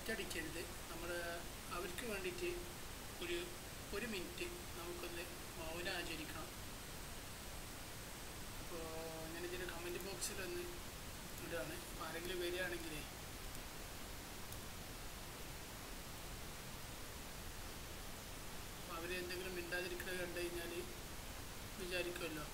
ഒറ്റയടിക്കരുത് നമ്മൾ അവർക്ക് വേണ്ടിയിട്ട് ഒരു ഒരു മിനിറ്റ് നമുക്കൊന്ന് മൗനം ആചരിക്കണം അപ്പോൾ ഞാനിതിൻ്റെ കമൻറ്റ് ബോക്സിലൊന്ന് ഇടുകയാണ് അപ്പോൾ ആരെങ്കിലും വരികയാണെങ്കിലേ അപ്പോൾ അവർ എന്തെങ്കിലും മിണ്ടാതിരിക്കുന്നത് കണ്ടു കഴിഞ്ഞാൽ വിചാരിക്കുമല്ലോ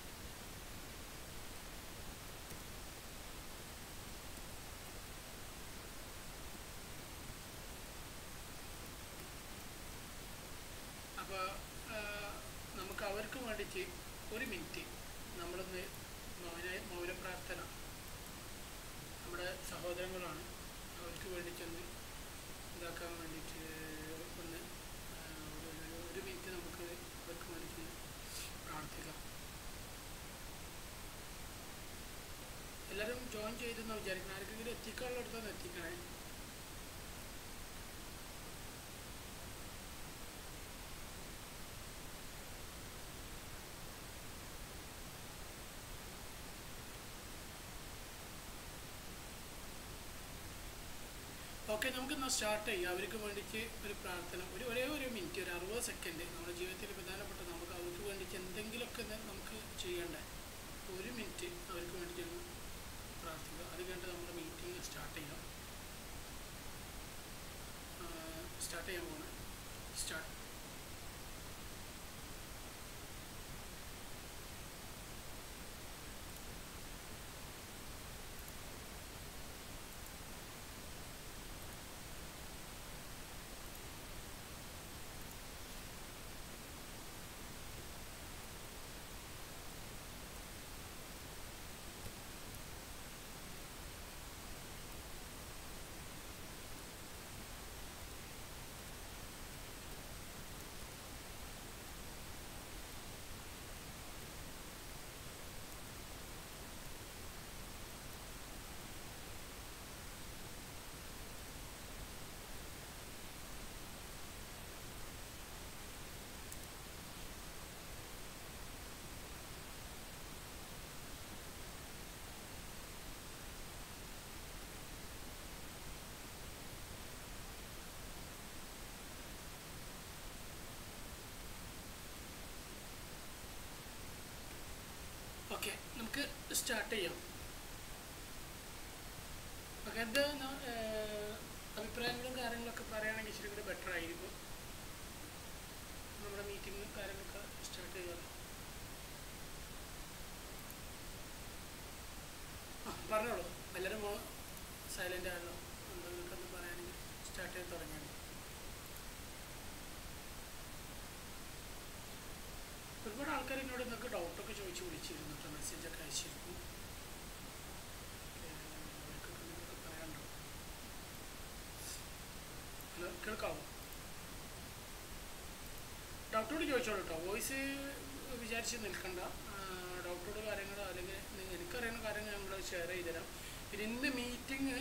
അപ്പോൾ നമുക്ക് അവർക്ക് വേണ്ടിയിട്ട് ഒരു മിനിറ്റ് നമ്മളൊന്ന് മൗന മൗന പ്രാർത്ഥന നമ്മുടെ സഹോദരങ്ങളാണ് അവർക്ക് വേണ്ടിയിട്ടൊന്ന് ഇതാക്കാൻ വേണ്ടിയിട്ട് ഒന്ന് ആ, ഒരു- ഒരു- ഒരു മിനിറ്റ് നമുക്ക് അവർക്ക് വേണ്ടിയിട്ട് പ്രാർത്ഥിക്കാം എല്ലാവരും ജോയിൻ ചെയ്തെന്ന് വിചാരിക്കണം ആർക്കെങ്കിലും എത്തിക്കാനുള്ളിടത്തൊന്ന് എത്തിക്കണേ ഓക്കെ നമുക്കിന്ന് സ്റ്റാർട്ട് ചെയ്യാം അവർക്ക് വേണ്ടിയിട്ട് ഒരു പ്രാർത്ഥന ഒരു ഒരേ ഒരു മിനിറ്റ് ഒരു അറുപത് സെക്കൻഡ് നമ്മുടെ ജീവിതത്തിൽ പ്രധാനപ്പെട്ട നമുക്ക് അവർക്ക് വേണ്ടിയിട്ട് എന്തെങ്കിലുമൊക്കെ ഒന്ന് നമുക്ക് ചെയ്യണ്ടേ അപ്പോൾ ഒരു മിനിറ്റ് അവർക്ക് വേണ്ടിയിട്ട് ഒന്ന് പ്രാർത്ഥിക്കുക അത് കഴിഞ്ഞിട്ട് നമ്മുടെ മീറ്റിംഗ് സ്റ്റാർട്ട് ചെയ്യാം സ്റ്റാർട്ട് ചെയ്യാൻ പോകണം സ്റ്റാർട്ട് ഓക്കെ നമുക്ക് സ്റ്റാർട്ട് ചെയ്യാം ഓക്കെ ഇത് ന- ഏഹ് അഭിപ്രായങ്ങളും കാര്യങ്ങളൊക്കെ പറയുകയാണെങ്കിൽ ഇച്ചിരി കൂടി ബെറ്റർ ആയിരിക്കും നമ്മുടെ മീറ്റിങ്ങും കാര്യങ്ങളൊക്കെ സ്റ്റാർട്ട് ചെയ്യാം ആ പറഞ്ഞോളൂ എല്ലാവരും സൈലൻ്റ് ആണല്ലോ എന്തെങ്കിലുമൊക്കെ ഒന്ന് പറയുകയാണെങ്കിൽ സ്റ്റാർട്ട് ചെയ്ത് തുടങ്ങിയാൽ മതി. ഒരുപാട് ആൾക്കാർ എന്നോട് എന്നൊക്കെ ഡൗട്ടൊക്കെ ചോദിച്ച് വിളിച്ചിരുന്നു കേട്ടോ മെസ്സേജൊക്കെ അയച്ചിരുന്നു ഏഹ് അവർക്കൊക്കെ എന്തെങ്കിലുമൊക്കെ പറയാനുണ്ടോ ഹലോ കേൾക്കാവോ ഡോക്ടറോട് ചോദിച്ചോളൂ കേട്ടോ വോയിസ് വിചാരിച്ച് നിൽക്കണ്ട ആ, ഡോക്ടറോട് കാര്യങ്ങൾ അല്ലെങ്കിൽ നി- എനിക്കറിയുന്ന കാര്യങ്ങൾ നമ്മൾ ഷെയർ ചെയ്തുതരാം പിന്നെ ഇന്ന് മീറ്റിംഗ്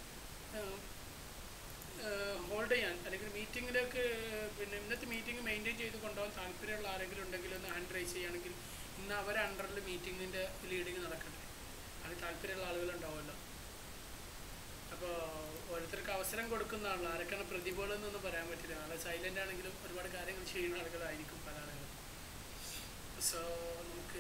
ഹോൾഡ് ചെയ്യാൻ അല്ലെങ്കിൽ മീറ്റിങ്ങിലേക്ക് പിന്നെ ഇന്നത്തെ മീറ്റിംഗ് മെയിൻറ്റെയിൻ ചെയ്ത് കൊണ്ടുപോകാൻ താല്പര്യമുള്ള ആരെങ്കിലും ഉണ്ടെങ്കിൽ ഒന്ന് ഹാൻഡ് റൈസ് ചെയ്യുകയാണെങ്കിൽ ഇന്ന് അവരെ അണ്ടറിൽ മീറ്റിങ്ങിൻ്റെ ലീഡിങ് നടക്കട്ടെ അതിന് താല്പര്യമുള്ള ആളുകളുണ്ടാവുമല്ലോ അപ്പോൾ ഓരോരുത്തർക്ക് അവസരം കൊടുക്കുന്നതാണല്ലോ ആരൊക്കെയാണ് പ്രതിഭകൾ എന്നൊന്നും പറയാൻ പറ്റില്ല ആളെ സൈലൻ്റ് ആണെങ്കിലും ഒരുപാട് കാര്യങ്ങൾ ചെയ്യുന്ന ആളുകളായിരിക്കും പല ആളുകളും സോ നമുക്ക്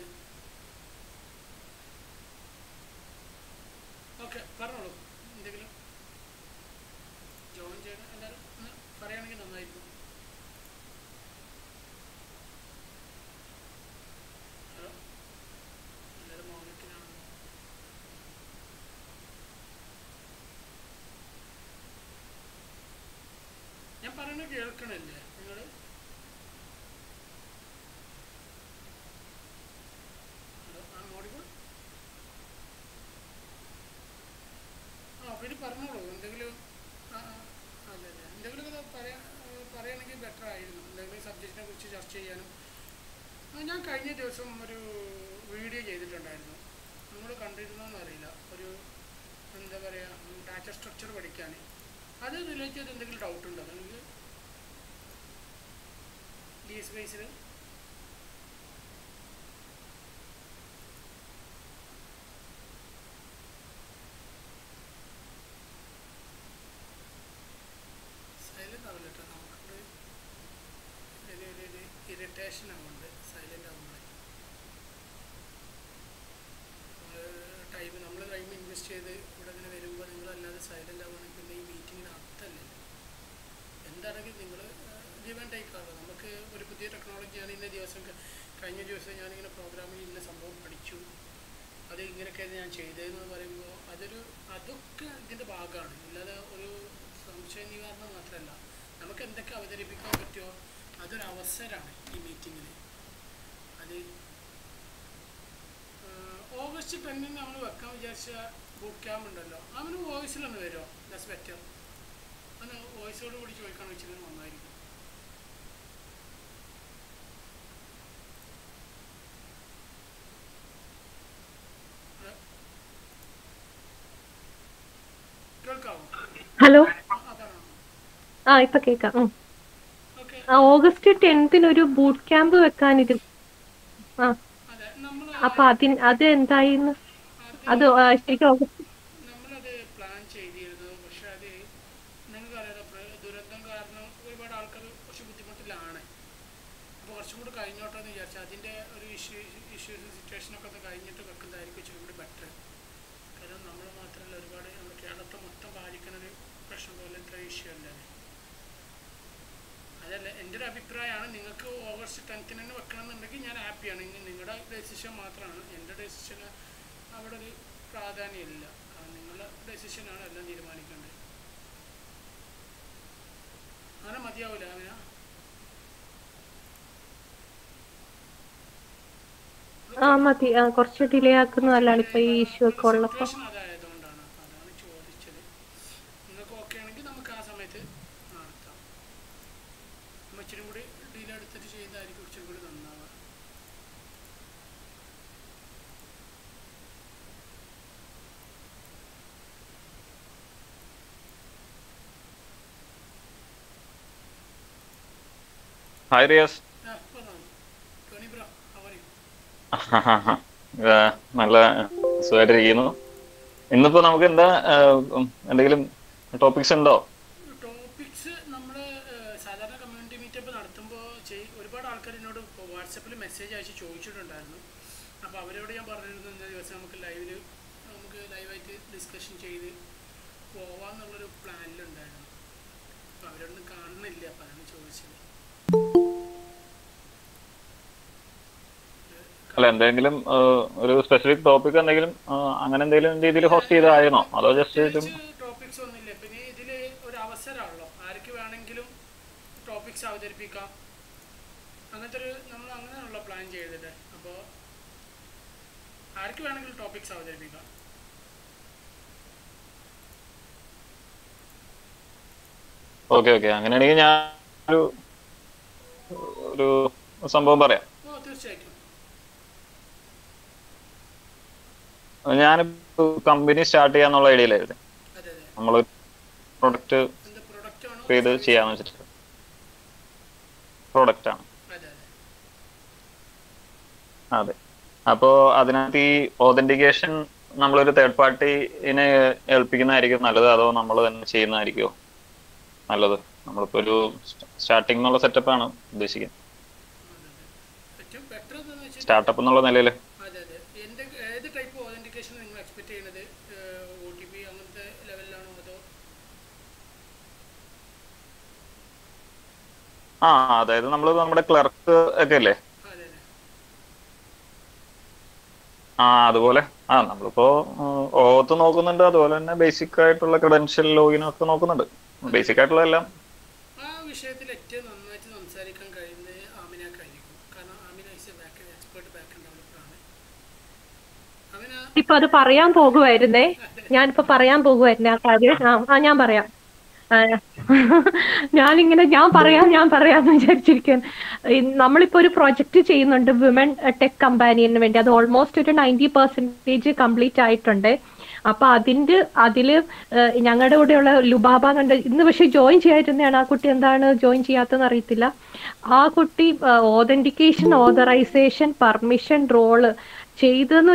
ഓക്കെ പറഞ്ഞോളൂ എന്തെങ്കിലും ജോയിൻ ചെയ്യണം എല്ലാവരും ഒന്ന് പറയുകയാണെങ്കിൽ നന്നായിരിക്കും ഹലോ എല്ലാവരും മൗനത്തിനാണോ ഞാൻ പറയുന്നത് കേൾക്കണില്ലേ നിങ്ങൾ ഹലോ ആ മോഡിബിൾ ആ പിന്നെ പറഞ്ഞോളൂ എന്തെങ്കിലും ആ ആ, അതെ അതെ എന്തെങ്കിലും ഇത് പറയാ പറയുകയാണെങ്കിൽ ബെറ്റർ ആയിരുന്നു എന്തെങ്കിലും സബ്ജക്റ്റിനെ കുറിച്ച് ചർച്ച ചെയ്യാനും ആ, ഞാൻ കഴിഞ്ഞ ദിവസം ഒരു വീഡിയോ ചെയ്തിട്ടുണ്ടായിരുന്നു നിങ്ങൾ കണ്ടിരുന്നോന്ന് അറിയില്ല ഒരു എന്താ പറയുക ഡാറ്റ സ്ട്രക്ചർ പഠിക്കാൻ അത് റിലേറ്റ് ചെയ്ത് എന്തെങ്കിലും ഡൗട്ട് ഉണ്ടോ നിങ്ങൾക്ക് ഡി എസ് ബേസിൽ ഇറിറ്റേഷൻ ആവുന്നുണ്ട് സൈലൻ്റ് ആവുമ്പോൾ ടൈം നമ്മൾ ടൈം ഇൻവെസ്റ്റ് ചെയ്ത് ഇവിടെ ഇങ്ങനെ വരുമ്പോൾ നിങ്ങളല്ലാതെ സൈലൻ്റ് ആവുകയാണെങ്കിൽ പിന്നെ ഈ മീറ്റിങ്ങിന് അർത്ഥമല്ലേ എന്താണെങ്കിൽ നിങ്ങൾ ഗിവ് ആൻഡ് ടേക്ക് ആവുക നമുക്ക് ഒരു പുതിയ ടെക്നോളജി ഞാൻ ഇന്ന ദിവസം ക- കഴിഞ്ഞ ദിവസം ഞാനിങ്ങനെ പ്രോഗ്രാമിൽ ഇന്ന സംഭവം പഠിച്ചു അത് ഇങ്ങനെയൊക്കെയാണ് ഞാൻ ചെയ്തതെന്ന് പറയുമ്പോൾ അതൊരു അതൊക്കെ ഇതിൻ്റെ ഭാഗമാണ് അല്ലാതെ ഒരു സംശയ നിവാരണം മാത്രമല്ല നമുക്ക് എന്തൊക്കെ അവതരിപ്പിക്കാൻ പറ്റുമോ അതൊരു അവസരമാണ് ഈ മീറ്റിങ്ങിൽ അത് ആഹ് ഓഗസ്റ്റ് ടെന്നിന് നമ്മൾ വെക്കാൻ വിചാരിച്ച ബുക്ക് ക്യാമ്പ് ഉണ്ടല്ലോ അവന് വോയിസിലൊന്ന് വരുമോ ദസ് ബെറ്റർ ഒന്ന് വോയിസോട് കൂടി ചോദിക്കാൻ വെച്ചിട്ട് നന്നായിരിക്കും ഹലോ? കേൾക്കാവോ ഹലോ ആ ആ, പറഞ്ഞോ ആ ഇപ്പൊ കേക്കാം ഉം. ഓക്കെ ആ, ഓഗസ്റ്റ് ടെൻത്തിന് ഒരു ബൂട്ട് ക്യാമ്പ് വെക്കാനിരു ആ അതെ നമ്മൾ അപ്പൊ അതിന് അത് എന്തായിന്ന് അത് ആ, ശരിക്കും ഓഗസ്റ്റ് നമ്മളത് പ്ലാൻ ചെയ്തിരുന്നു പക്ഷെ അത് നിങ്ങൾക്കറിയാലോ പ്ര- ദുരന്തം കാരണം ഒരുപാട് ആൾക്കാർ കുറച്ച് ബുദ്ധിമുട്ടിലാണ് അപ്പോൾ കുറച്ചും കൂടി കഴിഞ്ഞോട്ടെ എന്ന് വിചാരിച്ചു അതിൻ്റെ ഒരു ഇഷ്യൂ ഇഷ്യൂസ് സിറ്റുവേഷനൊക്കെ ഒന്ന് കഴിഞ്ഞിട്ട് വെക്കുന്നതായിരിക്കും ഇച്ചിരി കൂടി ബെറ്റർ കാരണം നമ്മൾ മാത്രമല്ല ഒരുപാട് നമ്മുടെ കേരളത്തെ മൊത്തം ബാധിക്കുന്ന ഒരു പ്രശ്നം പോലത്തെ ഇഷ്യൂ അല്ലേ അതല്ല എൻ്റെ ഒരു അഭിപ്രായമാണ് നിങ്ങൾക്ക് ഓഗസ്റ്റ് ടെൻത്തിന് തന്നെ വെക്കണമെന്നുണ്ടെങ്കിൽ ഞാൻ ഹാപ്പിയാണ് ഇനി നിങ്ങളുടെ ഡെസിഷൻ മാത്രമാണ് എൻ്റെ ഡെസിഷന് അവിടെ ഒരു പ്രാധാന്യമില്ല കാരണം നിങ്ങളുടെ ഡെസിഷനാണ് എല്ലാം തീരുമാനിക്കേണ്ടത് അങ്ങനെ മതിയാവില്ല അങ്ങനെ ആ മതി ആ, കുറച്ച് ഡിലേ ആക്കുന്നതല്ലാണ് ഇപ്പൊ ഈ ഇഷ്യൂ ഒക്കെ ഉള്ളപ്പോ സിറ്റുവേഷൻ അതായതുകൊണ്ടാണ് അതാണ് ചോദിച്ചത് നിങ്ങൾക്ക് ഓക്കെ ആണെങ്കിൽ നമുക്ക് ആ സമയത്ത് നടത്താം നമ്മൾ ഇച്ചിരി കൂടി ഡീൽ എടുത്തിട്ട് ചെയ്തായിരിക്കും ഇച്ചിരി കൂടി നന്നാവുക ഹായ് റിയാസ് ആ പറഞ്ഞോ ടോണി ബ്രോ അവറി ഏഹ് നല്ല സുഖമായിട്ടിരിക്കുന്നു ഇന്നിപ്പോ നമുക്ക് എന്താ ഏഹ് ഉം എന്തെങ്കിലും ടോപ്പിക്സ് ഉണ്ടോ ടോപ്പിക്സ് നമ്മൾ സാധാരണ കമ്മ്യൂണിറ്റി മീറ്റപ്പ് നടത്തുമ്പോൾ ചെയ് ഒരുപാട് ആൾക്കാർ എന്നോട് വാട്സപ്പിൽ മെസ്സേജ് അയച്ച് ചോദിച്ചിട്ടുണ്ടായിരുന്നു അപ്പോൾ അവരോട് ഞാൻ പറഞ്ഞിരുന്നു ഇന്ന ദിവസം നമുക്ക് ലൈവിൽ നമുക്ക് ലൈവായിട്ട് ഡിസ്കഷൻ ചെയ്ത് പോവാന്നുള്ളൊരു പ്ലാനിലുണ്ടായിരുന്നു അപ്പോൾ അവരോടൊന്നും കാണുന്നില്ല അപ്പോൾ അതാണ് ചോദിച്ചത് അല്ല എന്തെങ്കിലും ഏഹ് ഒരു സ്പെസിഫിക് ടോപ്പിക് എന്തെങ്കിലും ഏഹ് അങ്ങനെ എന്തെങ്കിലും രീതിയിൽ ഹോസ്റ്റ് ചെയ്തായിരുന്നോ അതോ ജസ്റ്റ് ടോപ്പിക്സ് ഒന്നുമില്ല പിന്നെ ഇതിൽ ഒരു അവസരമാണല്ലോ ആർക്ക് വേണമെങ്കിലും ടോപ്പിക്സ് അവതരിപ്പിക്കാം അങ്ങനത്തെ ഒരു നമ്മൾ അങ്ങനെയാണല്ലോ പ്ലാൻ ചെയ്തിട്ട് അപ്പോൾ ആർക്ക് വേണമെങ്കിലും ടോപ്പിക്സ് അവതരിപ്പിക്കാം ഓക്കെ ഓക്കെ അങ്ങനെയാണെങ്കിൽ ഞാൻ ഒരു ഒരു സംഭവം പറയാം ഓ തീർച്ചയായിട്ടും ഞാനിപ്പോ കമ്പനി സ്റ്റാർട്ട് ചെയ്യാന്നുള്ള ഐഡിയയിലായിരുന്നു അതെ അതെ നമ്മളൊരു പ്രൊഡക്റ്റ് എന്ത് പ്രൊഡക്റ്റ് ആണോ ചെയ്ത് ചെയ്യാന്ന് വെച്ചിട്ട് പ്രൊഡക്റ്റ് ആണ് അതെ അതെ അതെ അപ്പോ അതിനകത്ത് ഈ ഓതന്റിക്കേഷൻ നമ്മളൊരു തേർഡ് പാർട്ടിനെ ഏൽപ്പിക്കുന്നതായിരിക്കും നല്ലത് അതോ നമ്മൾ തന്നെ ചെയ്യുന്നതായിരിക്കുമോ നല്ലത് നമ്മളിപ്പോ ഒരു സ്റ്റാർട്ടിംഗ് എന്നുള്ള സെറ്റപ്പാണ് ഉദ്ദേശിക്കുന്നത് അതെ അതെ ഏറ്റവും ബെറ്റർ എന്താണെന്ന് വെച്ചാൽ സ്റ്റാർട്ടപ്പ് എന്നുള്ള നിലയിൽ അതെ അതെ എന്ത് ഏത് ടൈപ്പ് ഓതൻറ്റിക്കേഷൻ നിങ്ങൾ എക്സ്പെക്ട് ചെയ്യുന്നത് ഒ ടി പി അങ്ങനത്തെ ലെവലിലാണോ അതോ ആ അതായത് നമ്മൾ നമ്മുടെ ക്ലർക്ക് ഒക്കെ അല്ലേ അതെ അതെ ആ അതുപോലെ ആ നമ്മളിപ്പോ ഓത്ത് നോക്കുന്നുണ്ട് അതുപോലെ തന്നെ ബേസിക് ആയിട്ടുള്ള ക്രെഡൻഷ്യൽ ലോഗിനും ഒക്കെ നോക്കുന്നുണ്ട് ബേസിക് ആയിട്ടുള്ള എല്ലാം ആ വിഷയത്തിൽ ഏറ്റവും നന്നായിട്ട് സംസാരിക്കാൻ കഴിയുന്നത് ആമിനക്കായിരിക്കും കാരണം Amina is a back expert back ഡെവലപ്പറാണ് ആമിന ഇപ്പൊ അത് പറയാൻ പോകുമായിരുന്നേ ഞാനിപ്പോ പറയാൻ പോകുമായിരുന്നേ ആ കാര്യം ആ ആ ഞാൻ പറയാം ആ, ഞാനിങ്ങനെ ഞാൻ പറയാം ഞാൻ പറയാന്ന് വിചാരിച്ചിരിക്കാൻ നമ്മളിപ്പോ ഒരു പ്രൊജക്ട് ചെയ്യുന്നുണ്ട് വിമൻ ടെക് കമ്പാനിയന് വേണ്ടി അത് ഓൾമോസ്റ്റ് ഒരു നയൻറ്റി പെർസെന്റേജ് കംപ്ലീറ്റ് ആയിട്ടുണ്ട് അപ്പൊ അതിന്റെ അതില് ഏഹ്, ഞങ്ങളുടെ കൂടെയുള്ള ലുബാബ എന്നുണ്ട് ഇന്ന് പക്ഷെ ജോയിൻ ചെയ്യാതിരുന്നതാണ് ആ കുട്ടി എന്താണ് ജോയിൻ ചെയ്യാത്തതെന്ന് അറിയത്തില്ല ആ കുട്ടി ഓതന്റിക്കേഷൻ ഓതറൈസേഷൻ പെർമിഷൻ റോള് ചെയ്തതെന്ന് വെച്ചാൽ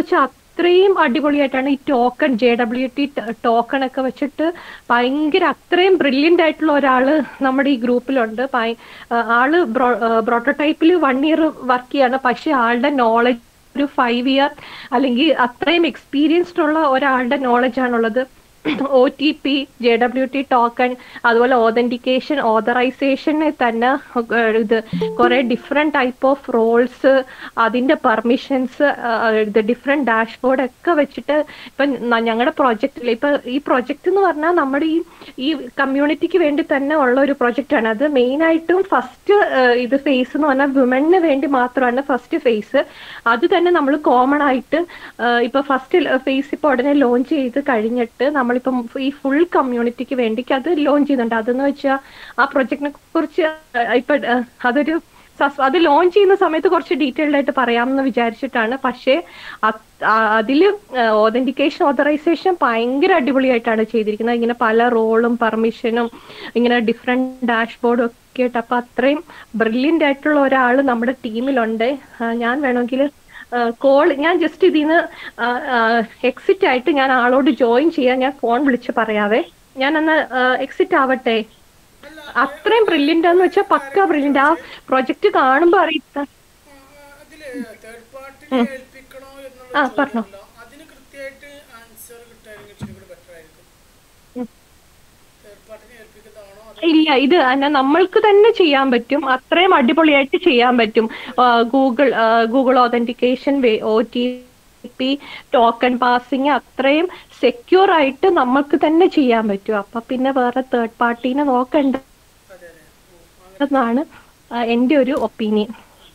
അത്രയും അടിപൊളിയായിട്ടാണ് ഈ token J W T token ഒക്കെ വെച്ചിട്ട് ഭയങ്കര അത്രയും ബ്രില്യൻ്റ് ആയിട്ടുള്ള ഒരാള് നമ്മുടെ ഈ ഗ്രൂപ്പിലുണ്ട് ഭയ- ആ, ആള് പ്രോട്ടോടൈപ്പിൽ വൺ ഇയർ വർക്ക് ചെയ്യാണ് പക്ഷെ ആളുടെ നോളജ് ഒരു ഫൈവ് ഇയർ അല്ലെങ്കിൽ അത്രയും എക്സ്പീരിയൻസ്ഡ് ഉള്ള ഒരാളുടെ നോളജ് ആണുള്ളത് O T P J W T token അതുപോലെ ഓതന്റിക്കേഷൻ ഓതറൈസേഷന് തന്നെ ഏഹ് ഇത് കുറെ ഡിഫറെന്റ് ടൈപ്പ് ഓഫ് റോൾസ് അതിന്റെ പെർമിഷൻസ് ഇത് ഡിഫറെന്റ് ഡാഷ്ബോർഡ് ഒക്കെ വെച്ചിട്ട് ഇപ്പൊ ഞങ്ങളുടെ പ്രോജക്റ്റിൽ ഇപ്പൊ ഈ പ്രോജക്റ്റ് എന്ന് പറഞ്ഞാൽ നമ്മുടെ ഈ ഈ കമ്മ്യൂണിറ്റിക്ക് വേണ്ടി തന്നെ ഉള്ള ഒരു പ്രോജക്റ്റ് ആണ് അത് മെയിൻ ആയിട്ടും ഫസ്റ്റ് ഇത് ഫേസ് എന്ന് പറഞ്ഞാൽ വിമണിന് വേണ്ടി മാത്രമാണ് ഫസ്റ്റ് ഫേസ് അത് തന്നെ നമ്മൾ കോമൺ ആയിട്ട് ഏഹ് ഇപ്പൊ ഫസ്റ്റ് ഫേസ് ഇപ്പൊ ഉടനെ ലോഞ്ച് ചെയ്ത് കഴിഞ്ഞിട്ട് നമ്മളിപ്പം ഈ ഫുൾ കമ്മ്യൂണിറ്റിക്ക് വേണ്ടിക്ക് അത് ലോഞ്ച് ചെയ്യുന്നുണ്ട് അതെന്ന് വെച്ചാൽ ആ പ്രൊജക്റ്റിനെ കുറിച്ച് ഏഹ് ഇപ്പൊ ഏഹ് അതൊരു സസ്- അത് ലോഞ്ച് ചെയ്യുന്ന സമയത്ത് കുറച്ച് ഡീറ്റെയിൽഡ് ആയിട്ട് പറയാമെന്ന് വിചാരിച്ചിട്ടാണ് പക്ഷേ അത്- ആ- അതില് ഓതന്റിക്കേഷൻ ഓതറൈസേഷൻ ഭയങ്കര അടിപൊളിയായിട്ടാണ് ചെയ്തിരിക്കുന്നത് ഇങ്ങനെ പല റോളും പെർമിഷനും ഇങ്ങനെ ഡിഫറെന്റ് ഡാഷ്ബോർഡും ഒക്കെ ആയിട്ട് അപ്പൊ അത്രയും ബ്രില്യൻ്റ് ആയിട്ടുള്ള ഒരാൾ നമ്മുടെ ടീമിലുണ്ട് ആ, ഞാൻ വേണമെങ്കിൽ കോൾ ഞാൻ ജസ്റ്റ് ഇതിന്ന് എക്സിറ്റ് ആയിട്ട് ഞാൻ ആളോട് ജോയിൻ ചെയ്യാൻ ഞാൻ ഫോൺ വിളിച്ച് പറയാവേ ഞാൻ അന്ന് എക്സിറ്റ് ആവട്ടെ അത്രയും ബ്രില്യൻ്റ് എന്ന് വെച്ചാൽ പക്ക ബ്രില്യൻ്റ് ആ പ്രൊജക്ട് കാണുമ്പോ അറിയില്ല അതില് തേർഡ് പാർട്ടിനെ ഏൽപ്പിക്കണോ എന്നുള്ള ആ, പറഞ്ഞോ. ചോദ്യമല്ല. അതിന് കൃത്യമായിട്ട് ആൻസർ കിട്ടാനെങ്കിൽ ഇച്ചിരി കൂടി ബെറ്റർ ആയിരിക്കും തേർഡ് പാർട്ടിനെ ഏൽപ്പിക്കുന്നതാണോ അതോ ഇല്ല ഇത് അന്ന നമ്മൾക്ക് തന്നെ ചെയ്യാൻ പറ്റും അത്രയും അടിപൊളിയായിട്ട് ചെയ്യാൻ പറ്റും Google Google authentication O T P token passing അത്രയും സെക്യൂർ ആയിട്ട് നമ്മൾക്ക് തന്നെ ചെയ്യാൻ പറ്റും അപ്പൊ പിന്നെ വേറെ തേർഡ് പാർട്ടീനെ നോക്കണ്ട അതെ അതെ ഓ, അങ്ങനെ എന്നാണ് ആ, എൻ്റെ ഒരു ഒപ്പീനിയൻ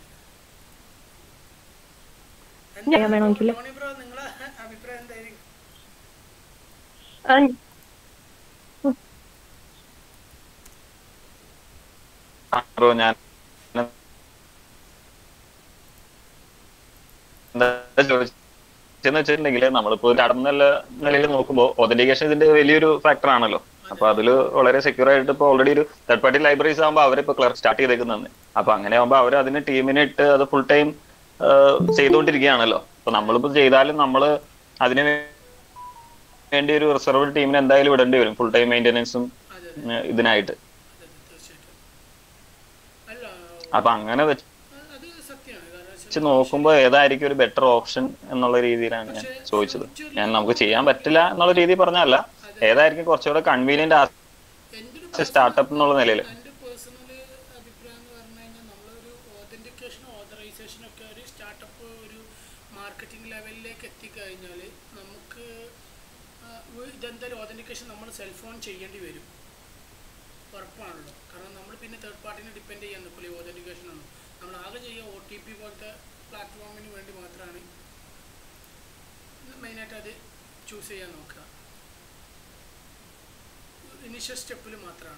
എന്താ ഞാൻ വേണമെങ്കില്. ടോണി ബ്രോ നിങ്ങളെ അഭിപ്രായം എന്തായിരിക്കും ബ്രോ ഞാൻ എന്താ ചോദിച്ചെന്ന് വെച്ചിട്ടുണ്ടെങ്കിൽ നമ്മളിപ്പോ ഒരു അടന്ന നിലയിൽ നോക്കുമ്പോൾ ഒതന്റിക്കേഷൻ ഇതിന്റെ വലിയൊരു ഫാക്ടർ ആണല്ലോ അപ്പൊ അതില് വളരെ സെക്യൂർ ആയിട്ട് ഇപ്പൊ ഓൾറെഡി ഒരു തേർഡ് പാർട്ടി ലൈബ്രറീസ് ആകുമ്പോൾ അവരിപ്പോ ക്ലർക്ക് സ്റ്റാർട്ട് ചെയ്തേക്കുന്നത് അപ്പൊ അങ്ങനെ ആകുമ്പോൾ അവർ അതിന് ടീമിനെ ഇട്ട് അത് ഫുൾ ടൈം ചെയ്തുകൊണ്ടിരിക്കുകയാണല്ലോ അപ്പൊ നമ്മളിപ്പോ ചെയ്താലും നമ്മള് അതിന് വേണ്ടി ഒരു റിസർവ് ടീമിനെ എന്തായാലും വിടേണ്ടി വരും ഫുൾ ടൈം മെയിൻ്റെനൻസും അതെ അതെ ഇതിനായിട്ട് അതെ അതെ തീർച്ചയായിട്ടും അല്ല അപ്പൊ അങ്ങനെ വെച്ച് അത് സത്യമാണ് കാരണം വെച്ചാൽ വെച്ച് നോക്കുമ്പോൾ ഏതായിരിക്കും ഒരു ബെറ്റർ ഓപ്ഷൻ എന്നുള്ള രീതിയിലാണ് ഞാൻ ചോദിച്ചത് ഞാൻ നമുക്ക് ചെയ്യാൻ പറ്റില്ല എന്നുള്ള രീതി പറഞ്ഞല്ല ഏതായിരിക്കും കുറച്ചുകൂടെ കൺവീനിയന്റ് എൻ്റെ ഒരു സ്റ്റാർട്ടപ്പ് എന്നുള്ള നിലയിൽ എൻ്റെ പേഴ്സണൽ അഭിപ്രായം എന്ന് പറഞ്ഞു കഴിഞ്ഞാൽ നമ്മളൊരു ഓതന്റിക്കേഷൻ ഓതറൈസേഷൻ ഒക്കെ ഒരു സ്റ്റാർട്ടപ്പ് ഒരു മാർക്കറ്റിംഗ് ലെവലിലേക്ക് എത്തിക്കഴിഞ്ഞാൽ നമുക്ക് ആ, ഒരു ഇതെന്തായാലും ഓതന്റിക്കേഷൻ നമ്മൾ സെൽഫോൺ ചെയ്യേണ്ടി വരും ഉറപ്പാണല്ലോ കാരണം നമ്മൾ പിന്നെ തേർഡ് പാർട്ടിനെ ഡിപ്പെൻഡ് ചെയ്യാൻ നിൽക്കില്ല ഈ ഓതന്റിക്കേഷൻ ഒന്നും നമ്മൾ ആകെ ചെയ്യുക ഒ ടി പി പോലത്തെ പ്ലാറ്റ്ഫോമിന് വേണ്ടി മാത്രമാണ് മെയിനായിട്ട് അത് ചൂസ് ചെയ്യാൻ നോക്കുക ഇനിഷ്യൽ സ്റ്റെപ്പിൽ മാത്രമാണ്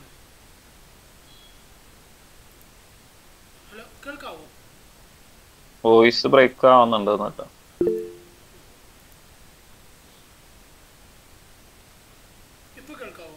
ഹലോ കേൾക്കാവോ വോയിസ് ബ്രേക്ക് ആവുന്നുണ്ട് എന്നിട്ട് ഇപ്പൊ കേൾക്കാവോ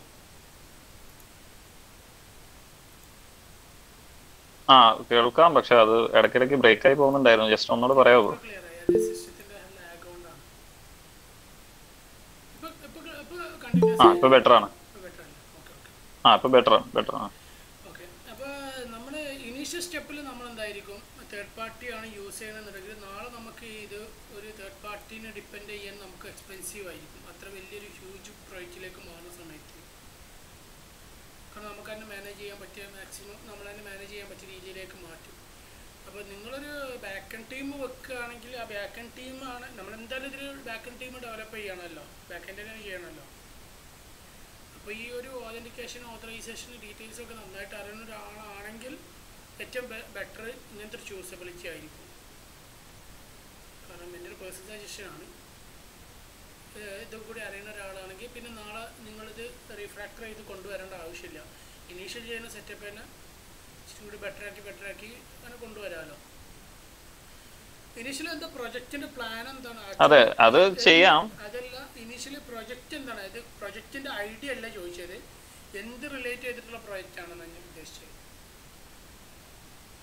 ആ കേൾക്കാം പക്ഷെ അത് ഇടയ്ക്കിടയ്ക്ക് ബ്രേക്ക് ആയി പോകുന്നുണ്ടായിരുന്നു ജസ്റ്റ് ഒന്നുകൂടെ പറയാമോ ഇപ്പൊ ക്ലിയർ ആയി അത് സിസ്റ്റത്തിന്റെ ലാഗ് കൊണ്ടാണ് ഇപ്പൊ ഇപ്പൊ ഇപ്പൊ കണ്ടിന്യൂസ് ആ ഇപ്പൊ ബെറ്റർ ആണ് ഇപ്പൊ ബെറ്റർ അല്ലേ ഓക്കെ ഓക്കെ ആ ഇപ്പൊ ബെറ്റർ ആണ് ബെറ്റർ ആണ് ഓക്കെ അപ്പോൾ നമ്മൾ ഇനീഷ്യൽ സ്റ്റെപ്പിൽ നമ്മൾ എന്തായിരിക്കും തേർഡ് പാർട്ടിയാണ് യൂസ് ചെയ്യണമെന്നുണ്ടെങ്കിൽ നാളെ നമുക്ക് ഇത് ഒരു തേർഡ് പാർട്ടീനെ ഡിപ്പെൻഡ് ചെയ്യാൻ നമുക്ക് എക്സ്പെൻസീവ് ആയിരിക്കും അത്ര വലിയൊരു ഹ്യൂജ് പ്രൊജക്റ്റിലേക്ക് മാറുന്ന സമയത്ത് കാരണം നമുക്ക് തന്നെ മാനേജ് ചെയ്യാൻ പറ്റിയ മാക്സിമം നമ്മൾ തന്നെ മാനേജ് ചെയ്യാൻ പറ്റിയ രീതിയിലേക്ക് മാറ്റും അപ്പോൾ നിങ്ങളൊരു ബാക്കൻ ടീം വെക്കുകയാണെങ്കിൽ ആ ബാക്കൻ ടീമാണ് നമ്മൾ എന്തായാലും ഇതിൽ ബാക്കൻ ടീം ഡെവലപ്പ് ചെയ്യണമല്ലോ ബാക്കൻഡ് തന്നെ ചെയ്യണമല്ലോ അപ്പോൾ ഈ ഒരു ഓതൻറ്റിക്കേഷൻ ഓതറൈസേഷൻ ഡീറ്റെയിൽസ് ഒക്കെ നന്നായിട്ട് അറിയുന്ന ഒരാളാണെങ്കിൽ ഏറ്റവും ബെറ്റർ ഇങ്ങനത്തെ ഒരു ചൂസബിലിറ്റി ആയിരിക്കും കാരണം എൻ്റെ ഒരു പേഴ്സണൽ സജഷനാണ് ഇതും കൂടി അറിയുന്ന ഒരാളാണെങ്കിൽ പിന്നെ നാളെ നിങ്ങളിത് റീഫ്രാക്ടർ ചെയ്ത് കൊണ്ടുവരേണ്ട ആവശ്യമില്ല ഇനീഷ്യൽ ചെയ്യുന്ന സെറ്റപ്പ് തന്നെ ഇച്ചിരി കൂടി ബെറ്റർ ആക്കി ബെറ്റർ ആക്കി അങ്ങനെ കൊണ്ടുവരാമല്ലോ ഇനീഷ്യലി എന്താ പ്രൊജക്റ്റിന്റെ പ്ലാൻ എന്താണ് അതെ അത് ചെയ്യാം അതല്ല ഇനീഷ്യലി പ്രൊജക്റ്റ് എന്താണ് ഇത് പ്രൊജക്റ്റിന്റെ ഐഡിയ അല്ല ചോദിച്ചത് എന്ത് റിലേറ്റ് ചെയ്തിട്ടുള്ള പ്രൊജക്റ്റ് ആണെന്ന് ഞാൻ ഉദ്ദേശിച്ചത്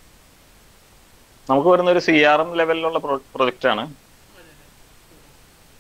നമുക്ക് വരുന്ന ഒരു സി ആർ എം ലെവലിലുള്ള പ്രൊജക്റ്റ് ആണ് അതെ അതെ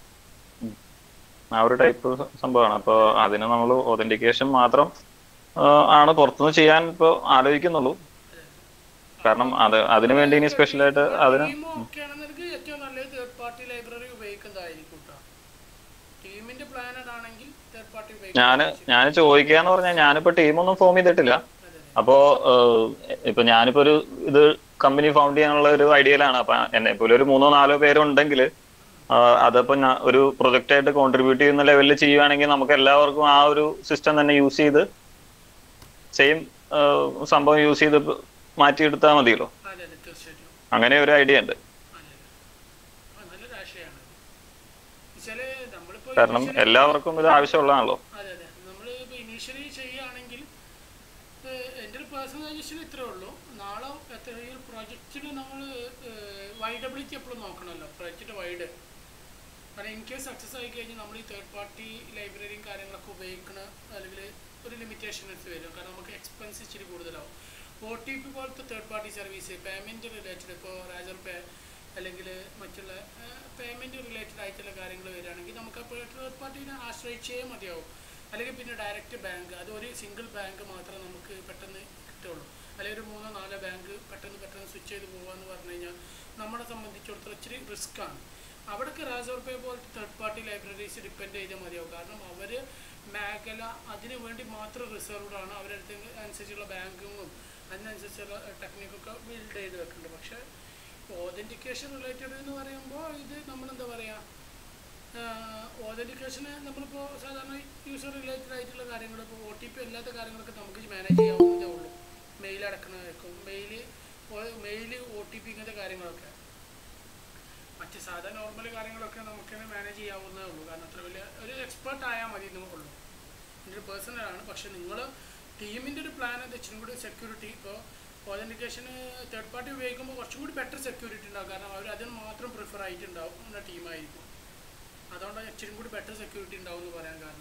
ആ ഒരു ടൈപ്പ് സംഭവമാണ് അപ്പോൾ അതിന് നമ്മൾ ഒതന്റിക്കേഷൻ മാത്രം ആ, ആണ് പുറത്തുനിന്ന് ചെയ്യാൻ ഇപ്പോൾ ആലോചിക്കുന്നുള്ളൂ കാരണം അത് അതിനു വേണ്ടി ഇനി സ്പെഷ്യലായിട്ട് അതിന് ടീമും ഒക്കെ ആണെന്നുണ്ടെങ്കിൽ ഏറ്റവും നല്ലത് തേർഡ് പാർട്ടി ലൈബ്രറി ഉപയോഗിക്കുന്നതായിരിക്കും കേട്ടോ ടീമിന്റെ പ്ലാനഡ് ആണെങ്കിൽ തേർഡ് പാർട്ടി ഞാൻ ഞാൻ ചോദിക്കാന്ന് പറഞ്ഞാൽ ഞാനിപ്പോ ടീമൊന്നും ഫോം ചെയ്തിട്ടില്ല അപ്പോ ഏഹ്, ഇപ്പൊ ഞാനിപ്പോ ഒരു ഇത് കമ്പനി ഫൗണ്ട് ചെയ്യാനുള്ള ഒരു ഐഡിയയിലാണ് അപ്പൊ എന്നെ പോലെ ഒരു മൂന്നോ നാലോ പേരുണ്ടെങ്കിൽ അതപ്പോ ഞാൻ ഒരു പ്രൊജക്റ്റ് ആയിട്ട് കോൺട്രിബ്യൂട്ട് ചെയ്യുന്ന ലെവലിൽ ചെയ്യുവാണെങ്കിൽ നമുക്ക് എല്ലാവർക്കും ആ ഒരു സിസ്റ്റം തന്നെ യൂസ് ചെയ്ത് സെയിം സംഭവം യൂസ് ചെയ്ത് മാറ്റിയെടുത്താൽ മതിയല്ലോ അതെ അതെ തീർച്ചയായിട്ടും അങ്ങനെ ഒരു ഐഡിയ ഉണ്ട് അതെ ആ, നല്ലൊരു ആശയമാണ് വെച്ചാല് നമ്മളിപ്പോ കാരണം initially- എല്ലാവർക്കും ഇത് ആവശ്യമുള്ളതാണല്ലോ അതെ അതെ നമ്മൾ ഇപ്പോൾ ഇനീഷ്യലി ചെയ്യുകയാണെങ്കിൽ ഏഹ്, എൻ്റെ ഒരു പേഴ്സണൽ സജഷൻ ഇത്രേ ഉള്ളൂ നാളെ എത്ര ഈ ഒരു പ്രൊജക്റ്റിൽ നമ്മൾ വൈഡബിലിറ്റി എപ്പോഴും നോക്കണമല്ലോ പ്രൊജക്റ്റ് വൈഡ് കാരണം ഇൻ കേസ് സക്സസ് ആയി കഴിഞ്ഞാൽ നമ്മൾ ഈ തേർഡ് പാർട്ടി ലൈബ്രറിയും കാര്യങ്ങളൊക്കെ ഉപയോഗിക്കണ അല്ലെങ്കിൽ ഒരു ലിമിറ്റേഷൻസ് വരും കാരണം നമുക്ക് എക്സ്പെൻസ് ഇച്ചിരി കൂടുതലാവും ഒ ടി പി പോലത്തെ third party service payment related ഇപ്പോൾ രാജർ പേ അല്ലെങ്കിൽ മറ്റുള്ള പേയ്മെൻറ്റ് റിലേറ്റഡ് ആയിട്ടുള്ള കാര്യങ്ങൾ വരികയാണെങ്കിൽ നമുക്ക് അപ്പോൾ തേർഡ് പാർട്ടീനെ ആശ്രയിച്ചേ മതിയാവും അല്ലെങ്കിൽ പിന്നെ ഡയറക്റ്റ് ബാങ്ക് അത് ഒരു സിംഗിൾ ബാങ്ക് മാത്രം നമുക്ക് പെട്ടെന്ന് കിട്ടുള്ളൂ അല്ലെങ്കിൽ ഒരു മൂന്നോ നാലോ ബാങ്ക് പെട്ടെന്ന് പെട്ടെന്ന് സ്വിച്ച് ചെയ്ത് പോകാന്ന് പറഞ്ഞു കഴിഞ്ഞാൽ നമ്മളെ സംബന്ധിച്ചിടത്തോളം ഇച്ചിരി റിസ്ക്കാണ് അവിടേക്ക് രാജോർ പേ പോലത്തെ തേർഡ് പാർട്ടി ലൈബ്രറീസ് ഡിപ്പെൻഡ് ചെയ്താൽ മതിയാവും കാരണം അവർ മേഖല അതിന് വേണ്ടി മാത്രം റിസർവ്ഡ് ആണ് അവരടുത്ത് അനുസരിച്ചുള്ള ബാങ്കിങ്ങും അതിനനുസരിച്ചുള്ള ടെക്നിക്കൊക്കെ ബിൽഡ് ചെയ്ത് വെക്കുന്നുണ്ട് പക്ഷേ ഓതൻറ്റിക്കേഷൻ റിലേറ്റഡ് എന്ന് പറയുമ്പോൾ ഇത് നമ്മളെന്താ പറയുക ഓതൻറ്റിക്കേഷന് നമ്മളിപ്പോൾ സാധാരണ യൂസർ റിലേറ്റഡ് ആയിട്ടുള്ള കാര്യങ്ങൾ ഇപ്പോൾ ഒ ടി പി അല്ലാത്ത കാര്യങ്ങളൊക്കെ നമുക്ക് മാനേജ് ചെയ്യാവുന്നതേ ഉള്ളൂ മെയിൽ അടക്കണമായിരിക്കും mail mail O T P ഇങ്ങനത്തെ കാര്യങ്ങളൊക്കെ മറ്റ് സാധാ നോർമൽ കാര്യങ്ങളൊക്കെ നമുക്ക് തന്നെ മാനേജ് ചെയ്യാവുന്നതേ ഉള്ളൂ കാരണം അത്ര വലിയ ഒരു എക്സ്പേർട്ട് ആയാൽ മതി എന്നേ ഉള്ളൂ എൻ്റെ ഒരു പേഴ്സണലാണ് പക്ഷെ നിങ്ങൾ ടീമിൻ്റെ ഒരു പ്ലാൻ എന്താ ഇച്ചിരി കൂടി സെക്യൂരിറ്റി ഇപ്പോൾ ഓതൻറ്റിക്കേഷന് തേർഡ് പാർട്ടി ഉപയോഗിക്കുമ്പോൾ കുറച്ചും കൂടി ബെറ്റർ സെക്യൂരിറ്റി ഉണ്ടാവും കാരണം അവർ അതിന് മാത്രം പ്രിഫർ ആയിട്ടുണ്ടാവും നമ്മുടെ ടീമായിരിക്കും അതുകൊണ്ട് ഇച്ചിരി കൂടി ബെറ്റർ സെക്യൂരിറ്റി ഉണ്ടാവും എന്ന് പറയാൻ കാരണം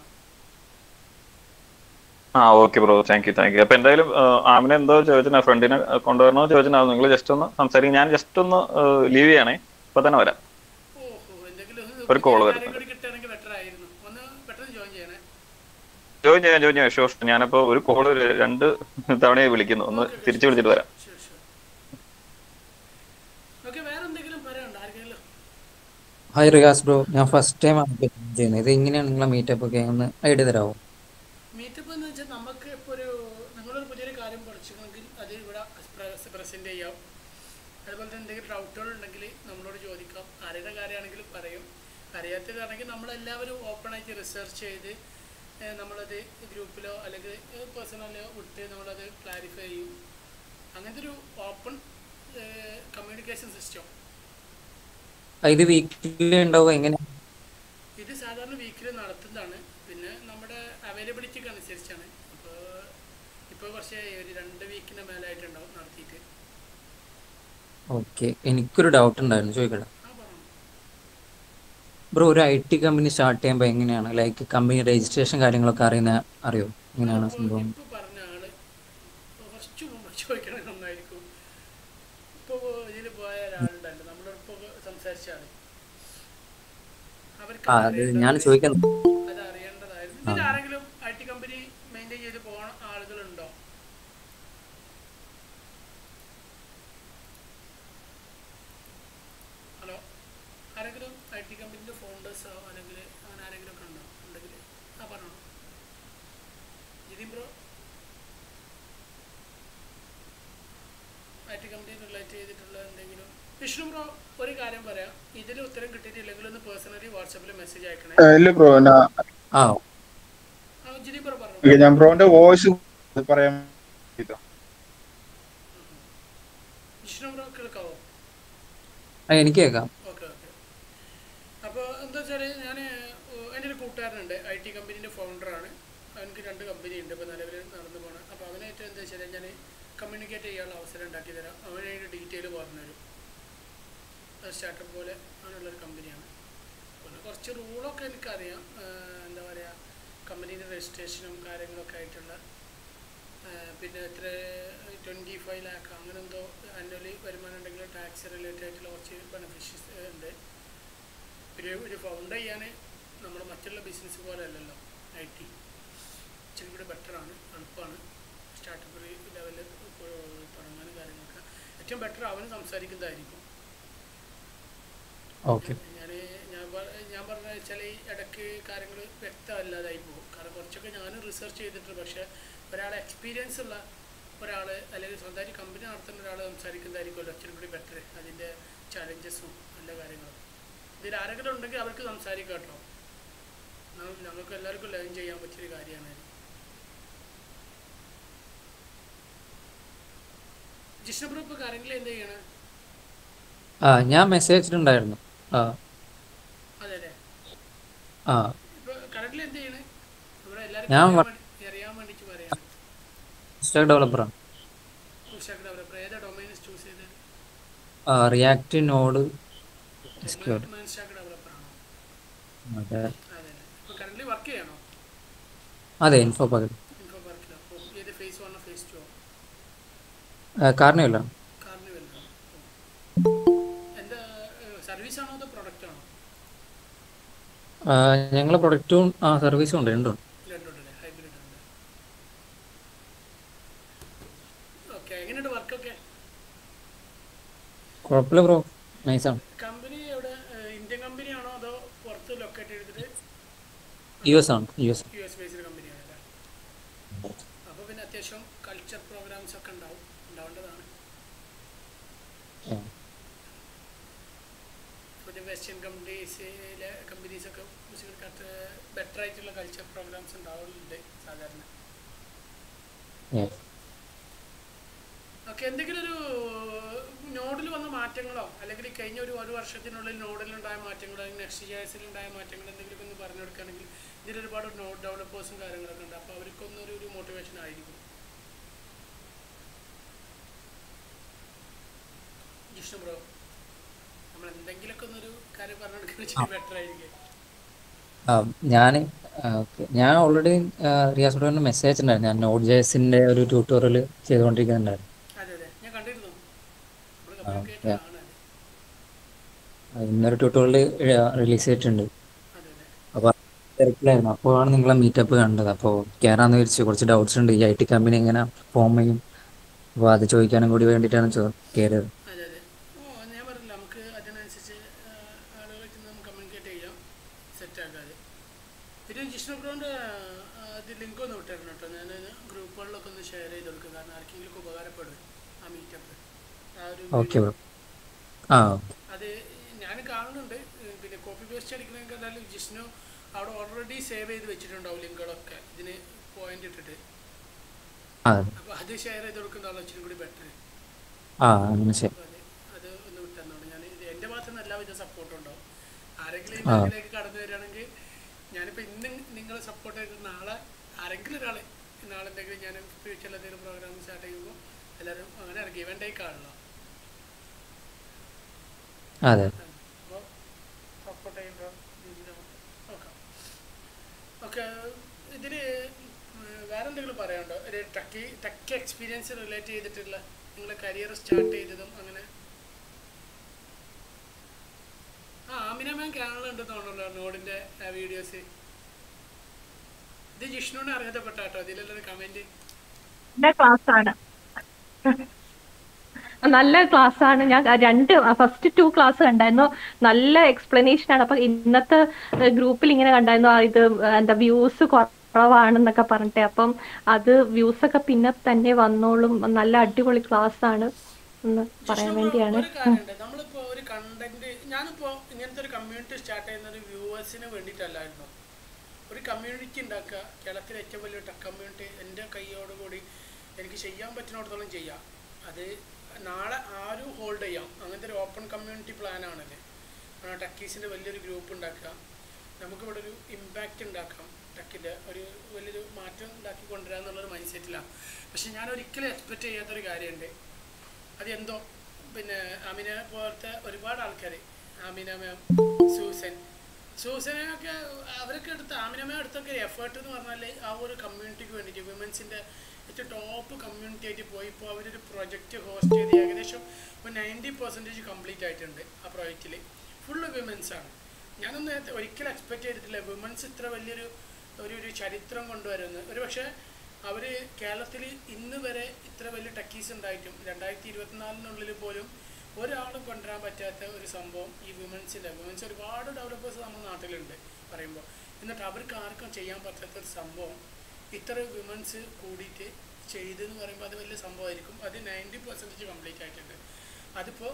ആ okay bro thank you thank you അപ്പൊ എന്തായാലും ആമിനെ എന്തോ ചോദിച്ചാ ഫ്രണ്ടിനെ കൊണ്ടുവരണോ ചോദിച്ചാൽ നിങ്ങൾ ജസ്റ്റ് ഒന്ന് സംസാരിക്കും ഞാൻ ജസ്റ്റ് ഒന്ന് ലീവ് ചെയ്യണേ ഇപ്പൊ തന്നെ വരാം ഓഹോ എന്തെങ്കിലും ഒരു call കാര്യം വരുന്നുണ്ട്. കൂടി കിട്ടുകയാണെങ്കിൽ ബെറ്റർ ആയിരുന്നു ഒന്ന് പെട്ടെന്ന് ജോയിൻ ചെയ്യണേ ജോയിൻ ചെയ്യാം ജോയിൻ ചെയ്യാം ഷുവർ ഞാനപ്പോ ഒരു കോള് രണ്ട് തവണയായി വിളിക്കുന്നു ഒന്ന് തിരിച്ചു വിളിച്ചിട്ട് വരാം ഷുവർ ഷുവർ ഓക്കെ വേറെ എന്തെങ്കിലും പറയാനുണ്ടോ ആർക്കെങ്കിലും ഹായ് റിയാസ് ബ്രോ ഞാൻ ഫസ്റ്റ് ടൈം ആണ് ചെയ്യുന്നത് ഇത് എങ്ങനെയാണ് നിങ്ങളെ മീറ്റപ്പ് ഒക്കെ ഒന്ന് ഐഡിയ തരാമോ മീറ്റപ്പ് എന്ന് വെച്ചാൽ നമുക്ക് ഇപ്പോൾ ഒരു നിങ്ങളൊരു പുതിയൊരു കാര്യം പഠിച്ചിട്ടുണ്ടെങ്കിൽ അത് ഇവിടെ പ്രസൻറ്റ് ചെയ്യാം അതുപോലെ തന്നെ എന്തെങ്കിലും ഡൗട്ടുകൾ ഉണ്ടെങ്കിൽ നമ്മളോട് ചോദിക്കാം അറിയുന്ന കാര്യമാണെങ്കിലും പറയും അറിയാത്തതാണെങ്കിൽ നമ്മളെല്ലാവരും ഓപ്പണായിട്ട് റിസർച്ച് ചെയ്ത് ഏഹ്, നമ്മളത് ഗ്രൂപ്പിലോ അല്ലെങ്കിൽ പേഴ്സണലോ വിട്ട് നമ്മളത് ക്ലാരിഫൈ ചെയ്യും അങ്ങനത്തെ ഒരു ഓപ്പൺ കമ്മ്യൂണിക്കേഷൻ സിസ്റ്റം ഇത് വീക്കിലി ഉണ്ടാവുക എങ്ങനെ ഇത് സാധാരണ വീക്കിൽ നടത്തുന്നതാണ് പിന്നെ നമ്മുടെ അവൈലബിലിറ്റിക്ക് അനുസരിച്ചാണ് അപ്പോൾ ഇപ്പോൾ കുറച്ച് ഒരു രണ്ട് വീക്കിന് മേലായിട്ടുണ്ടാവും നടത്തിയിട്ട് ഓക്കെ എനിക്കൊരു ഡൗട്ട് ഉണ്ടായിരുന്നു ചോദിക്കട്ടെ ആ പറഞ്ഞു ബ്രോ ഒരു ഐ ടി കമ്പനി സ്റ്റാർട്ട് ചെയ്യുമ്പോൾ എങ്ങനെയാണ് ലൈക്ക് കമ്പനി രജിസ്ട്രേഷൻ കാര്യങ്ങളൊക്കെ അറിയുന്ന അറിയോ എങ്ങനെയാണ് സംഭവം ഇപ്പോൾ പറഞ്ഞ ആള് കുറച്ച് മുമ്പ് ചോദിക്കണത് നന്നായിരിക്കും ഇപ്പോൾ ഇതിൽ പോയ ഒരാളുണ്ടല്ലോ നമ്മളോടൊപ്പം സംസാരിച്ച ആള് അവർക്ക് ആ അത് ഞാൻ ചോദിക്കുന്നത് അത് അറിയേണ്ടതായിരുന്നു ഇതിൽ ആരെങ്കിലും ഐ ടി കമ്പനി മെയിൻറ്റെയിൻ ചെയ്ത് പോകുന്ന ആളുകളുണ്ടോ ഹലോ ആരെങ്കിലും ഐ ടി കമ്പനിയുടെ ഫോണ്ടേഴ്സോ അല്ലെങ്കിൽ അങ്ങനെ ആരെങ്കിലും ഒക്കെ ഉണ്ടോ ഉണ്ടെങ്കിൽ ആ പറഞ്ഞോ Jithin bro I T company relate ചെയ്തിട്ടുള്ള എന്തെങ്കിലും വിഷ്ണു ബ്രോ ഒരു കാര്യം പറയാം ഇതിൽ ഉത്തരം കിട്ടിയിട്ടില്ലെങ്കിൽ ഒന്ന് പേഴ്സണലി വാട്സാപ്പിൽ മെസ്സേജ് അയക്കണേ ഏ, ഇല്ല ബ്രോ ആ ആ, ജിതിൻ ബ്രോ പറഞ്ഞു ഞാൻ ബ്രോന്റെ വോയിസ് പറയാൻ വേണ്ടിയിട്ടാ. വിഷ്ണു ബ്രോ കേൾക്കാവോ ആ, എനിക്ക് കേൾക്കാം ഓക്കെ ഓക്കെ അപ്പോൾ എന്താ വെച്ചാൽ ഞാൻ എൻ്റെ ഒരു കൂട്ടുകാരനുണ്ട് ഐ ടി കമ്പനീൻ്റെ ഫൗണ്ടറാണ് അവനക്ക് രണ്ട് കമ്പനി ഉണ്ട് ഇപ്പോൾ നിലവിൽ നടന്നു പോകണം അപ്പോൾ അവനായിട്ട് എന്താ വെച്ചാൽ ഞാൻ കമ്മ്യൂണിക്കേറ്റ് ചെയ്യാനുള്ള അവസരം ഉണ്ടാക്കി തരാം അവൻ അതിൻ്റെ ഡീറ്റെയിൽ പറഞ്ഞു തരും സ്റ്റാർട്ടപ്പ് പോലെ അങ്ങനെയുള്ളൊരു കമ്പനിയാണ് പിന്നെ കുറച്ച് റൂളൊക്കെ എനിക്കറിയാം ആഹ് എന്താ പറയുക കമ്പനീൻ്റെ രജിസ്ട്രേഷനും കാര്യങ്ങളൊക്കെ ആയിട്ടുള്ള ആഹ് പിന്നെ എത്ര ട്വൻറ്റി ഫൈവ് ലാക്ക് അങ്ങനെ എന്തോ ആനുവലി വരുമാനം ഉണ്ടെങ്കിൽ ടാക്സ് റിലേറ്റഡ് ആയിട്ടുള്ള കുറച്ച് ബെനിഫിഷ്യസ് ഉണ്ട് ഒരു ഒരു ഫൗണ്ട് ചെയ്യാൻ നമ്മുടെ മറ്റുള്ള ബിസിനസ് പോലെ അല്ലല്ലോ ഐ ടി ഇച്ചിരി കൂടി ബെറ്ററാണ് എളുപ്പമാണ് സ്റ്റാർട്ടപ്പ് ലെവലിൽ തുടങ്ങാനും കാര്യങ്ങളൊക്കെ ഏറ്റവും ബെറ്റർ അവന് സംസാരിക്കുന്നതായിരിക്കും ഓക്കെ ഞാൻ ഞാൻ പ- ഞാൻ പറഞ്ഞ വെച്ചാൽ ഈ ഇടയ്ക്ക് കാര്യങ്ങൾ വ്യക്തമല്ലാതായി പോകും കാരണം കുറച്ചൊക്കെ ഞാൻ റിസർച്ച് ചെയ്തിട്ടുണ്ട് പക്ഷേ ഒരാളെ എക്സ്പീരിയൻസ് ഉള്ള ഒരാൾ അല്ലെങ്കിൽ സ്വന്തമായിട്ട് കമ്പനി നടത്തുന്ന ഒരാൾ സംസാരിക്കുന്നതായിരിക്കുമല്ലോ ഇച്ചിരി കൂടി ബെറ്റർ അതിൻ്റെ ചാലഞ്ചസും എല്ലാ കാര്യങ്ങളും ഇതിൽ ആരെങ്കിലും ഉണ്ടെങ്കിൽ അവർക്ക് സംസാരിക്കാം കേട്ടോ ന- ഞങ്ങൾക്ക് എല്ലാവർക്കും ലേൺ ചെയ്യാൻ പറ്റിയൊരു കാര്യമാണ് ഇത്. ജിഷ്ണു ഇപ്പോൾ കാര്യങ്ങൾ എന്ത് ചെയ്യണം ആ ഞാൻ മെസ്സേജ് അയച്ചിട്ടുണ്ടായിരുന്നു ആ അതെ അതെ ആ ഇപ്പൊ കറന്റ് എന്ത് ചെയ്യണേ ഇവിടെ ഞാൻ എല്ലാവർക്കും വ- അറിയാൻ വേണ്ടി- അറിയാൻ വേണ്ടിട്ട് പറയാണ് സ്റ്റാക്ക് ഡെവലപ്പറാണ് ഉഷാക്ക് ഡെവലപ്പർ ഏതാ ഡൊമൈൻസ് ചൂസ് ചെയ്തത് React Node SQL. Stack developer ആണോ അതെ അതെ അതെ ഇപ്പൊ കറന്റ് വർക്ക് ചെയ്യണോ അതെ ഇൻഫോ പകൽ ഇൻഫോ പാർക്കിലോ അപ്പോൾ ഏത് ഫേസ് വണ്ണോ ഫേസ് ടു കാരണമില്ല കാറിന് വരുന്നത് എന്താ സർവീസ് ആണോ അതോ പ്രൊഡക്റ്റ് ആണോ ഞങ്ങളെ പ്രൊഡക്റ്റും ആ സർവീസും ഉണ്ട് രണ്ടും രണ്ടുണ്ടല്ലേ ഹൈബ്രിഡ് ഉണ്ട് ഓക്കെ എങ്ങനെയുണ്ട് വർക്കൊക്കെ കുഴപ്പമില്ല ബ്രോ നൈസാണ് കമ്പനി എവിടെ ഏഹ്, ഇന്ത്യൻ കമ്പനിയാണോ അതോ പുറത്ത് ലൊക്കേറ്റ് ചെയ്തിട്ട് യു എസ് ആണ് U S U S based കമ്പനിയാണ് അല്ലേ അപ്പോൾ പിന്നെ അത്യാവശ്യം കൾച്ചർ പ്രോഗ്രാംസ് ഒക്കെ ഉണ്ടാവും ഉണ്ടാവേണ്ടതാണ് പിന്നെ വെസ്റ്റേൺ കമ്പനീസിലെ കമ്പനീസൊക്കെ മുസ്ലിംകൾക്ക് ബെറ്റർ ആയിട്ടുള്ള കൾച്ചർ പ്രോഗ്രാംസ് ഉണ്ടാവുന്നുണ്ട് സാധാരണ ഓക്കെ എന്തെങ്കിലും ഒരു നോഡിൽ വന്ന മാറ്റങ്ങളോ അല്ലെങ്കിൽ ഈ കഴിഞ്ഞ ഒരു ഒരു വർഷത്തിനുള്ളിൽ നോഡിലുണ്ടായ മാറ്റങ്ങളോ അല്ലെങ്കിൽ നെക്സ്റ്റ് ജേഴ്സിൽ ഉണ്ടായ മാറ്റങ്ങൾ എന്തെങ്കിലും ഒന്ന് പറഞ്ഞു കൊടുക്കുകയാണെങ്കിൽ ഇതിൽ ഒരുപാട് നോഡ് ഡെവലപ്പേഴ്സും കാര്യങ്ങളൊക്കെ ഉണ്ട് അപ്പോൾ അവർക്കൊന്നൊരു ഒരു മോട്ടിവേഷൻ ആയിരിക്കും ജിഷ്ണു ബ്രോ നമ്മൾ എന്തെങ്കിലുമൊക്കെ ഒന്നൊരു കാര്യം പറഞ്ഞു കൊടുക്കുന്നത് ബെറ്റർ ആയിരിക്കും ഞാൻ ഞാൻ ഓൾറെഡി റിയാസോടെ മെസ്സേജ് അയച്ചിട്ടുണ്ടായിരുന്നു ഞാൻ നോട്ട് ജേസിന്റെ ഒരു ട്യൂട്ടോറിയൽ ചെയ്തുകൊണ്ടിരിക്കുന്നുണ്ടായിരുന്നു അതെ അതെ ഞാൻ കണ്ടിരുന്നു നമ്മൾ ആ, കമ്മ്യൂണിക്കേറ്റ് yeah. ആണ് ആ, ഇന്നൊരു ട്യൂട്ടോറിയൽ റിലീസ് ചെയ്തിട്ടുണ്ട് അതെ അതെ അപ്പോൾ തിരക്കിലായിരുന്നു അപ്പോഴാണ് നിങ്ങളെ മീറ്റപ്പ് കണ്ടത് അപ്പോൾ കയറാന്ന് വിചാരിച്ചു കുറച്ച് ഡൗട്ട്സ് ഉണ്ട് ഈ ഐ ടി കമ്പനി എങ്ങനെ ഫോം ചെയ്യും അപ്പോൾ അത് ചോദിക്കാനും കൂടി വേണ്ടിയിട്ടാണ് ചോ കയറിയത് അതെ അതെ ഓ ഞാൻ പറഞ്ഞില്ല നമുക്ക് അതിനനുസരിച്ച് ആ, ആളുകളായിട്ട് നമുക്ക് കമ്മ്യൂണിക്കേറ്റ് ചെയ്യാം സെറ്റ് ആക്കാതെ പിന്നെ ജിഷ്ണു ബ്രോൻ്റെ അത് ലിങ്ക് ഒന്ന് വിട്ടായിരുന്നു കേട്ടോ ഞാൻ ഗ്രൂപ്പുകളിലൊക്കെ ഒന്ന് ഷെയർ ചെയ്ത് കൊടുക്കുക കാരണം ആർക്കെങ്കിലും ഉപകാരപ്പെടും ആ മീറ്റപ്പ് ആ ഒരു ഓക്കെ video. ബ്രോ ആ അത് ഞാൻ കാണുന്നുണ്ട് ഏ, പിന്നെ കോപ്പി പേസ്റ്റ് അടിക്കണമെങ്കിൽ ജിഷ്ണു അവിടെ ഓൾറെഡി സേവ് ചെയ്ത് വെച്ചിട്ടുണ്ടാവും ലിങ്കുകളൊക്കെ ഇതിന് പോയിന്റ് ഇട്ടിട്ട് ആ അപ്പോൾ അത് ഷെയർ ചെയ്ത് കൊടുക്കുന്നതാണ് ഇച്ചിരി കൂടി ബെറ്റർ ആ അങ്ങനെ ശരി അപ്പോൾ അത് അത് ഒന്ന് വിട്ടെന്നോട് ഞാൻ ഇത് എൻ്റെ ഭാഗത്ത് നിന്ന് എല്ലാവിധ സപ്പോർട്ടും ഉണ്ടാവും ആരെങ്കിലും ഈ ആ. മേഖലയിലേക്ക് കടന്നു വരികയാണെങ്കിൽ ഞാനിപ്പോൾ ഇന്ന് നിങ്ങളെ സപ്പോർട്ട് ചെയ്ത് നാളെ ആരെങ്കിലും ഒരാൾ നാളെ എന്തെങ്കിലും ഞാൻ ഫ്യൂച്ചറിൽ എന്തെങ്കിലും പ്രോഗ്രാം സ്റ്റാർട്ട് ചെയ്യുമ്പോൾ എല്ലാവരും അങ്ങനെ ഇറങ്ങി ഇവൻ ടേക്ക് ആണല്ലോ അതെ അപ്പോൾ സപ്പോർട്ട് ചെയ്യുമ്പോൾ നോക്കാം ഓക്കെ ഇതിൽ വേറെ എന്തെങ്കിലും പറയാനുണ്ടോ ഒരു ടക്കി ടക്കി എക്സ്പീരിയൻസ് റിലേറ്റ് ചെയ്തിട്ടുള്ള നിങ്ങളെ കരിയർ സ്റ്റാർട്ട് ചെയ്തതും അങ്ങനെ ആ ആമിന മാം കാണലുണ്ട് തോന്നുന്നല്ലോ നോഡിൻ്റെ വീഡിയോസ് ഇത് ജിഷ്ണുവിനെ അറിയപ്പെട്ട കേട്ടോ ഇതിലുള്ളൊരു കമൻറ്റ് നല്ല ക്ലാസ് ആണ് നല്ല ക്ലാസ് ആണ് ഞാൻ രണ്ട് ഫസ്റ്റ് ടു ക്ലാസ് കണ്ടായിരുന്നു നല്ല എക്സ്പ്ലനേഷൻ ആണ് അപ്പൊ ഇന്നത്തെ ഗ്രൂപ്പിൽ ഇങ്ങനെ കണ്ടായിരുന്നു ആ ഇത് എന്താ വ്യൂസ് കുറവാണെന്നൊക്കെ പറഞ്ഞിട്ട് അപ്പം അത് വ്യൂസ് ഒക്കെ പിന്നെ തന്നെ വന്നോളും നല്ല അടിപൊളി ക്ലാസ് ആണ് എന്ന് പറയാൻ ജിഷ്ണു വേണ്ടിയാണ് ഒരു കാര്യമുണ്ട് നമ്മളിപ്പോ ഒരു കണ്ടന്റ് ഞാനിപ്പോ ഇങ്ങനത്തെ ഒരു കമ്മ്യൂണിറ്റി സ്റ്റാർട്ട് ചെയ്യുന്നത് വ്യൂവേഴ്സിന് വേണ്ടിയിട്ടല്ലായിരുന്നു ഒരു കമ്മ്യൂണിറ്റി ഉണ്ടാക്കുക കേരളത്തിലെ ഏറ്റവും വലിയ ടെക് കമ്മ്യൂണിറ്റി എൻ്റെ കൈയോടുകൂടി എനിക്ക് ചെയ്യാൻ പറ്റുന്നിടത്തോളം ചെയ്യാം അത് നാളെ ആരും ഹോൾഡ് ചെയ്യാം അങ്ങനത്തെ ഒരു ഓപ്പൺ കമ്മ്യൂണിറ്റി പ്ലാനാണത് ടെക്കീസിൻ്റെ വലിയൊരു ഗ്രൂപ്പ് ഉണ്ടാക്കുക നമുക്കിവിടെ ഒരു ഇമ്പാക്റ്റ് ഉണ്ടാക്കാം ടെക്കിൻ്റെ ഒരു വലിയൊരു മാറ്റം ഉണ്ടാക്കി കൊണ്ടുവരിക എന്നുള്ളൊരു മൈൻഡ് സെറ്റിലാണ് പക്ഷെ ഞാൻ ഒരിക്കലും എക്സ്പെക്റ്റ് ചെയ്യാത്തൊരു കാര്യമുണ്ട് അത് എന്തോ പിന്നെ അമിന പോലത്തെ ഒരുപാട് ആൾക്കാർ അമിന മാം സൂസൻ സൂസനൊക്കെ അവരൊക്കെ എടുത്ത ആമിന മാം എടുത്തൊക്കെ എഫേർട്ട് എന്ന് പറഞ്ഞാൽ ആ ഒരു കമ്മ്യൂണിറ്റിക്ക് വേണ്ടിയിട്ട് വിമൻസിൻ്റെ ഏറ്റവും ടോപ്പ് കമ്മ്യൂണിറ്റി ആയിട്ട് പോയി ഇപ്പോൾ അവരൊരു പ്രൊജക്റ്റ് ഹോസ്റ്റ് ചെയ്ത് ഏകദേശം ഒരു നയൻറ്റി പെർസെൻറ്റേജ് കംപ്ലീറ്റ് ആയിട്ടുണ്ട് ആ പ്രോജക്റ്റിൽ ഫുള്ള് വിമൻസ് ആണ് ഞാനൊന്നും നേരത്തെ ഒരിക്കലും എക്സ്പെക്ട് ചെയ്തിട്ടില്ല വിമൻസ് ഇത്ര വലിയൊരു ഒരു ഒരു ചരിത്രം കൊണ്ടുവരുന്നത് ഒരു പക്ഷേ അവർ കേരളത്തിൽ ഇന്ന് വരെ ഇത്ര വലിയ ടക്കീസ് ഉണ്ടായിട്ടും രണ്ടായിരത്തി ഇരുപത്തിനാലിനുള്ളിൽ പോലും ഒരാളും കൊണ്ടുവരാൻ പറ്റാത്ത ഒരു സംഭവം ഈ വിമൻസിൻ്റെ വിമൻസ് ഒരുപാട് ഡെവലപ്പേഴ്സ് നമ്മുടെ നാട്ടിലുണ്ട് പറയുമ്പോൾ എന്നിട്ട് അവർക്ക് ആർക്കും ചെയ്യാൻ പറ്റാത്ത ഒരു സംഭവം ഇത്ര വിമൻസ് കൂടിയിട്ട് ചെയ്തെന്ന് പറയുമ്പോൾ അത് വലിയ സംഭവമായിരിക്കും അത് നയൻറ്റി പെർസെൻറ്റേജ് കംപ്ലീറ്റ് ആയിട്ടുണ്ട് അതിപ്പോൾ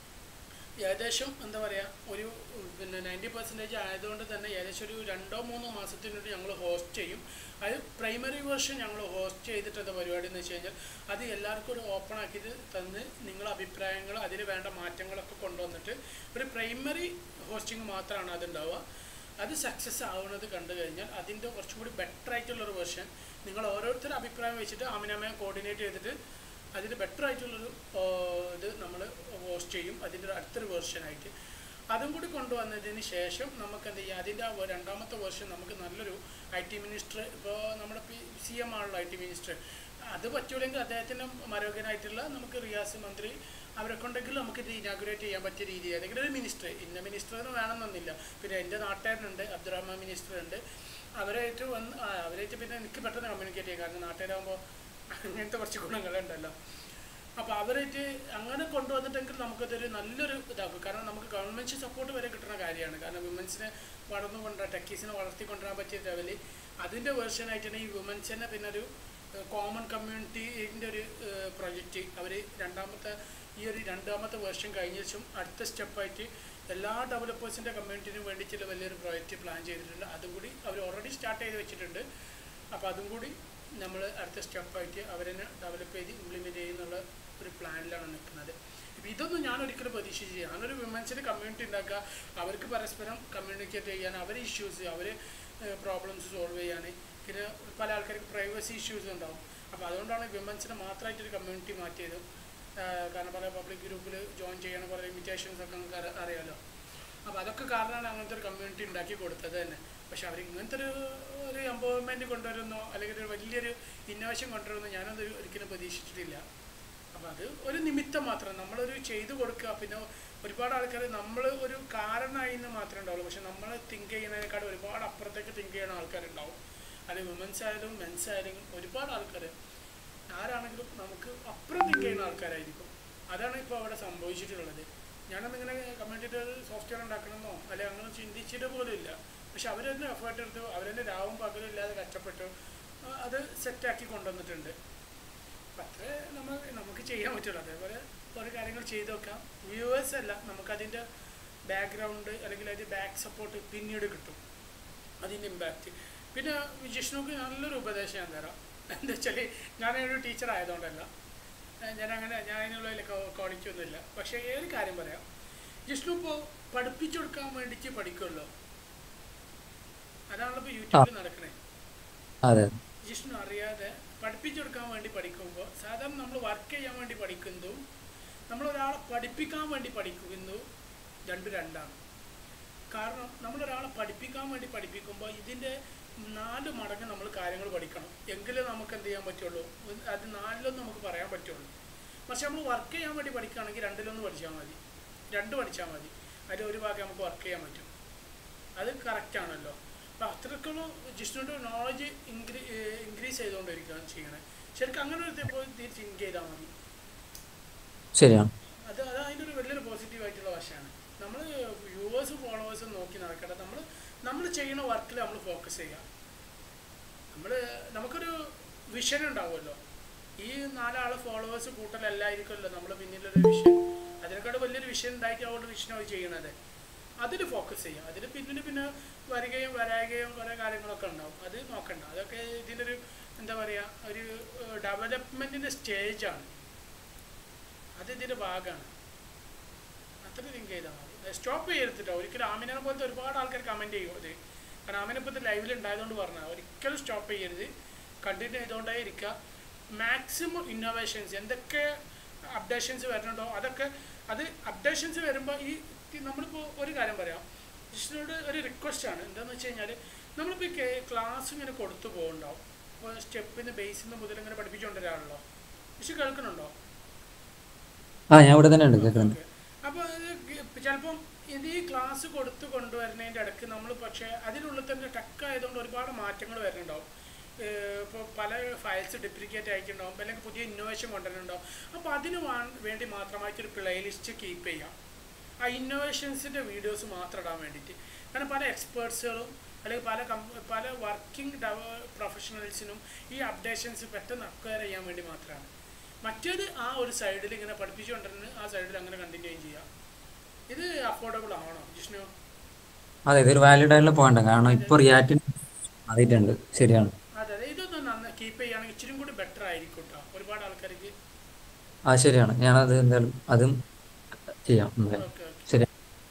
ഏകദേശം എന്താ പറയുക ഒരു ഉം, പിന്നെ നയൻറ്റി പെർസെൻറ്റേജ് ആയതുകൊണ്ട് തന്നെ ഏകദേശം ഒരു രണ്ടോ മൂന്നോ മാസത്തിനുള്ളിൽ ഞങ്ങൾ ഹോസ്റ്റ് ചെയ്യും അത് പ്രൈമറി വേർഷൻ ഞങ്ങൾ ഹോസ്റ്റ് ചെയ്തിട്ടുള്ള പരിപാടി എന്ന് വെച്ച് കഴിഞ്ഞാൽ അത് എല്ലാവർക്കും ഒരു ഓപ്പൺ ആക്കിയിട്ട് തന്ന് നിങ്ങളുടെ അഭിപ്രായങ്ങൾ അതിൽ വേണ്ട മാറ്റങ്ങളൊക്കെ കൊണ്ടുവന്നിട്ട് ഒരു പ്രൈമറി ഹോസ്റ്റിംഗ് മാത്രമാണ് അതുണ്ടാവുക അത് സക്സസ് ആവുന്നത് കണ്ടു കഴിഞ്ഞാൽ അതിൻ്റെ കുറച്ചും കൂടി ബെറ്റർ ആയിട്ടുള്ളൊരു വേർഷൻ നിങ്ങൾ ഓരോരുത്തരുടെ അഭിപ്രായം വെച്ചിട്ട് ആമിനാമയെ കോർഡിനേറ്റ് ചെയ്തിട്ട് അതിന് ബെറ്റർ ആയിട്ടുള്ളൊരു ആ, ഇത് നമ്മൾ ഹോസ്റ്റ് ചെയ്യും അതിൻ്റെ ഒരു അടുത്തൊരു വേർഷനായിട്ട് അതും കൂടി കൊണ്ടുവന്നതിന് ശേഷം നമുക്ക് എന്ത് ചെയ്യാം അതിൻ്റെ ആ ഒരു രണ്ടാമത്തെ വേർഷൻ നമുക്ക് നല്ലൊരു ഐ ടി മിനിസ്റ്റർ ഇപ്പോൾ നമ്മുടെ പി സി എം ആണല്ലോ ഐ ടി മിനിസ്റ്റർ അത് പറ്റൂലെങ്കിൽ അദ്ദേഹത്തിന് മരോഗ്യനായിട്ടുള്ള നമുക്ക് റിയാസ് മന്ത്രി അവരെ കൊണ്ടെങ്കിലും നമുക്ക് ഇത് ഇനാഗുറേറ്റ് ചെയ്യാൻ പറ്റിയ രീതി ഏതെങ്കിലും ഒരു മിനിസ്റ്റർ ഇന്ന മിനിസ്റ്റർ എന്ന് വേണമെന്നൊന്നുമില്ല പിന്നെ എൻ്റെ നാട്ടുകാരനുണ്ട് അബ്ദുറഹ്മാൻ മിനിസ്റ്റർ ഉണ്ട് അവരായിട്ട് വന്ന് ആ, അവരായിട്ട് പിന്നെ എനിക്ക് പെട്ടെന്ന് കമ്മ്യൂണിക്കേറ്റ് ചെയ്യാം കാരണം നാട്ടുകാരാകുമ്പോൾ അങ്ങനത്തെ കുറച്ച് ഗുണങ്ങളുണ്ടല്ലോ അപ്പോൾ അവരായിട്ട് അങ്ങനെ കൊണ്ടുവന്നിട്ടെങ്കിൽ നമുക്കതൊരു നല്ലൊരു ഇതാക്കും കാരണം നമുക്ക് ഗവൺമെൻറ് സപ്പോർട്ട് വരെ കിട്ടുന്ന കാര്യമാണ് കാരണം വിമൻസിനെ വളർന്നു കൊണ്ടുവരാൻ ടെക്കീസിനെ വളർത്തി കൊണ്ടുവരാൻ പറ്റിയ ലെവലിൽ അതിൻ്റെ വേർഷനായിട്ടാണ് ഈ വിമൻസിനെ പിന്നെ ഒരു കോമൺ കമ്മ്യൂണിറ്റീൻ്റെ ഒരു പ്രൊജക്റ്റ് അവർ രണ്ടാമത്തെ ഈ ഒരു രണ്ടാമത്തെ വേർഷൻ കഴിഞ്ഞ ശേഷം അടുത്ത സ്റ്റെപ്പായിട്ട് എല്ലാ ഡെവലപ്പേഴ്സിൻ്റെ കമ്മ്യൂണിറ്റിനും വേണ്ടിയിട്ടുള്ള വലിയൊരു പ്രോജക്റ്റ് പ്ലാൻ ചെയ്തിട്ടുണ്ട് അതും കൂടി അവർ ഓൾറെഡി സ്റ്റാർട്ട് ചെയ്ത് വെച്ചിട്ടുണ്ട് അപ്പോൾ അതും കൂടി നമ്മൾ അടുത്ത സ്റ്റെപ്പായിട്ട് അവരെന്നെ ഡെവലപ്പ് ചെയ്ത് ഇംപ്ലിമെൻറ്റ് ചെയ്യുന്നുള്ള ഒരു പ്ലാനിലാണ് നിൽക്കുന്നത് ഇപ്പം ഇതൊന്നും ഞാൻ ഒരിക്കലും പ്രതീക്ഷിച്ച് ഞാനൊരു വിമൻസിന് കമ്മ്യൂണിറ്റി ഉണ്ടാക്കുക അവർക്ക് പരസ്പരം കമ്മ്യൂണിക്കേറ്റ് ചെയ്യാൻ അവരെ ഇഷ്യൂസ് അവർ പ്രോബ്ലംസ് സോൾവ് ചെയ്യാൻ പിന്നെ പല ആൾക്കാർക്ക് പ്രൈവസി ഇഷ്യൂസ് ഉണ്ടാവും അപ്പോൾ അതുകൊണ്ടാണ് വിമൻസിന് മാത്രമായിട്ടൊരു കമ്മ്യൂണിറ്റി മാറ്റിയത് ആഹ് കാരണം പല പബ്ലിക് ഗ്രൂപ്പിൽ ജോയിൻ ചെയ്യണ കുറേ ഇൻവിറ്റേഷൻസ് ഒക്കെ നമുക്ക് അറി- അറിയാലോ അപ്പോൾ അതൊക്കെ കാരണമാണ് അങ്ങനത്തെ ഒരു കമ്മ്യൂണിറ്റി ഉണ്ടാക്കി കൊടുത്തത് തന്നെ പക്ഷെ അവർ ഇങ്ങനത്തെ ഒരു ഒരു എംപവർമെൻറ്റ് കൊണ്ടുവരുന്നോ അല്ലെങ്കിൽ ഒരു വലിയൊരു ഇന്നോവേഷൻ കൊണ്ടുവരുന്നോ ഞാനത് ഒരിക്കലും പ്രതീക്ഷിച്ചിട്ടില്ല അപ്പോൾ അത് ഒരു നിമിത്തം മാത്രം നമ്മളൊരു ചെയ്തു കൊടുക്കുക പിന്നെ ഒരുപാട് ആൾക്കാർ നമ്മൾ ഒരു കാരണമായി എന്ന് മാത്രമേ ഉണ്ടാവുള്ളൂ പക്ഷെ നമ്മൾ തിങ്ക് ചെയ്യുന്നതിനേക്കാൾ ഒരുപാട് അപ്പുറത്തേക്ക് തിങ്ക് ചെയ്യുന്ന ആൾക്കാരുണ്ടാവും അത് വിമൻസ് ആയാലും മെൻസ് ആയാലും ഒരുപാട് ആൾക്കാർ ആരാണെങ്കിലും നമുക്ക് അപ്പുറം തിങ്ക് ചെയ്യുന്ന ആൾക്കാരായിരിക്കും അതാണ് ഇപ്പോൾ അവിടെ സംഭവിച്ചിട്ടുള്ളത് ഞാനൊന്നും ഇങ്ങനെ കമ്മ്യൂണിറ്റി സോഫ്റ്റ്വെയർ ഉണ്ടാക്കണമെന്നോ അല്ലെങ്കിൽ അങ്ങനെ ചിന്തിച്ചിട്ട് പോലും ഇല്ല പക്ഷെ അവർ തന്നെ എഫേർട്ട് എടുത്തു അവർ തന്നെ രാവും പകലും ഇല്ലാതെ കഷ്ടപ്പെട്ടു ആ, അത് സെറ്റാക്കി കൊണ്ടുവന്നിട്ടുണ്ട് അപ്പം അത്രേ നമ്മൾ നമുക്ക് ചെയ്യാൻ പറ്റുള്ളൂ അതേപോലെ കുറേ കാര്യങ്ങൾ ചെയ്ത് വെക്കാം വ്യൂവേഴ്സ് അല്ല നമുക്കതിൻ്റെ ബാക്ക്ഗ്രൗണ്ട് അല്ലെങ്കിൽ അതിൻ്റെ ബാക്ക് സപ്പോർട്ട് പിന്നീട് കിട്ടും അതിൻ്റെ ഇമ്പാക്റ്റ് പിന്നെ ജിഷ്ണുക്ക് നല്ലൊരു ഉപദേശം ഞാൻ തരാം എന്താ വെച്ചാൽ ഞാനൊരു ടീച്ചർ ആയതുകൊണ്ടല്ല ഏഹ് ഞാൻ അങ്ങനെ ഞാൻ അതിനുള്ള ക്വാളിറ്റി ഒന്നുമില്ല പക്ഷേ ഏത് കാര്യം പറയാം ജിഷ്ണു ഇപ്പോൾ പഠിപ്പിച്ചു കൊടുക്കാൻ വേണ്ടിയിട്ട് പഠിക്കുമല്ലോ അതാണല്ലോ ഇപ്പോൾ യൂട്യൂബിൽ നടക്കണേ അതെ ജിഷ്ണു അറിയാതെ പഠിപ്പിച്ചു കൊടുക്കാൻ വേണ്ടി പഠിക്കുമ്പോൾ സാധാരണ നമ്മൾ വർക്ക് ചെയ്യാൻ വേണ്ടി പഠിക്കുന്നതും നമ്മൾ ഒരാളെ പഠിപ്പിക്കാൻ വേണ്ടി പഠിക്കുന്നതും രണ്ട് രണ്ടാണ് കാരണം നമ്മൾ ഒരാളെ പഠിപ്പിക്കാൻ വേണ്ടി പഠിപ്പിക്കുമ്പോൾ ഇതിൻ്റെ നാല് മടങ്ങ് നമ്മൾ കാര്യങ്ങൾ പഠിക്കണം എങ്കിലേ നമുക്ക് എന്ത് ചെയ്യാൻ പറ്റുള്ളൂ അത് നാലിലൊന്നും നമുക്ക് പറയാൻ പറ്റുള്ളൂ പക്ഷെ നമ്മൾ വർക്ക് ചെയ്യാൻ വേണ്ടി പഠിക്കുകയാണെങ്കിൽ രണ്ടിലൊന്ന് പഠിച്ചാൽ മതി രണ്ട് പഠിച്ചാൽ മതി അതിൽ ഒരു ഭാഗം നമുക്ക് വർക്ക് ചെയ്യാൻ പറ്റും അത് കറക്റ്റ് ആണല്ലോ അപ്പം അത്രക്കുള്ള ജിഷ്ണുവിൻ്റെ നോളജ് ഇൻക്രീ ഇൻക്രീസ് ചെയ്തുകൊണ്ടിരിക്കുകയാണ് ചെയ്യണത് ശരിക്കും അങ്ങനെ ഒരു തിങ്ക് ചെയ്താൽ മതി ശരിയാണ് അത് അത് അതിൻ്റെ ഒരു വലിയൊരു പോസിറ്റീവ് ആയിട്ടുള്ള വശമാണ് നമ്മൾ വ്യൂവേഴ്സും ഫോളോവേഴ്സും നോക്കി നടക്കട്ടെ നമ്മൾ നമ്മൾ ചെയ്യുന്ന വർക്കിൽ നമ്മൾ ഫോക്കസ് ചെയ്യുക നമ്മൾ നമുക്കൊരു വിഷൻ ഉണ്ടാവുമല്ലോ ഈ നാലാള് ഫോളോവേഴ്സ് കൂട്ടലല്ലായിരിക്കുമല്ലോ നമ്മൾ പിന്നിലൊരു വിഷൻ അതിനെക്കാട് വലിയൊരു വിഷൻ ഉണ്ടായിട്ട് അവിടെ വിഷൻ അവർ ചെയ്യണത് അതിൽ ഫോക്കസ് ചെയ്യുക അതിന് പിന്നിൽ പിന്നെ വരികയും വരാകുകയും കുറേ കാര്യങ്ങളൊക്കെ ഉണ്ടാവും അത് നോക്കണ്ട അതൊക്കെ ഇതിൻ്റെ ഒരു എന്താ പറയുക ഒരു ഡെവലപ്മെൻറ്റിൻ്റെ സ്റ്റേജാണ് അത് ഇതിൻ്റെ ഭാഗമാണ് അത്ര തിങ്ക് ചെയ്താൽ മതി സ്റ്റോപ്പ് ചെയ്തിട്ടോ ഒരിക്കലും ആമിനെ പോലത്തെ ഒരുപാട് ആൾക്കാർ കമൻറ്റ് ചെയ്യും അത് കാരണം ആമിനെ ഇപ്പോൾ ലൈവിൽ ഉണ്ടായതുകൊണ്ട് പറഞ്ഞാൽ ഒരിക്കലും സ്റ്റോപ്പ് ചെയ്യരുത് കണ്ടിന്യൂ ചെയ്തുകൊണ്ടേ ഇരിക്കുക മാക്സിമം ഇന്നോവേഷൻസ് എന്തൊക്കെ അപ്ഡേഷൻസ് വരുന്നുണ്ടോ അതൊക്കെ അത് അപ്ഡേഷൻസ് വരുമ്പോൾ ഈ ഈ നമ്മളിപ്പോൾ ഒരു കാര്യം പറയാം ജിഷ്ണുടെ ഒരു റിക്വസ്റ്റ് ആണ് എന്താണെന്ന് വെച്ച് കഴിഞ്ഞാൽ നമ്മളിപ്പോൾ ഈ ക്ലാസ് ഇങ്ങനെ കൊടുത്തു പോകുന്നുണ്ടാവും ഇപ്പോൾ സ്റ്റെപ്പിന് ബേസിൽ നിന്ന് മുതൽ ഇങ്ങനെ പഠിപ്പിച്ചുകൊണ്ടിരാണല്ലോ ജിഷു കേൾക്കുന്നുണ്ടോ ആ ഞാൻ ഇവിടെ തന്നെ ഉണ്ട് കേൾക്കുന്നുണ്ട് അപ്പോൾ ചിലപ്പം ഇത് ഈ ക്ലാസ് കൊടുത്ത് കൊണ്ടുവരുന്നതിൻ്റെ ഇടയ്ക്ക് നമ്മൾ പക്ഷേ അതിനുള്ളിൽ തന്നെ ടക്ക് ആയതുകൊണ്ട് ഒരുപാട് മാറ്റങ്ങൾ വരുന്നുണ്ടാവും ഇപ്പോൾ പല ഫയൽസ് ഡ്യൂപ്ലിക്കേറ്റ് ആയിട്ടുണ്ടാവും അല്ലെങ്കിൽ പുതിയ ഇന്നോവേഷൻ കൊണ്ടുവരുന്നുണ്ടാവും അപ്പോൾ അതിന് വാ- വേണ്ടി മാത്രമായിട്ടൊരു പ്ലേലിസ്റ്റ് കീപ്പ് ചെയ്യാം ആ ഇന്നോവേഷൻസിൻ്റെ വീഡിയോസ് മാത്രം ഇടാൻ വേണ്ടിയിട്ട് കാരണം പല എക്സ്പേർട്സുകളും അല്ലെങ്കിൽ പല കം പല വർക്കിംഗ് പ്രൊഫഷണൽസിനും ഈ അപ്ഡേഷൻസ് പെട്ടെന്ന് അക്വയർ ചെയ്യാൻ വേണ്ടി മാത്രമാണ് മറ്റേത് ആ ഒരു സൈഡിൽ ഇങ്ങനെ പഠിപ്പിച്ചുകൊണ്ടിരുന്ന് ആ സൈഡിൽ അങ്ങനെ കണ്ടിന്യൂ ചെയ്യാം ഇത് അഫോർഡബിൾ ആണോ ജിഷ്ണു അതെ ഇതൊരു വാലിഡ് ആയിട്ടുള്ള പോയിന്റ് കാരണം ഇപ്പോൾ റിയാക്റ്റിന് മാറിയിട്ടുണ്ട് ശരിയാണ് അതെ അതെ ഇതൊന്ന് നന്ന കീപ്പ് ചെയ്യുകയാണെങ്കിൽ ഇച്ചിരി കൂടി ബെറ്റർ ആയിരിക്കും കേട്ടോ ഒരുപാട് ആൾക്കാർക്ക് ആ ശരിയാണ് ഞാനത് എന്തായാലും അതും ചെയ്യാം എന്തായാലും ഓക്കെ ഓക്കെ ശരി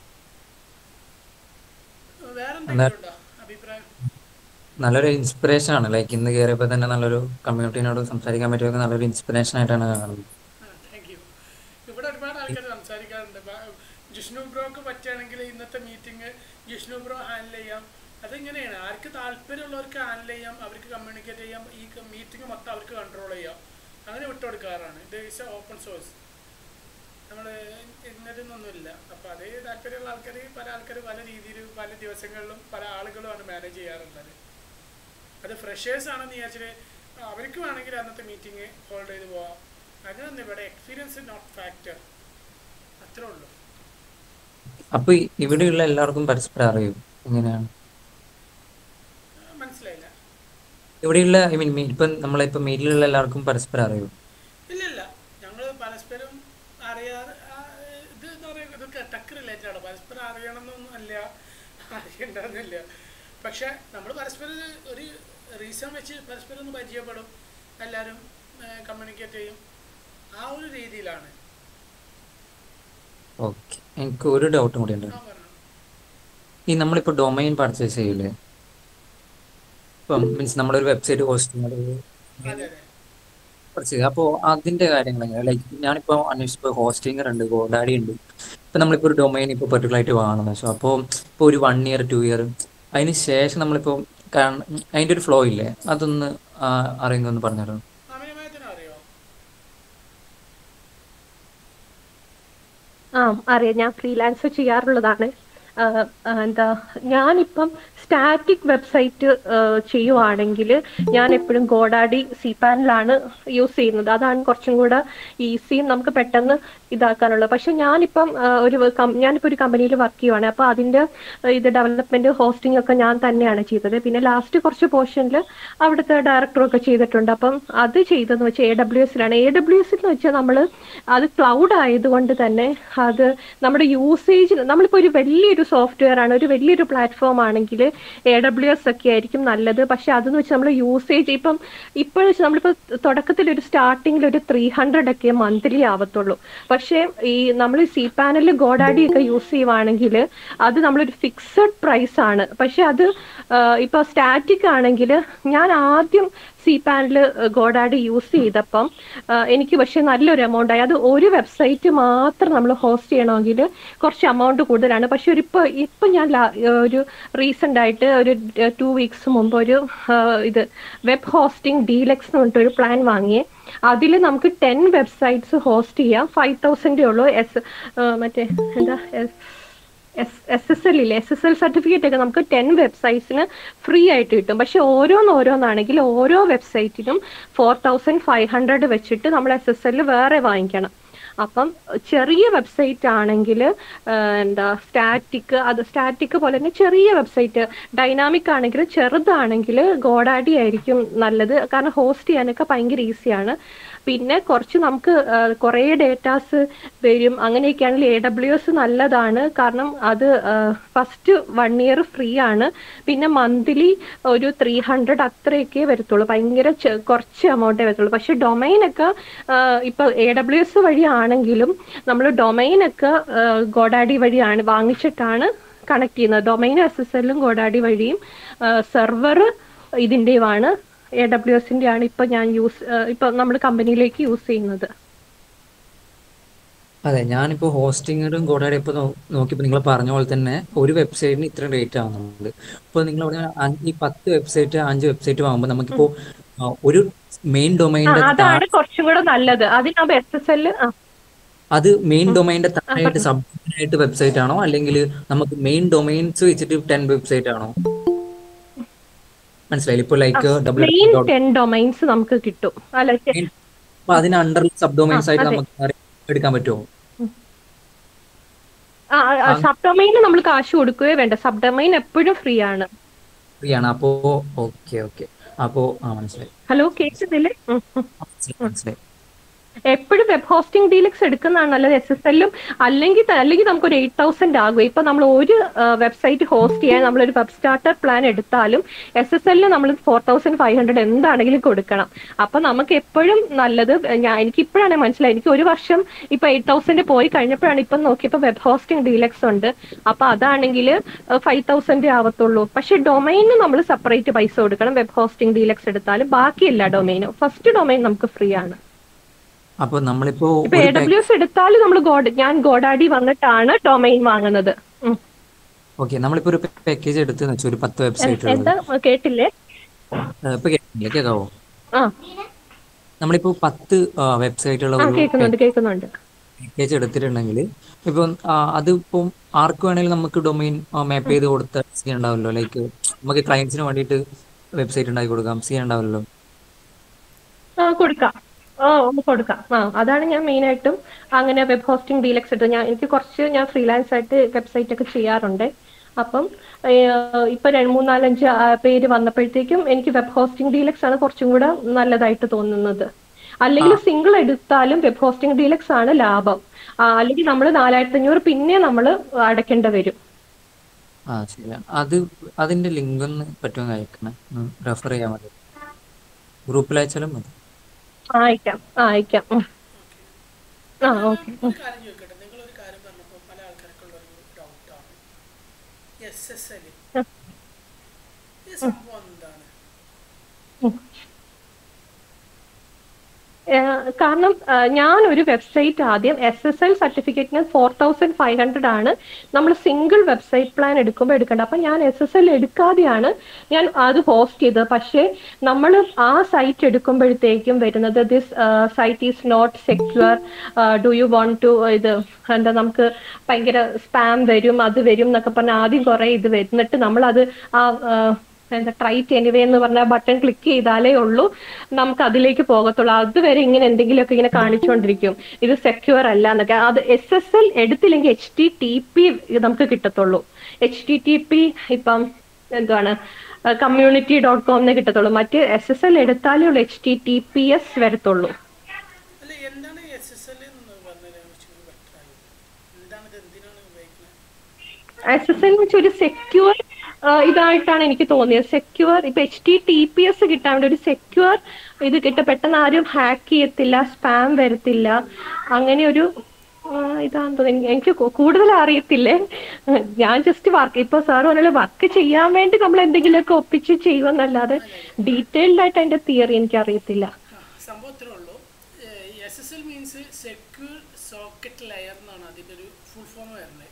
വേറെ എന്തെങ്കിലും ഉണ്ടോ അഭിപ്രായം നല്ലൊരു ഇൻസ്പിറേഷൻ ആണ് ലൈക്ക് ഇന്ന് കയറിയപ്പോൾ തന്നെ നല്ലൊരു കമ്മ്യൂണിറ്റിനോട് സംസാരിക്കാൻ പറ്റിയൊക്കെ നല്ലൊരു ഇൻസ്പിറേഷൻ ആയിട്ടാണ് കാണുന്നത് താങ്ക് യു ഇവിടെ ഒരുപാട് ആൾക്കാർ സംസാരിക്കാറുണ്ട് ബ- ജിഷ്ണു ബ്രോക്ക് പറ്റുകയാണെങ്കിൽ ഇന്നത്തെ മീറ്റിംഗ് ജിഷ്ണു ബ്രോ ഹാൻഡിൽ ചെയ്യാം അതിങ്ങനെയാണ് ആർക്ക് താല്പര്യമുള്ളവർക്ക് ഹാൻഡിൽ ചെയ്യാം അവർക്ക് കമ്മ്യൂണിക്കേറ്റ് ചെയ്യാം ഈ മീറ്റിംഗ് മൊത്തം അവർക്ക് കൺട്രോൾ ചെയ്യാം അങ്ങനെ വിട്ടുകൊടുക്കാറാണ് ഇത് ഈസ് ഓപ്പൺ സോഴ്സ് നമ്മൾ ഇന്നതെന്നൊന്നുമില്ല അപ്പോൾ അതേ താല്പര്യമുള്ള ആൾക്കാർ പല ആൾക്കാർ പല രീതിയിൽ പല ദിവസങ്ങളിലും പല ആളുകളുമാണ് മാനേജ് ചെയ്യാറുള്ളത് അത് ഫ്രഷേഴ്സ് ആണെന്ന് വിചാരിച്ചിട്ട് അവർക്ക് വേണമെങ്കിൽ അന്നത്തെ മീറ്റിംഗ് ഹോൾഡ് ചെയ്ത് പോവാം അങ്ങനൊന്നും ഇവിടെ എക്സ്പീരിയൻസ് നോട്ട് ഫാക്ടർ അത്രേ ഉള്ളൂ അപ്പൊ ഈ- ഇവിടെയുള്ള എല്ലാവർക്കും പരസ്പരം അറിയും എങ്ങനെയാണ് ആ, മനസ്സിലായില്ല ഇവിടെയുള്ള ഐ മീൻ ഇപ്പം നമ്മളിപ്പോ മീറ്റിലുള്ള എല്ലാവർക്കും പരസ്പരം അറിയും ഇല്ല ഇല്ല ഞങ്ങൾ പരസ്പരം അറിയാതെ ആ, ഇത് എന്ന് പറയുന്നത് ഇതൊക്കെ ടെക് റിലേറ്റഡ് ആണ് പരസ്പരം അറിയണമെന്നൊന്നും അല്ല അറിയണ്ടെന്നില്ല പക്ഷെ നമ്മൾ പരസ്പരം ഒരു റീസൺ വെച്ച് പരസ്പരം ഒന്ന് പരിചയപ്പെടും എല്ലാവരും കമ്മ്യൂണിക്കേറ്റ് ചെയ്യും ആ ഒരു രീതിയിലാണ് ഓക്കെ എനിക്ക് ഒരു ഡൗട്ടും കൂടി ഉണ്ട് ആ പറഞ്ഞു ഈ നമ്മളിപ്പോ ഡൊമൈൻ പർച്ചേസ് ചെയ്യില്ലേ ഇപ്പം മീൻസ് നമ്മളൊരു വെബ്സൈറ്റ് ഹോസ്റ്റ് അതെ അതെ പർച്ചേസ് അപ്പോൾ അതിന്റെ കാര്യങ്ങൾ എങ്ങനെയാണ് ലൈക്ക് ഞാനിപ്പോൾ അന്വേഷിച്ചപ്പോൾ ഹോസ്റ്റിംഗർ ഉണ്ട് ഗോഡാഡി ഉണ്ട് ഇപ്പം നമ്മളിപ്പോൾ ഒരു ഡൊമൈൻ ഇപ്പോൾ പെർട്ടിക്കുലർ ആയിട്ട് വാങ്ങുന്നത് വെച്ചോ അപ്പോൾ ഇപ്പോൾ ഒരു വൺ ഇയർ ടു ഇയർ അതിന് ശേഷം നമ്മളിപ്പോൾ കാണ- അതിന്റെ ഒരു ഫ്ലോ ഇല്ലേ അതൊന്ന് ആ, അറിയുമെങ്കിൽ ഒന്ന് പറഞ്ഞുതരാം അമിനമയത്തിന് അറിയോ ആ അറിയാം ഞാൻ ഫ്രീലാൻസ് ചെയ്യാറുള്ളതാണ് ആ, ആ, എന്താ ഞാനിപ്പം സ്റ്റാറ്റിക് വെബ്സൈറ്റ് ചെയ്യുവാണെങ്കിൽ ഞാൻ എപ്പോഴും ഗോഡാഡി സി പാനലാണ് യൂസ് ചെയ്യുന്നത് അതാണ് കുറച്ചും കൂടെ ഈസിയും നമുക്ക് പെട്ടെന്ന് ഇതാക്കാനുള്ളത് പക്ഷെ ഞാനിപ്പം ആ, ഒരു കം- ഞാനിപ്പോൾ ഒരു കമ്പനിയിൽ വർക്ക് ചെയ്യുവാണ് അപ്പോൾ അതിൻ്റെ ഇത് ഡെവലപ്മെന്റ് ഹോസ്റ്റിംഗ് ഒക്കെ ഞാൻ തന്നെയാണ് ചെയ്തത് പിന്നെ ലാസ്റ്റ് കുറച്ച് പോർഷനിൽ അവിടുത്തെ ഡയറക്ടറും ഒക്കെ ചെയ്തിട്ടുണ്ട് അപ്പം അത് ചെയ്തതെന്ന് വെച്ചാൽ എ ഡബ്ല്യു എസിലാണ് എ ഡബ്ല്യു എസ് എന്ന് വെച്ചാൽ നമ്മൾ അത് ക്ലൗഡ് ആയതുകൊണ്ട് തന്നെ അത് നമ്മുടെ യൂസേജിന് നമ്മളിപ്പോൾ ഒരു വലിയൊരു സോഫ്റ്റ്വെയർ ആണ് ഒരു വലിയൊരു പ്ലാറ്റ്ഫോം ആണെങ്കിൽ എ ഡബ്ല്യു എസ് ഒക്കെ ആയിരിക്കും നല്ലത് പക്ഷെ അതെന്ന് വെച്ചാൽ നമ്മൾ യൂസേജ് ഇപ്പം ഇപ്പോൾ നമ്മളിപ്പോൾ തുടക്കത്തിൽ ഒരു സ്റ്റാർട്ടിങ്ങിൽ ഒരു ത്രീ ഹൺഡ്രഡ് ഒക്കെ മന്ത്ലി ആവത്തുള്ളൂ പക്ഷേ ഈ നമ്മൾ സി പാനലിൽ ഗോഡാഡി ഒക്കെ യൂസ് ചെയ്യുവാണെങ്കിൽ അത് നമ്മളൊരു ഫിക്സഡ് പ്രൈസ് ആണ് പക്ഷെ അത് ഇപ്പോൾ സ്റ്റാറ്റിക് ആണെങ്കിൽ ഞാൻ ആദ്യം സി പാനൽ ഗോഡാഡി യൂസ് ചെയ്തപ്പം ആ, എനിക്ക് പക്ഷെ നല്ലൊരു എമൗണ്ട് ആയി അത് ഒരു വെബ്സൈറ്റ് മാത്രം നമ്മൾ ഹോസ്റ്റ് ചെയ്യണമെങ്കിൽ കുറച്ച് എമൗണ്ട് കൂടുതലാണ് പക്ഷെ ഒരു ഇപ്പോൾ ഇപ്പം ഞാൻ ലാ- ഒരു റീസെൻ്റ് ആയിട്ട് ഒരു ടു വീക്സ് മുമ്പ് ഒരു ആ, ഇത് വെബ് ഹോസ്റ്റിംഗ് ഡീലക്സ് എന്ന് പറഞ്ഞിട്ട് ഒരു പ്ലാൻ വാങ്ങിയേ അതിൽ നമുക്ക് ടെൻ വെബ്സൈറ്റ്സ് ഹോസ്റ്റ് ചെയ്യാം ഫൈവ് തൗസൻഡേ ഉള്ളൂ എസ് മറ്റേ എന്താ എസ് എസ് എസ് എൽ ഇല്ലേ എസ് എസ് എൽ സർട്ടിഫിക്കറ്റ് ഒക്കെ നമുക്ക് ടെൻ വെബ്സൈറ്റ്സിന് ഫ്രീ ആയിട്ട് കിട്ടും പക്ഷെ ഓരോന്ന് ഓരോന്നാണെങ്കിൽ ഓരോ വെബ്സൈറ്റിനും ഫോർ തൗസൻഡ് ഫൈവ് ഹൺഡ്രഡ് വെച്ചിട്ട് നമ്മൾ എസ് എസ് എൽ വേറെ വാങ്ങിക്കണം അപ്പം ചെറിയ വെബ്സൈറ്റ് ആണെങ്കിൽ എന്താ സ്റ്റാറ്റിക് അത് സ്റ്റാറ്റിക് പോലെ തന്നെ ചെറിയ വെബ്സൈറ്റ് ഡൈനാമിക് ആണെങ്കിൽ ചെറുതാണെങ്കിൽ ഗോഡാഡി ആയിരിക്കും നല്ലത് കാരണം ഹോസ്റ്റ് ചെയ്യാനൊക്കെ ഭയങ്കര ഈസിയാണ് പിന്നെ കുറച്ച് നമുക്ക് ആ, കുറേ ഡേറ്റാസ് വരും അങ്ങനെയൊക്കെയാണെങ്കിൽ എ ഡബ്ല്യു എസ് നല്ലതാണ് കാരണം അത് ഫസ്റ്റ് വൺ ഇയർ ഫ്രീ ആണ് പിന്നെ മന്ത്ലി ഒരു ത്രീ ഹൺഡ്രഡ് അത്രയൊക്കെ വരത്തുള്ളൂ ഭയങ്കര ചെ- കുറച്ച് എമൗണ്ടേ വരത്തുള്ളൂ പക്ഷെ ഡൊമൈനൊക്കെ ഇപ്പൊ എ ഡബ്ല്യു എസ് വഴിയാണെങ്കിലും നമ്മൾ ഡൊമൈനൊക്കെ ഗോഡാഡി വഴിയാണ് വാങ്ങിച്ചിട്ടാണ് കണക്ട് ചെയ്യുന്നത് ഡൊമൈൻ എസ് എസ് എല്ലും ഗോഡാഡി വഴിയും സെർവർ ഇതിൻ്റെയുമാണ് എ ഡബ്ല്യു എസിന്റെ ആണ് ഇപ്പൊ ഞാൻ യൂസ് ഇപ്പൊ നമ്മൾ കമ്പനിയിലേക്ക് യൂസ് ചെയ്യുന്നത് അതെ ഞാനിപ്പോൾ ഹോസ്റ്റിംഗറും ഗോഡാഡി ഇപ്പോൾ നോക്കിയപ്പോൾ നിങ്ങൾ പറഞ്ഞ പോലെ തന്നെ ഒരു വെബ്സൈറ്റിന് ഇത്ര റേറ്റ് ആവുന്നുണ്ട് ഇപ്പോൾ നിങ്ങൾ പറഞ്ഞ അ- ഈ പത്ത് വെബ്സൈറ്റ് അഞ്ച് വെബ്സൈറ്റ് വാങ്ങുമ്പോൾ നമുക്കിപ്പോൾ ആ, ഒരു മെയിൻ ആ ഡൊമൈനിന്റെ അതാണ് കുറച്ചും കൂടെ നല്ലത് അതിനാകുമ്പോ എസ് എസ് എൽ അത് മെയിൻ ഡൊമൈൻ്റെ താഴെയായിട്ട് സബ് ആയിട്ട് വെബ്സൈറ്റ് ആണോ അല്ലെങ്കിൽ നമുക്ക് മെയിൻ ഡൊമൈൻസ് വെച്ചിട്ട് ടെൻ വെബ്സൈറ്റ് ആണോ മനസ്സിലായില്ല ഇപ്പൊ like W main ten domains നമുക്ക് കിട്ടും അല്ല ചെ- അപ്പൊ അതിന് അണ്ടർ സബ് ഡൊമൈൻസ് ആ, ആയിട്ട് അതെ. നമുക്ക് വേറെ എടുക്കാൻ പറ്റുമോ സബ് ഡൊമൈന് നമ്മൾ കാശ് കൊടുക്കുകയോ വേണ്ട സബ് ഡൊമൈൻ എപ്പോഴും ഫ്രീ ആണ് ഫ്രീ ആണ് അപ്പോ ഓക്കെ ഓക്കെ അപ്പോ ആ മനസ്സിലായി ഹലോ കേൾക്കുന്നില്ലേ ഉം, ഉം. മനസ്സിലായി മനസ്സിലായി എപ്പോഴും വെബ് ഹോസ്റ്റിംഗ് ഡീലക്സ് എടുക്കുന്നതാണ് നല്ലത് എസ് എസ് എല്ലും അല്ലെങ്കിൽ ത- അല്ലെങ്കിൽ നമുക്ക് ഒരു എയ്റ്റ് തൗസൻഡ് ആകും ഇപ്പൊ നമ്മൾ ഒരു വെബ്സൈറ്റ് ഹോസ്റ്റ് ചെയ്യാൻ നമ്മളൊരു വെബ് സ്റ്റാർട്ടർ പ്ലാൻ എടുത്താലും എസ് എസ് എല്ലിന് നമ്മൾ ഫോർ തൗസൻഡ് ഫൈവ് ഹൺഡ്രഡ് എന്താണെങ്കിലും കൊടുക്കണം അപ്പൊ നമുക്ക് എപ്പോഴും നല്ലത് ഞാൻ എനിക്ക് ഇപ്പോഴാണ് മനസ്സിലായി എനിക്ക് ഒരു വർഷം ഇപ്പൊ എയ്റ്റ് തൗസൻഡ് പോയി കഴിഞ്ഞപ്പോഴാണ് ഇപ്പം നോക്കിയപ്പോൾ വെബ് ഹോസ്റ്റിംഗ് ഡീലക്സ് ഉണ്ട് അപ്പൊ അതാണെങ്കിൽ ഫൈവ് തൗസൻഡ് ആവത്തുള്ളൂ പക്ഷെ ഡൊമൈന് നമ്മൾ സെപ്പറേറ്റ് പൈസ കൊടുക്കണം വെബ് ഹോസ്റ്റിംഗ് ഡീലക്സ് എടുത്താലും ബാക്കിയില്ല ഡൊമൈന് ഫസ്റ്റ് ഡൊമൈൻ നമുക്ക് ഫ്രീ ആണ് അപ്പൊ നമ്മളിപ്പോ ഇപ്പൊ ഒരു എ ഡബ്ല്യു എസ് എടുത്താൽ നമ്മൾ ഗോഡ് ഞാൻ ഗോഡാഡി വന്നിട്ടാണ് ഡൊമൈൻ വാങ്ങുന്നത് ഉം. ഓക്കെ നമ്മളിപ്പോ ഒരു പാക്കേജ് എടുത്തെന്ന് വെച്ചാൽ ഒരു പത്ത് വെബ്സൈറ്റ് ഉള്ളത് എന്താ കേട്ടില്ലേ ഏഹ് ഇപ്പൊ കേൾക്കുന്നില്ല കേൾക്കാവോ ആ നമ്മളിപ്പോ പത്ത് വെബ്സൈറ്റുള്ള ആ ഒരു കേൾക്കുന്നുണ്ട് കേൾക്കുന്നുണ്ട് പാക്കേജ് എടുത്തിട്ടുണ്ടെങ്കിൽ ഇപ്പം ആ, അതിപ്പം ആർക്ക് വേണമെങ്കിലും നമുക്ക് ഡൊമൈൻ മാപ്പ് ചെയ്ത് കൊടുത്ത സീൻ ഉണ്ടാവല്ലോ ലൈക്ക് നമുക്ക് ക്ലയൻസിന് വേണ്ടിയിട്ട് വെബ്സൈറ്റ് ഉണ്ടാക്കി കൊടുക്കാം സീൻ ഉണ്ടാവല്ലോ ആ കൊടുക്കാം ആ ഒന്ന് കൊടുക്കാം ആ അതാണ് ഞാൻ മെയിൻ ആയിട്ടും അങ്ങനെ വെബ് ഹോസ്റ്റിംഗ് ഡീലക്സ് എടുത്തത് ഞാൻ എനിക്ക് കുറച്ച് ഞാൻ ഫ്രീലാൻസ് ആയിട്ട് വെബ്സൈറ്റ് ഒക്കെ ചെയ്യാറുണ്ട് അപ്പം ഏഹ്, ഇപ്പൊ രണ്ട് മൂന്നാലഞ്ച് ആ, പേര് വന്നപ്പോഴത്തേക്കും എനിക്ക് വെബ് ഹോസ്റ്റിംഗ് ഡീലക്സ് ആണ് കുറച്ചും കൂടെ നല്ലതായിട്ട് തോന്നുന്നത് അല്ലെങ്കിൽ സിംഗിൾ എടുത്താലും വെബ് ഹോസ്റ്റിംഗ് ഡീലക്സ് ആണ് ലാഭം ആ, അല്ലെങ്കിൽ നമ്മൾ നാലായിരത്തി അഞ്ഞൂറ് പിന്നെ നമ്മൾ അടയ്ക്കേണ്ടി വരും ആ ശരിയാണ് അത് അതിന്റെ ലിങ്ക് ഒന്ന് പറ്റുമെന്ന് അയക്കണേ റെഫർ ചെയ്യാൻ മതി ഗ്രൂപ്പിൽ അയച്ചാലും മതി ആ, അയക്കാം ആ, അയക്കാം ഉം. ആ ഓക്കെ ഒരു കാര്യം ചോദിക്കട്ടെ നിങ്ങൾ ഒരു കാര്യം പറഞ്ഞപ്പോൾ പല ആൾക്കാർക്കുള്ള ഒരു ഡൗട്ടാണ് എസ് എസ് എൽ ഈ സംഭവം എന്താണ് ഏഹ് കാരണം ഏഹ് ഞാൻ ഒരു വെബ്സൈറ്റ് ആദ്യം എസ് എസ് എൽ സർട്ടിഫിക്കറ്റിന് ഫോർ തൗസൻഡ് ഫൈവ് ഹൺഡ്രഡ് ആണ് നമ്മൾ സിംഗിൾ വെബ്സൈറ്റ് പ്ലാൻ എടുക്കുമ്പോൾ എടുക്കേണ്ടത് അപ്പം ഞാൻ എസ് എസ് എൽ എടുക്കാതെയാണ് ഞാൻ അത് ഹോസ്റ്റ് ചെയ്തത് പക്ഷേ നമ്മൾ ആ സൈറ്റ് എടുക്കുമ്പോഴത്തേക്കും വരുന്നത് this site is not secure do you want to ഇത് എന്താ നമുക്ക് ഭയങ്കര സ്പാം വരും അത് വരും എന്നൊക്കെ പറഞ്ഞ് ആദ്യം കുറെ ഇത് വരുന്നിട്ട് നമ്മളത് ആ ഏഹ്, എന്താ ട്രൈറ്റ് എനിവേ എന്ന് പറഞ്ഞ ബട്ടൺ ക്ലിക്ക് ചെയ്താലേ ഉള്ളൂ നമുക്ക് അതിലേക്ക് പോകത്തുള്ളൂ അതുവരെ ഇങ്ങനെ എന്തെങ്കിലുമൊക്കെ ഇങ്ങനെ കാണിച്ചുകൊണ്ടിരിക്കും ഇത് സെക്യൂർ അല്ല എന്നൊക്കെ അത് എസ് എസ് എൽ എടുത്തില്ലെങ്കിൽ എച്ച് ടി ടി പി നമുക്ക് കിട്ടത്തുള്ളൂ എച്ച് ടി ടി പി ഇപ്പം എന്താണ് കമ്മ്യൂണിറ്റി ഡോട്ട് കോമിനെ കിട്ടത്തുള്ളൂ മറ്റ് എസ് എസ് എൽ എടുത്താലേ ഉള്ളൂ H T T P S വരത്തുള്ളൂ അല്ല എന്താണ് എസ് എസ് എൽ എന്ന് പറഞ്ഞാൽ കുറച്ചുകൂടി ബെറ്റർ ആയത് എന്താണ് ഇത് എന്തിനാണ് ഉപയോഗിക്കുന്നത് എസ് എസ് എൽ വെച്ച് ഒരു സെക്യൂർ ഇതായിട്ടാണ് എനിക്ക് തോന്നിയത് സെക്യൂർ ഇപ്പൊ H T T P S കിട്ടാൻ വേണ്ടി ഒരു സെക്യൂർ ഇത് കിട്ടും പെട്ടെന്ന് ആരും ഹാക്ക് ചെയ്യത്തില്ല സ്പാം വരത്തില്ല അങ്ങനെ ഒരു ആ, ഇതാന്ന് തോന്നുന്നു എനിക്ക് കൂ- കൂടുതൽ അറിയത്തില്ലേ ഞാൻ ജസ്റ്റ് വർക്ക് ഇപ്പൊ സാർ പറഞ്ഞാൽ വർക്ക് ചെയ്യാൻ വേണ്ടി നമ്മൾ എന്തെങ്കിലുമൊക്കെ ഒപ്പിച്ച് ചെയ്യുമെന്നല്ലാതെ ഡീറ്റെയിൽഡ് ആയിട്ട് അതിന്റെ തിയറി എനിക്ക് അറിയത്തില്ല ആ, സംഭവം ഇത്രേ ഉള്ളൂ S S L means secure socket layer എന്നാണ് അതിൻ്റെ ഒരു ഫുൾ ഫോം വരുന്നത്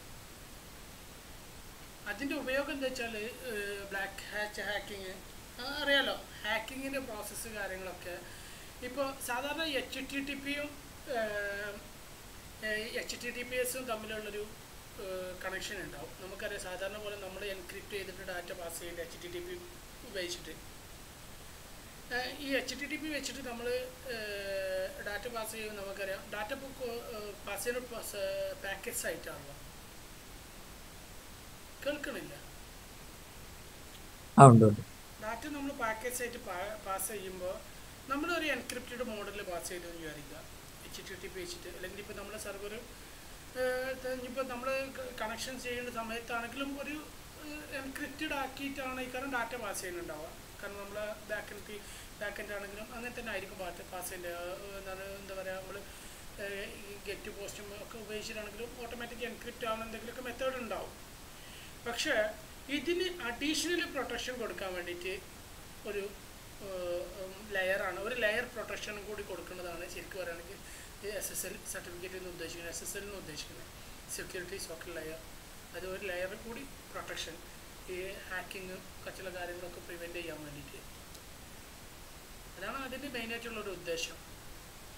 അതിൻ്റെ ഉപയോഗം എന്താ വെച്ചാൽ ബ്ലാക്ക് ഹാച്ച് ഹാക്കിങ് അറിയാലോ ഹാക്കിങ്ങിൻ്റെ പ്രോസസ്സ് കാര്യങ്ങളൊക്കെ ഇപ്പോൾ സാധാരണ എച്ച് ടി ടി പിയും എച്ച് ടി ടി പി എസും തമ്മിലുള്ളൊരു കണക്ഷൻ ഉണ്ടാവും നമുക്കറിയാം സാധാരണ പോലെ നമ്മൾ എൻക്രിപ്റ്റ് ചെയ്തിട്ട് ഡാറ്റ പാസ് ചെയ്യേണ്ട എച്ച് ടി ടി പി ഉപയോഗിച്ചിട്ട് ഏഹ് ഈ എച്ച് ടി ടി പി വെച്ചിട്ട് നമ്മൾ ഡാറ്റ പാസ് ചെയ്യുമ്പോൾ നമുക്കറിയാം ഡാറ്റ പാസ് ചെയ്യുന്ന പാക്കറ്റ്സ് ആയിട്ടാണല്ലോ കേൾക്കണില്ല ആ ഉണ്ട് ഉണ്ട് ഡാറ്റ നമ്മൾ പാക്കറ്റ്സ് ആയിട്ട് പാസ് ചെയ്യുമ്പോൾ നമ്മളൊരു എൻക്രിപ്റ്റഡ് മോഡലിൽ പാസ് ചെയ്തു എന്ന് വിചാരിക്കുക എച്ച് ടി ടി പി വെച്ചിട്ട് അല്ലെങ്കിൽ ഇപ്പോൾ നമ്മുടെ സെർവർ ഇനിയിപ്പോൾ നമ്മൾ കണക്ഷൻ ചെയ്യുന്ന സമയത്താണെങ്കിലും ഒരു എൻക്രിപ്റ്റഡ് ആക്കിയിട്ടാണ് ഈ കാരണം ഡാറ്റ പാസ് ചെയ്യുന്നുണ്ടാവുക കാരണം നമ്മൾ ബാക്ക് എൻഡ് ബാക്ക് എൻഡ് ആണെങ്കിലും അങ്ങനെ തന്നെ ആയിരിക്കും പാട്ട് പാസ് ചെയ്യേണ്ടത് എന്താണ് എന്താ പറയുക നമ്മൾ ഈ ഗെറ്റ് പോസ്റ്റും ഒക്കെ ഉപയോഗിച്ചിട്ടാണെങ്കിലും ഓട്ടോമാറ്റിക് എൻക്രിപ്റ്റ് ആവുന്ന എന്തെങ്കിലുമൊക്കെ മെത്തേഡ് ഉണ്ടാവും പക്ഷേ ഇതിന് അഡീഷണൽ പ്രൊട്ടക്ഷൻ കൊടുക്കാൻ വേണ്ടിയിട്ട് ഒരു ലെയറാണ് ഒരു ലെയർ പ്രൊട്ടക്ഷനും കൂടി കൊടുക്കുന്നതാണ് ശരിക്കും പറയുകയാണെങ്കിൽ എസ് എസ് എൽ സർട്ടിഫിക്കറ്റ് എന്ന് ഉദ്ദേശിക്കുന്നത് എസ് എസ് എൽ എന്ന് ഉദ്ദേശിക്കുന്നത് സെക്യൂരിറ്റി സോക്കറ്റ് ലെയർ അത് ഒരു ലെയർ കൂടി പ്രൊട്ടക്ഷൻ ഈ ഹാക്കിങ് ചില കാര്യങ്ങളൊക്കെ പ്രിവെൻറ്റ് ചെയ്യാൻ വേണ്ടിയിട്ട് അതാണ് അതിൻ്റെ മെയിനായിട്ടുള്ള ഒരു ഉദ്ദേശം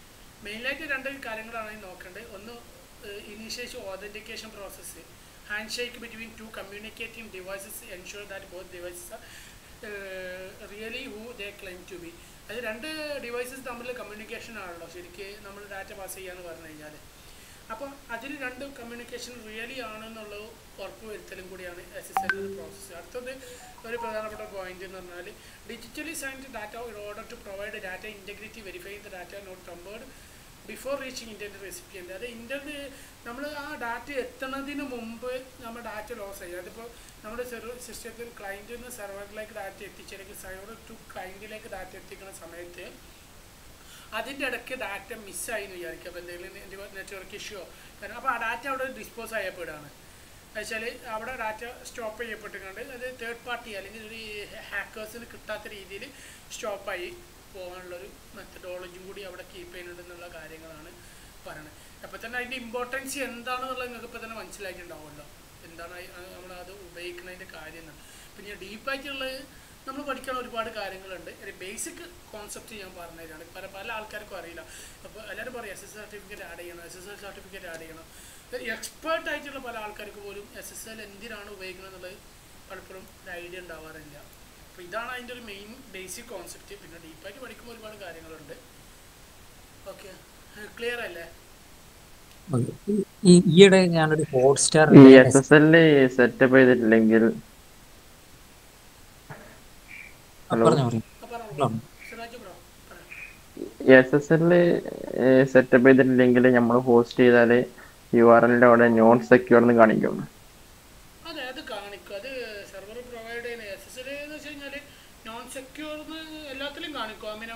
മെയിനായിട്ട് രണ്ട് കാര്യങ്ങളാണ് ഈ നോക്കേണ്ടത് ഒന്ന് initiation authentication process handshake between two communicating devices ensure that both devices really who they claim to be അത് രണ്ട് ഡിവൈസസ് തമ്മിൽ കമ്മ്യൂണിക്കേഷൻ ആണല്ലോ ശരിക്ക് നമ്മൾ ഡാറ്റ പാസ് ചെയ്യാന്ന് പറഞ്ഞു കഴിഞ്ഞാൽ അപ്പോൾ അതിൽ രണ്ട് കമ്മ്യൂണിക്കേഷൻ റിയലി ആണെന്നുള്ളത് ഉറപ്പ് വരുത്തലും കൂടിയാണ് എസ് എസ് എൽ പ്രോസസ്സ് അടുത്തത് ഒരു പ്രധാനപ്പെട്ട പോയിന്റ് എന്ന് പറഞ്ഞാൽ digitally signed data in order to provide data integrity verify the data not compared before reaching intent recipient അത് ഇൻറ്റൻറ്റ് നമ്മൾ ആ ഡാറ്റ എത്തുന്നതിന് മുമ്പ് നമ്മൾ ഡാറ്റ ലോസ് ചെയ്യും അതിപ്പോൾ നമ്മുടെ സെർവർ സിസ്റ്റത്തിൽ ക്ലയൻറ്റിൽ നിന്ന് സെർവറിലേക്ക് ഡാറ്റ എത്തിച്ചില്ലെങ്കിൽ സെർവർ ടു ക്ലയൻറ്റിലേക്ക് ഡാറ്റ എത്തിക്കുന്ന സമയത്ത് അതിൻ്റെ ഇടയ്ക്ക് ഡാറ്റ മിസ്സായി എന്ന് വിചാരിക്കുക അപ്പോൾ എന്തെങ്കിലും നെറ്റ്വർക്ക് ഇഷ്യൂ കാരണം അപ്പോൾ ആ ഡാറ്റ അവിടെ ഡിസ്പോസ് ചെയ്യപ്പെടുകയാണ് വെച്ചാൽ അവിടെ ഡാറ്റ സ്റ്റോപ്പ് ചെയ്യപ്പെട്ടുകൊണ്ട് അത് തേർഡ് പാർട്ടി അല്ലെങ്കിൽ ഒരു ഹാക്കേഴ്സിന് കിട്ടാത്ത രീതിയിൽ സ്റ്റോപ്പായി പോകാനുള്ളൊരു മെത്തഡോളജിയും കൂടി അവിടെ കീപ്പ് ചെയ്യുന്നുണ്ടെന്നുള്ള കാര്യങ്ങളാണ് പറയുന്നത് അപ്പോൾ തന്നെ അതിൻ്റെ ഇമ്പോർട്ടൻസ് എന്താണെന്നുള്ളത് നിങ്ങൾക്ക് ഇപ്പോൾ തന്നെ മനസ്സിലാക്കിയിട്ടുണ്ടാവുമല്ലോ എന്താണ് നമ്മൾ അത് ഉപയോഗിക്കുന്നതിൻ്റെ കാര്യം എന്നാണ് പിന്നെ ഞാൻ ഡീപ്പായിട്ടുള്ളത് നമ്മൾ പഠിക്കാൻ ഒരുപാട് കാര്യങ്ങളുണ്ട് ഒരു ബേസിക് കോൺസെപ്റ്റ് ഞാൻ പറഞ്ഞുതരാണ് പല പല ആൾക്കാർക്കും അറിയില്ല അപ്പോൾ എല്ലാവരും പറയും എസ് എസ് സർട്ടിഫിക്കറ്റ് ആഡ് ചെയ്യണം S S L certificate add ചെയ്യണം എക്സ്പേർട്ട് ആയിട്ടുള്ള പല ആൾക്കാർക്ക് പോലും എസ് എസ് എൽ എന്തിനാണ് ഉപയോഗിക്കുന്നത് എന്നുള്ളത് പലപ്പോഴും ഒരു ഐഡിയ ഉണ്ടാവാറില്ല അപ്പോൾ ഇതാണ് അതിൻ്റെ ഒരു മെയിൻ ബേസിക് കോൺസെപ്റ്റ് പിന്നെ ഡീപ്പായിട്ട് പഠിക്കുമ്പോൾ ഒരുപാട് കാര്യങ്ങളുണ്ട് ഓക്കെ ക്ലിയർ അല്ലേ ഈ ഈയിടെ ഞാനൊരു ഹോട്ട്സ്റ്റാർ ഈ എസ് എസ് എല്ലിൽ സെറ്റപ്പ് ചെയ്തിട്ടില്ലെങ്കിൽ ഹലോ പറഞ്ഞു പറഞ്ഞു ആ, പറഞ്ഞോളൂ പറഞ്ഞോ. സിറാജ് ബ്രോ പറയാം എസ് എസ് എല്ലിൽ സെറ്റപ്പ് ചെയ്തിട്ടില്ലെങ്കിൽ നമ്മൾ ഹോസ്റ്റ് ചെയ്താൽ യു ആർ എല്ലിന്റെ അവിടെ നോൺ സെക്യൂർ എന്ന് കാണിക്കും അതെ അത് കാണിക്കും അത് സെർവർ പ്രൊവൈഡ് ചെയ്യുന്ന എസ് എസ് എൽ എന്ന് വെച്ച് കഴിഞ്ഞാൽ നോൺ സെക്യൂർ എല്ലാത്തിലും കാണിക്കും അമിന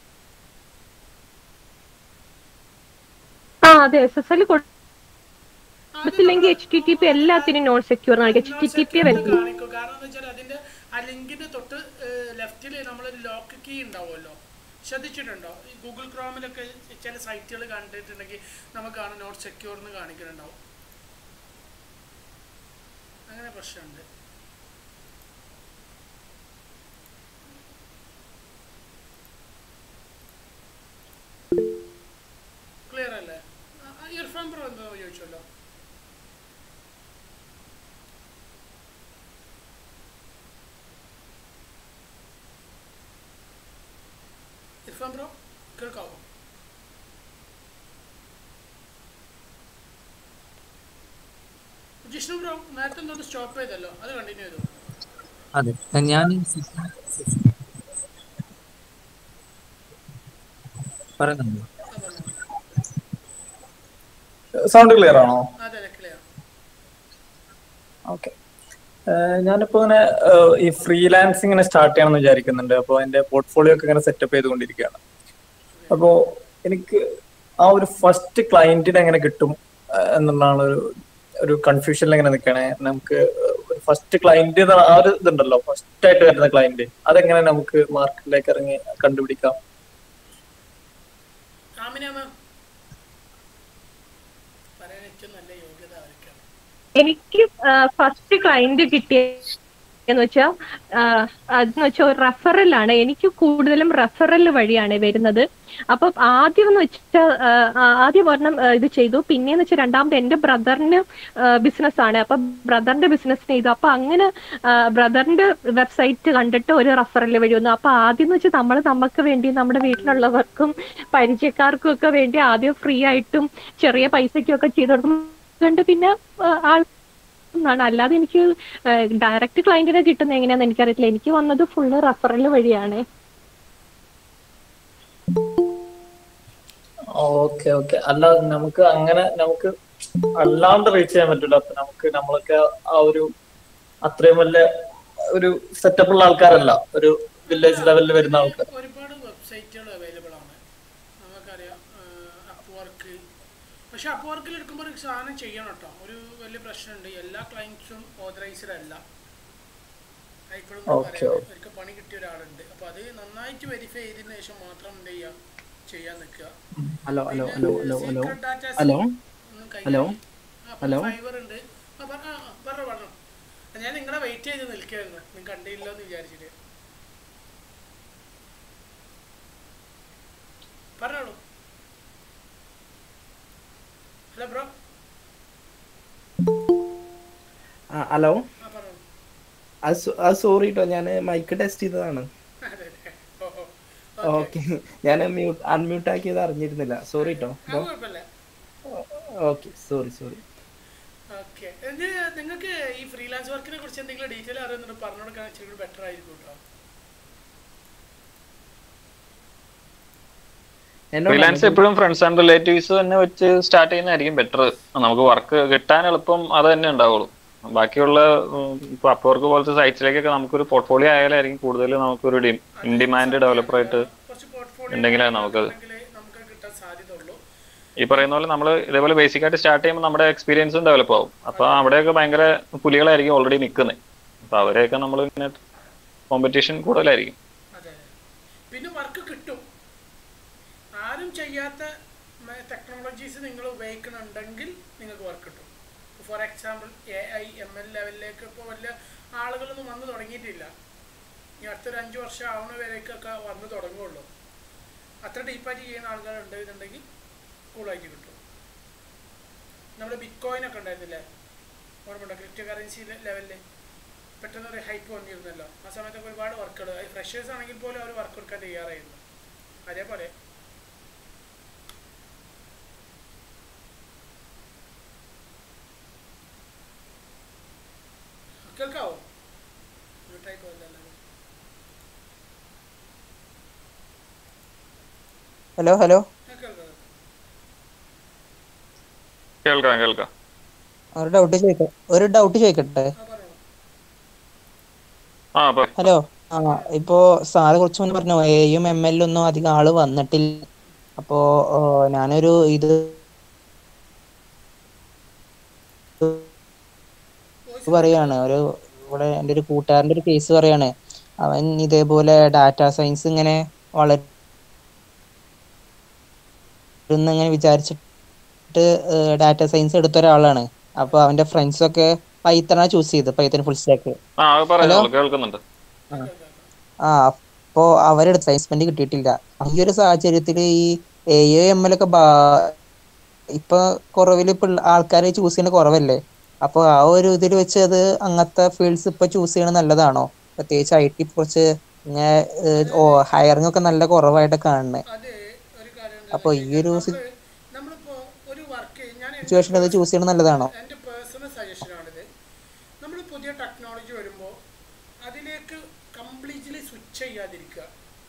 ആ അതെ എസ് എസ് എൽ കൊടുത്തില്ലെങ്കിൽ എച്ച് ടി ടി പി എല്ലാത്തിനും non secure H T T P വരുന്നത് കാണിക്കും കാരണം എന്ന് വെച്ചാൽ അതിന്റെ ആ ലിങ്കിന്റെ തൊട്ട് ലെഫ്റ്റിൽ നമ്മളൊരു ലോക്ക് കീ ഉണ്ടാവുമല്ലോ ശ്രദ്ധിച്ചിട്ടുണ്ടോ ഈ ഗൂഗിൾ ക്രോമിലൊക്കെ ചില സൈറ്റുകൾ കണ്ടിട്ടുണ്ടെങ്കിൽ നമുക്ക് കാണാൻ നോട്ട് സെക്യൂർ എന്ന് കാണിക്കുന്നുണ്ടാവും അങ്ങനെ പ്രശ്നമുണ്ട് ക്ലിയർ അല്ലേ ആ, ആ, ഇർഫാൻ ബ്രോ എന്തോ ചോദിച്ചല്ലോ ഇർഫാൻ ബ്രോ കേൾക്കാവോ ജിഷ്ണു ബ്രോ നേരത്തെ എന്തോട്ട് സ്റ്റോപ്പ് ചെയ്തല്ലോ അത് കണ്ടിന്യൂ ചെയ്തു അതെ ഞാൻ പറയുന്നുണ്ട് ആ പറഞ്ഞു സൗണ്ട് ക്ലിയർ ആണോ അതെ അതെ ക്ലിയർ ഓക്കെ ഞാനിപ്പോ ഇങ്ങനെ ഏഹ്, ഈ ഫ്രീലാൻസിങ് ഇങ്ങനെ സ്റ്റാർട്ട് ചെയ്യണമെന്ന് വിചാരിക്കുന്നുണ്ട് അപ്പോൾ എന്റെ പോർട്ട്ഫോളിയോ ഒക്കെ ഇങ്ങനെ സെറ്റപ്പ് ചെയ്തുകൊണ്ടിരിക്കുകയാണ് അപ്പോൾ എനിക്ക് ആ ഒരു ഫസ്റ്റ് ക്ലയന്റിനെ എങ്ങനെ കിട്ടും ഏഹ്, എന്നുള്ളതാണ് ഒരു ഒരു കൺഫ്യൂഷനിൽ എങ്ങനെ നിൽക്കണേ നമുക്ക് ഫസ്റ്റ് ക്ലയന്റ് ആ ഒരു ഇതുണ്ടല്ലോ ഫസ്റ്റ് ആയിട്ട് വരുന്ന ക്ലയന്റ് അതെങ്ങനെ നമുക്ക് മാർക്കറ്റിലേക്ക് ഇറങ്ങി കണ്ടുപിടിക്കാം ആമിന മാം പറയാൻ ഏറ്റവും നല്ല യോഗ്യത ആർക്കാണ് എനിക്ക് ഫസ്റ്റ് ക്ലയന്റ് കിട്ടിയെന്ന് വെച്ചാൽ അതെന്ന് വെച്ചാൽ ഒരു റെഫറലാണ് എനിക്ക് കൂടുതലും റെഫറൽ വഴിയാണ് വരുന്നത് അപ്പൊ ആദ്യം എന്ന് വെച്ചാൽ ആദ്യം ഒരെണ്ണം ആ, ഇത് ചെയ്തു പിന്നെന്ന് വെച്ചാൽ രണ്ടാമത് എന്റെ ബ്രദറിന് ബിസിനസ് ആണ് അപ്പൊ ബ്രദറിന്റെ ബിസിനസ് ചെയ്തു അപ്പൊ അങ്ങനെ ബ്രദറിന്റെ വെബ്സൈറ്റ് കണ്ടിട്ട് ഒരു റെഫറൽ വഴി വന്നു അപ്പൊ ആദ്യം എന്ന് വെച്ചാൽ നമ്മൾ നമുക്ക് വേണ്ടി നമ്മുടെ വീട്ടിലുള്ളവർക്കും പരിചയക്കാർക്കും ഒക്കെ വേണ്ടി ആദ്യം ഫ്രീ ആയിട്ടും ചെറിയ പൈസയ്ക്കും ഒക്കെ ചെയ്തു കൊടുക്കും കണ്ട് പിന്നെ ആ, ആൾ എന്നാണ് അല്ലാതെ എനിക്ക് ഡയറക്റ്റ് ക്ലയന്റിനെ കിട്ടുന്ന എങ്ങനെയാന്ന് എനിക്കറിയത്തില്ല എനിക്ക് വന്നത് ഫുള്ള് റെഫറൽ വഴിയാണ് ഓക്കെ ഓക്കെ അല്ല നമുക്ക് അങ്ങനെ നമുക്ക് അല്ലാണ്ട് റീച്ച് ചെയ്യാൻ പറ്റില്ല അപ്പൊ നമുക്ക് നമ്മളൊക്കെ ആ ഒരു അത്രയും വലിയ ഒരു സെറ്റപ്പ് ഉള്ള ആൾക്കാരല്ല ഒരു വില്ലേജ് ലെവലിൽ വരുന്ന ആൾക്കാർ ഒരുപാട് വെബ്സൈറ്റുകൾ അവൈലബിൾ ആണ് നമുക്കറിയാം അപ്പ് വർക്ക് പക്ഷെ അപ്പ് വർക്കിൽ എടുക്കുമ്പോൾ ഒരു സാധനം ചെയ്യണം കേട്ടോ ഒരു വലിയ പ്രശ്നമുണ്ട് എല്ലാ ക്ലയൻസും ഓതറൈസ്ഡ് അല്ല ഇപ്പോഴും Okay, okay. അവർക്ക് പണി കിട്ടിയ ഒരാളുണ്ട് അപ്പൊ അത് നന്നായിട്ട് വെരിഫൈ ചെയ്തതിനു ശേഷം മാത്രം എന്ത് ചെയ്യുക ചെയ്യാൻ നിൽക്കുക hello hello hello hello hello Secret data hello ഒന്നും കയ്യിൽ ഹലോ ആ, അപ്പോൾ ഹലോ ഫൈബർ ഉണ്ട് ആ പറ ആ, ആ, പറഞ്ഞോ പറഞ്ഞോ ഞാൻ നിങ്ങളെ വെയിറ്റ് ചെയ്ത് നിൽക്കുകയായിരുന്നു നിങ്ങൾ കണ്ടില്ല എന്ന് വിചാരിച്ചിട്ട് പറഞ്ഞോളൂ ഹലോ ബ്രോ ആ ഹലോ ആ പറഞ്ഞു അത് സോ- അത് സോറി കേട്ടോ ഞാൻ മൈക്ക് ടെസ്റ്റ് ചെയ്തതാണ് അതെ അതെ ഓ ഓ ഓക്കെ ഞാൻ മ്യൂട്ട് അൺമ്യൂട്ട് ആക്കിയത് അറിഞ്ഞിരുന്നില്ല സോറി കേട്ടോ അത് കുഴപ്പമില്ല ഓക്കെ സോറി സോറി ഓക്കെ ഇത് നിങ്ങൾക്ക് ഈ ഫ്രീലാൻസ് വർക്കിനെ കുറിച്ച് എന്തെങ്കിലും ഡീറ്റെയിൽ അറിയുന്നുണ്ട് പറഞ്ഞു കൊടുക്കാൻ ഇച്ചിരി ബെറ്റർ ആയിരിക്കും കേട്ടോ ഫ്രീലാൻസ് എപ്പോഴും ഫ്രണ്ട്സ് ആൻഡ് റിലേറ്റീവ്സ് തന്നെ വെച്ച് സ്റ്റാർട്ട് ചെയ്യുന്നതായിരിക്കും ബെറ്റർ നമുക്ക് വർക്ക് കിട്ടാൻ എളുപ്പം അത് തന്നെ ഉണ്ടാവുള്ളൂ ബാക്കിയുള്ള ഉം, ഇപ്പൊ അപ്വർക്ക് പോലത്തെ സൈറ്റ്സിലേക്കൊക്കെ നമുക്കൊരു പോർട്ട്ഫോളിയോ ആയാലായിരിക്കും കൂടുതൽ നമുക്കൊരു ഇൻ ഡിമാൻഡ് ഡെവലപ്പറായിട്ട് കുറച്ച് പോർട്ട്ഫോളിയോ ഉണ്ടെങ്കിലേ നമുക്കത് നമുക്ക് കിട്ടാൻ സാധ്യത ഉള്ളൂ ഈ പറയുന്ന പോലെ നമ്മൾ ഇതേപോലെ ബേസിക് ആയിട്ട് സ്റ്റാർട്ട് ചെയ്യുമ്പോൾ നമ്മുടെ എക്സ്പീരിയൻസും ഡെവലപ്പ് ആവും അപ്പൊ അവിടെയൊക്കെ ഭയങ്കര പുലികളായിരിക്കും ഓൾറെഡി നിൽക്കുന്നത് അപ്പൊ അവരെയൊക്കെ നമ്മൾ ഇങ്ങനെ കോമ്പറ്റീഷൻ കൂടുതലായിരിക്കും അതെ പിന്നെ വർക്ക് കിട്ടും ആരും ചെയ്യാത്ത ടെക്നോളജീസ് നിങ്ങൾ ഉപയോഗിക്കുന്നുണ്ടെങ്കിൽ നിങ്ങൾക്ക് വർക്ക് കിട്ടും for example A I M L ലെവലിലേക്ക് ഇപ്പോൾ വലിയ ആളുകളൊന്നും വന്നു തുടങ്ങിയിട്ടില്ല ഇനി അടുത്തൊരു അഞ്ച് വർഷം ആവുന്ന വരേക്കൊക്കെ വന്നു തുടങ്ങുള്ളൂ അത്ര ഡീപ്പായിട്ട് ചെയ്യുന്ന ആളുകളുണ്ട് എന്നുണ്ടെങ്കിൽ കൂളായിട്ട് കിട്ടും നമ്മുടെ ബിറ്റ് കോയിൻ ഒക്കെ ഉണ്ടായിരുന്നില്ലേ ഓർമ്മയുണ്ടോ ക്രിപ്റ്റോ കറൻസി ലെവലിൽ പെട്ടെന്ന് ഒരു ഹൈപ്പ് വന്നിരുന്നല്ലോ ആ സമയത്തൊക്കെ ഒരുപാട് വർക്കുകൾ അത് ഫ്രഷേഴ്സ് ആണെങ്കിൽ പോലും അവർ വർക്ക് എടുക്കാൻ തയ്യാറായിരുന്നു അതേപോലെ കേൾക്കാവോ മ്യൂട്ടായി പോയതല്ലേ ഹലോ ഹലോ ഞാൻ കേൾക്കാം കേൾക്കാം കേൾക്കാം ഒരു ഡൗട്ട് ചോദിക്കട്ടെ ഒരു ഡൗട്ട് ചോദിക്കട്ടെ ആ പറ ഹലോ ആ ഇപ്പോ സാറ് കുറച്ച് മുന്നേ പറഞ്ഞു എയും എം എൽ ഒന്നും അധികം ആള് വന്നിട്ടില്ല അപ്പോ ഓ, ഞാനൊരു ഇത് പറയാണ് ഒരു ഇവിടെ എൻ്റെ ഒരു കൂട്ടുകാരൻ്റെ ഒരു കേസ് പറയാണ് അവൻ ഇതേപോലെ ഡാറ്റാ സയൻസ് ഇങ്ങനെ വളരും ഇങ്ങനെ വിചാരിച്ചിട്ട് ഡാറ്റ സയൻസ് എടുത്ത ഒരാളാണ് അപ്പൊ അവന്റെ ഫ്രണ്ട്സ് ഒക്കെ പൈത്തണ ചൂസ് ചെയ്ത് പൈത്തൺ ഫുൾ സ്റ്റാക്ക് ആ അത് പറഞ്ഞോളൂ കേൾക്കുന്നുണ്ട് ആ അപ്പോ അവരെടുത്ത് പ്ലേസ്മെന്റ് കിട്ടിയിട്ടില്ല ഈ ഒരു സാഹചര്യത്തിൽ ഈ എ എം എൽ ഒക്കെ ബാ- ഇപ്പൊ കുറവില് ആൾക്കാരെ ചൂസ് ചെയ്യുന്ന കുറവല്ലേ അപ്പൊ ആ ഒരു ഇതിൽ വെച്ച് അത് അങ്ങനത്തെ ഫീൽഡ്സ് ഇപ്പൊ ചൂസ് ചെയ്യണത് നല്ലതാണോ പ്രത്യേകിച്ച് ഐ ടി കുറച്ച് ഇങ്ങനെ ഹയറിംഗ് ഒക്കെ നല്ല കുറവായിട്ട് കാണുന്നത് അപ്പൊ ഈ ഒരു നമ്മളിപ്പോ ഒരു വർക്ക് ഞാൻ സിറ്റുവേഷൻ അത് ചൂസ് ചെയ്യണത് നല്ലതാണോ എൻ്റെ പേഴ്സണൽ സജഷനാണിത് നമ്മൾ പുതിയ ടെക്നോളജി വരുമ്പോൾ അതിലേക്ക് കംപ്ലീറ്റ്ലി സ്വിച്ച് ചെയ്യാതിരിക്കുക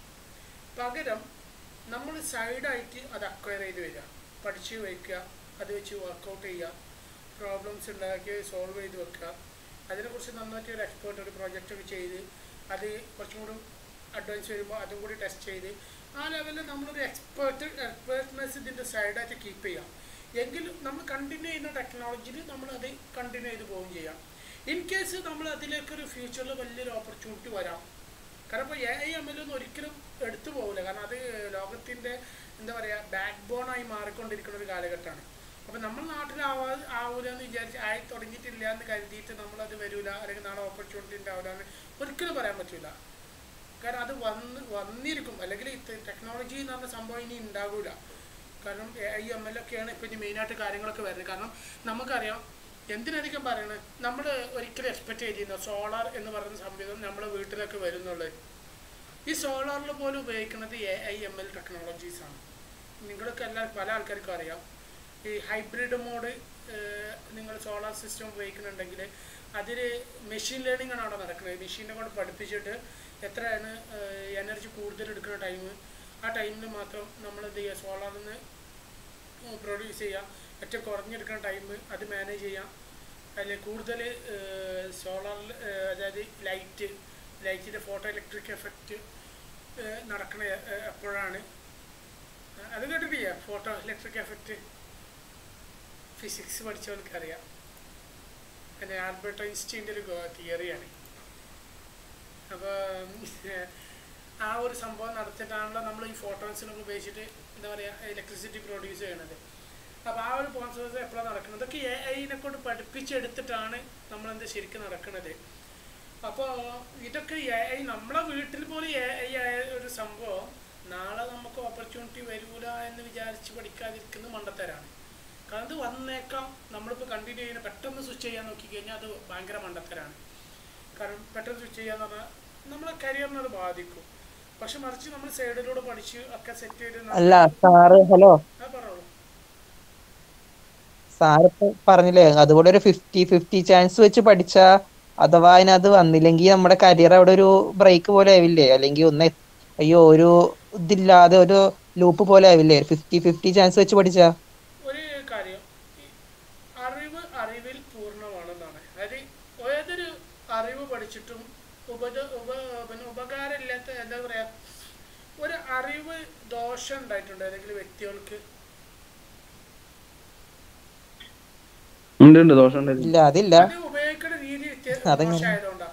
പകരം നമ്മൾ സൈഡായിട്ട് അത് അക്വയർ ചെയ്ത് വരിക പഠിച്ച് വയ്ക്കുക അത് വെച്ച് വർക്കൗട്ട് ചെയ്യുക പ്രോബ്ലംസ് ഉണ്ടാക്കി സോൾവ് ചെയ്ത് വെക്കുക അതിനെക്കുറിച്ച് നന്നായിട്ട് ഒരു എക്സ്പേർട്ട് ഒരു പ്രോജക്റ്റ് ഒക്കെ ചെയ്ത് അത് കുറച്ചും കൂടി അഡ്വാൻസ് വരുമ്പോൾ അതും കൂടി ടെസ്റ്റ് ചെയ്ത് ആ ലെവലിൽ നമ്മളൊരു എക്സ്പേർട്ട് എക്സ്പേർട്ട്നെസ് ഇതിൻ്റെ സൈഡായിട്ട് കീപ്പ് ചെയ്യാം എങ്കിലും നമ്മൾ കണ്ടിന്യൂ ചെയ്യുന്ന ടെക്നോളജിയിൽ നമ്മൾ അത് കണ്ടിന്യൂ ചെയ്ത് പോവുകയും ചെയ്യാം ഇൻ കേസ് നമ്മൾ അതിലേക്കൊരു ഫ്യൂച്ചറിൽ വലിയൊരു ഓപ്പർച്യൂണിറ്റി വരാം കാരണം ഇപ്പോൾ എ ഐ എം എൽ ഒന്നും ഒരിക്കലും എടുത്തു പോകില്ല കാരണം അത് ലോകത്തിൻ്റെ എന്താ പറയുക ബാക്ക് ബോണായി മാറിക്കൊണ്ടിരിക്കുന്ന ഒരു കാലഘട്ടമാണ് അപ്പോൾ നമ്മൾ നാട്ടിലാവാ ആവൂല എന്ന് വിചാരിച്ച് ആയി തുടങ്ങിയിട്ടില്ല എന്ന് കരുതിയിട്ട് നമ്മളത് വരില്ല അല്ലെങ്കിൽ നാളെ ഓപ്പർച്യൂണിറ്റി ഉണ്ടാവില്ല എന്ന് ഒരിക്കലും പറയാൻ പറ്റില്ല കാരണം അത് വന്ന് വന്നിരിക്കും അല്ലെങ്കിൽ ടെക്നോളജി എന്ന് പറഞ്ഞ സംഭവം ഇനി ഉണ്ടാകില്ല കാരണം എ ഐ എം എൽ ഒക്കെയാണ് ഇപ്പം ഇനി മെയിനായിട്ട് കാര്യങ്ങളൊക്കെ വരുന്നത് കാരണം നമുക്കറിയാം എന്തിനധികം പറയണത് നമ്മൾ ഒരിക്കലും എക്സ്പെക്ട് ചെയ്തിരുന്ന സോളാർ എന്ന് പറയുന്ന സംവിധാനം നമ്മുടെ വീട്ടിലൊക്കെ വരുന്നുള്ളത് ഈ സോളാറിൽ പോലും ഉപയോഗിക്കുന്നത് A I M L technologies ആണ് നിങ്ങൾക്ക് എല്ലാ പല ആൾക്കാർക്കും അറിയാം ഈ ഹൈബ്രിഡ് മോഡ് നിങ്ങൾ സോളാർ സിസ്റ്റം ഉപയോഗിക്കുന്നുണ്ടെങ്കിൽ അതിൽ മെഷീൻ ലേണിംഗ് ആണ് അവിടെ നടക്കുന്നത് മെഷീനെ കൊണ്ട് പഠിപ്പിച്ചിട്ട് എത്രയാണ് എനർജി കൂടുതൽ എടുക്കുന്ന ടൈം ആ ടൈമിൽ മാത്രം നമ്മൾ എന്ത് ചെയ്യുക സോളാറിൽ നിന്ന് പ്രൊഡ്യൂസ് ചെയ്യാം ഏറ്റവും കുറഞ്ഞെടുക്കുന്ന ടൈം അത് മാനേജ് ചെയ്യാം അതിൽ കൂടുതൽ സോളാറിൽ അതായത് ലൈറ്റ് ലൈറ്റിൻ്റെ ഫോട്ടോ ഇലക്ട്രിക് എഫക്റ്റ് നടക്കണ എപ്പോഴാണ് അത് കേട്ടിട്ടില്ല ഫോട്ടോ ഇലക്ട്രിക് എഫക്റ്റ് ഫിസിക്സ് പഠിച്ചവർക്കറിയാം പിന്നെ ആൽബർട്ട് ഐൻസ്റ്റീൻ്റെ ഒരു തിയറിയാണ് അപ്പോൾ ആ ഒരു സംഭവം നടത്തിയിട്ടാണല്ലോ നമ്മൾ ഈ ഫോട്ടോൺസിനൊക്കെ ഉപയോഗിച്ചിട്ട് എന്താ പറയുക ഇലക്ട്രിസിറ്റി പ്രൊഡ്യൂസ് ചെയ്യണത് അപ്പോൾ ആ ഒരു പ്രോസസ് എപ്പോഴാണ് നടക്കുന്നത് ഇതൊക്കെ എ ഐനെ കൊണ്ട് പഠിപ്പിച്ചെടുത്തിട്ടാണ് നമ്മളെന്ത് ശരിക്കും നടക്കുന്നത് അപ്പോൾ ഇതൊക്കെ എ ഐ നമ്മളെ വീട്ടിൽ പോലും എ ഐ ആയ ഒരു സംഭവം നാളെ നമുക്ക് ഓപ്പർച്യൂണിറ്റി വരൂല എന്ന് വിചാരിച്ച് പഠിക്കാതിരിക്കുന്ന മണ്ടത്തരാണ് കാരണം അത് വന്നേക്കാം നമ്മളിപ്പോൾ കണ്ടിന്യൂ ചെയ്യുന്ന പെട്ടെന്ന് സ്വിച്ച് ചെയ്യാൻ നോക്കി കഴിഞ്ഞാൽ അത് ഭയങ്കര മണ്ടത്തരാണ് കാരണം പെട്ടെന്ന് സ്വിച്ച് ചെയ്യാന്ന് പറഞ്ഞാൽ നമ്മളെ കരിയറിനെ അത് ബാധിക്കും പക്ഷെ മറിച്ച് നമ്മൾ സൈഡിലൂടെ പഠിച്ച് ഒക്കെ സെറ്റ് ചെയ്ത് നമ്മൾ- അല്ല സാറ് ഹലോ ആ പറഞ്ഞോളൂ സാറ് ഇപ്പൊ പറഞ്ഞില്ലേ അതുപോലെ ഒരു ഫിഫ്റ്റി ഫിഫ്റ്റി ചാൻസ് വെച്ച് പഠിച്ച അഥവാ അതിനകത്ത് വന്നില്ലെങ്കിൽ നമ്മുടെ കരിയർ അവിടെ ഒരു ബ്രേക്ക് പോലെ ആവില്ലേ അല്ലെങ്കിൽ ഒന്ന് അയ്യോ ഒരു ഇതില്ലാതെ ഒരു ലൂപ്പ് പോലെ ആവില്ലേ ഫിഫ്റ്റി ഫിഫ്റ്റി ചാൻസ് വെച്ച് പഠിച്ചാ ഒരു കാര്യം ഈ അറിവ് അറിവിൽ പൂർണ്ണമാണെന്നാണ് അതായത് ഏതൊരു അറിവ് പഠിച്ചിട്ടും ഉപദ ഉപ പിന്നെ ഉപകാരമില്ലാത്ത എന്താ പറയാ ഒരു അറിവ് ദോഷം ഉണ്ടായിട്ടുണ്ട് ഏതെങ്കിലും വ്യക്തികൾക്ക് ഉണ്ട് ഉണ്ട് ദോഷം ഉണ്ടായിരുന്നു ഇല്ല അതില്ല അത് ഉപയോഗിക്കുന്ന രീതി വ്യത്യ- അതെങ്ങനെ? മോശമായതുകൊണ്ടാ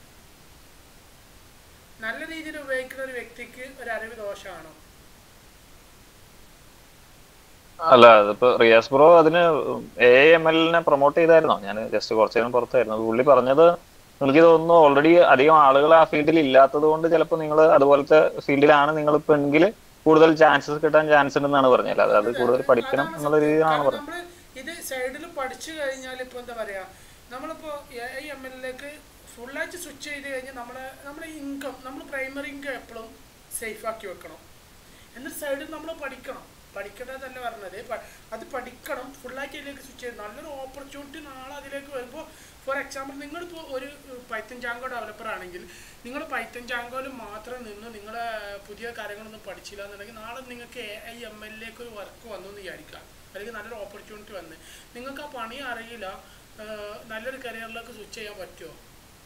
നല്ല രീതിയിൽ ഉപയോഗിക്കുന്ന ഒരു വ്യക്തിക്ക് ഒരു അറിവ് ദോഷമാണോ അല്ല അതിപ്പോ റിയാസ് ബ്രോ അതിന് എ എം എല്ലിനെ പ്രൊമോട്ട് ചെയ്തായിരുന്നോ ഞാൻ ജസ്റ്റ് കുറച്ചു നേരം പുറത്തായിരുന്നു പുള്ളി പറഞ്ഞത് എനിക്ക് തോന്നുന്നു ഓൾറെഡി അധികം ആളുകൾ ആ ഫീൽഡിൽ ഇല്ലാത്തത് കൊണ്ട് ചിലപ്പോൾ നിങ്ങൾ അതുപോലത്തെ ഫീൽഡിലാണ് നിങ്ങൾ ഇപ്പൊ എങ്കിൽ കൂടുതൽ ചാൻസസ് കിട്ടാൻ ചാൻസ് ഉണ്ടെന്നാണ് പറഞ്ഞത് അല്ലാതെ അത് കൂടുതൽ പഠിക്കണം എന്നുള്ള രീതിയിലാണ് കാരണം പറഞ്ഞത് നമ്മള് ഇത് സൈഡിൽ പഠിച്ചു കഴിഞ്ഞാൽ ഇപ്പൊ എന്താ പറയാ നമ്മളിപ്പോ എ ഐ എം എല്ലിലേക്ക് ഫുള്ളായിട്ട് സ്വിച്ച് ചെയ്ത് കഴിഞ്ഞാൽ നമ്മുടെ നമ്മുടെ ഇൻകം നമ്മൾ പ്രൈമറി ഇൻകം എപ്പോഴും സേഫ് ആക്കി വെക്കണം എന്നിട്ട് സൈഡിൽ നമ്മൾ പഠിക്കണം പഠിക്കേണ്ടതല്ല പറഞ്ഞത് പ- അത് പഠിക്കണം ഫുള്ളായിട്ട് അതിലേക്ക് സ്വിച്ച് ചെയ്ത് നല്ലൊരു ഓപ്പർച്യൂണിറ്റി നാളെ അതിലേക്ക് വരുമ്പോൾ ഫോർ എക്സാമ്പിൾ നിങ്ങളിപ്പോൾ ഒരു പൈത്തൻ ജാങ്കോ ഡെവലപ്പർ ആണെങ്കിൽ നിങ്ങൾ പൈത്തൻ ജാങ്കോയിൽ മാത്രം നിന്ന് നിങ്ങളെ പുതിയ കാര്യങ്ങളൊന്നും പഠിച്ചില്ല എന്നുണ്ടെങ്കിൽ നാളെ നിങ്ങൾക്ക് എ ഐ എം എല്ലിലേക്ക് ഒരു വർക്ക് വന്നു എന്ന് വിചാരിക്കുക അല്ലെങ്കിൽ നല്ലൊരു ഓപ്പർച്യൂണിറ്റി വന്ന് നിങ്ങൾക്ക് ആ പണി അറിയില്ല ആ, നല്ലൊരു കരിയറിലേക്ക് സ്വിച്ച് ചെയ്യാൻ പറ്റുമോ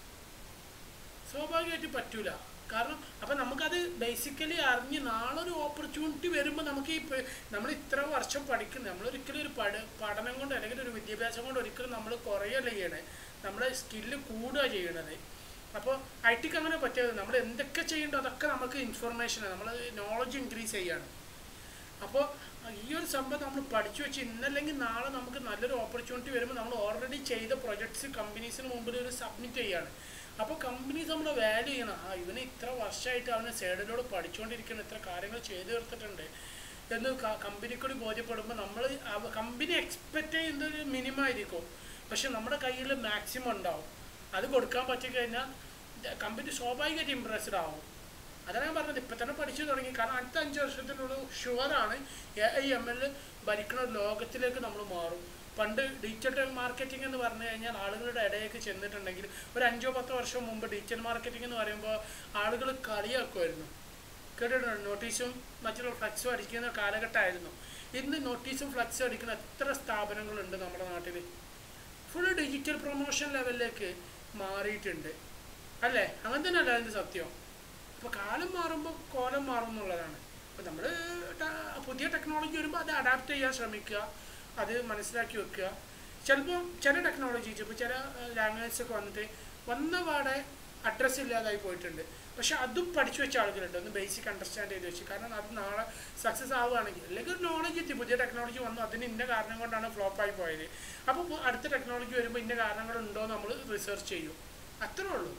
സ്വാഭാവികമായിട്ട് പറ്റൂല കാരണം അപ്പം നമുക്കത് ബേസിക്കലി അറിഞ്ഞ് നാളെ ഒരു ഓപ്പർച്യൂണിറ്റി വരുമ്പോൾ നമുക്ക് ഈ പ- നമ്മൾ ഇത്ര വർഷം പഠിക്കുന്നത് നമ്മളൊരിക്കലും ഒരു പഠ പഠനം കൊണ്ട് അല്ലെങ്കിൽ ഒരു വിദ്യാഭ്യാസം കൊണ്ട് ഒരിക്കലും നമ്മൾ കുറയല്ല ചെയ്യണേ നമ്മുടെ സ്കില്ല് കൂടുക ചെയ്യണത് അപ്പോൾ ഐ ടിക്ക് അങ്ങനെ പറ്റിയത് നമ്മൾ എന്തൊക്കെ ചെയ്യേണ്ടോ അതൊക്കെ നമുക്ക് ഇൻഫർമേഷനാണ് നമ്മൾ നോളജ് ഇൻക്രീസ് ചെയ്യാണ് അപ്പോൾ ഈ ഒരു സംഭവം നമ്മൾ പഠിച്ചു വെച്ച് ഇന്നല്ലെങ്കിൽ നാളെ നമുക്ക് നല്ലൊരു ഓപ്പർച്യൂണിറ്റി വരുമ്പോൾ നമ്മൾ ഓൾറെഡി ചെയ്ത പ്രൊജക്ട്സ് കമ്പനീസിന് മുമ്പിൽ ഒരു സബ്മിറ്റ് ചെയ്യാണ് അപ്പോൾ കമ്പനീസ് നമ്മളെ വാല്യൂ ചെയ്യണം ആ ഇവന് ഇത്ര വർഷമായിട്ട് അവന് സൈഡിലൂടെ പഠിച്ചുകൊണ്ടിരിക്കണം ഇത്ര കാര്യങ്ങൾ ചെയ്തു തീർത്തിട്ടുണ്ട് എന്ന് കമ്പനിക്കൂടി ബോധ്യപ്പെടുമ്പോൾ നമ്മൾ കമ്പനി എക്സ്പെക്റ്റ് ചെയ്യുന്നത് മിനിമം ആയിരിക്കും പക്ഷെ നമ്മുടെ കയ്യിൽ മാക്സിമം ഉണ്ടാവും അത് കൊടുക്കാൻ പറ്റിക്കഴിഞ്ഞാൽ കമ്പനി സ്വാഭാവികമായിട്ട് ഇമ്പ്രസ്ഡ് ആവും അതാണ് ഞാൻ പറഞ്ഞത് ഇപ്പം തന്നെ പഠിച്ചു തുടങ്ങി കാരണം അടുത്ത അഞ്ച് വർഷത്തിനുള്ളിൽ ഷുവറാണ് എ ഐ എം എൽ ഭരിക്കുന്ന ഒരു ലോകത്തിലേക്ക് നമ്മൾ മാറും പണ്ട് ഡിജിറ്റൽ മാർക്കറ്റിംഗ് എന്ന് പറഞ്ഞു കഴിഞ്ഞാൽ ആളുകളുടെ ഇടയിലേക്ക് ചെന്നിട്ടുണ്ടെങ്കിൽ ഒരു അഞ്ചോ പത്തോ വർഷം മുമ്പ് ഡിജിറ്റൽ മാർക്കറ്റിംഗ് എന്ന് പറയുമ്പോൾ ആളുകൾ കളിയാക്കുമായിരുന്നു കേട്ടിട്ടുണ്ട് നോട്ടീസും മറ്റുള്ള ഫ്ലക്സും അടിക്കുന്ന കാലഘട്ടമായിരുന്നു ഇന്ന് നോട്ടീസും ഫ്ലക്സും അടിക്കുന്ന എത്ര സ്ഥാപനങ്ങളുണ്ട് നമ്മുടെ നാട്ടിൽ ഫുൾ ഡിജിറ്റൽ പ്രൊമോഷൻ ലെവലിലേക്ക് മാറിയിട്ടുണ്ട് അല്ലേ അങ്ങനെ തന്നെയല്ല അതിൻ്റെ സത്യം അപ്പോൾ കാലം മാറുമ്പോൾ കോലം മാറും എന്നുള്ളതാണ് അപ്പോൾ നമ്മൾ പുതിയ ടെക്നോളജി വരുമ്പോൾ അത് അഡാപ്റ്റ് ചെയ്യാൻ ശ്രമിക്കുക അത് മനസ്സിലാക്കി വെക്കുക ചിലപ്പോൾ ചില ടെക്നോളജീസ് ഇപ്പോൾ ചില ലാംഗ്വേജസ് ഒക്കെ വന്നിട്ട് വന്ന പാടെ അഡ്രസ്സ് ഇല്ലാതായി പോയിട്ടുണ്ട് പക്ഷെ അതും പഠിച്ചു വെച്ച ആളുകളുണ്ട് ഒന്ന് ബേസിക് അണ്ടർസ്റ്റാൻഡ് ചെയ്ത് വെച്ച് കാരണം അത് നാളെ സക്സസ് ആവുകയാണെങ്കിൽ അല്ലെങ്കിൽ ഒരു നോളജ് എത്തി പുതിയ ടെക്നോളജി വന്നു അതിന് ഇന്ന കാരണം കൊണ്ടാണ് ഫ്ലോപ്പായി പോയത് അപ്പോൾ അടുത്ത ടെക്നോളജി വരുമ്പോൾ ഇന്ന കാരണങ്ങളുണ്ടോ നമ്മൾ റിസർച്ച് ചെയ്യും അത്രേ ഉള്ളൂ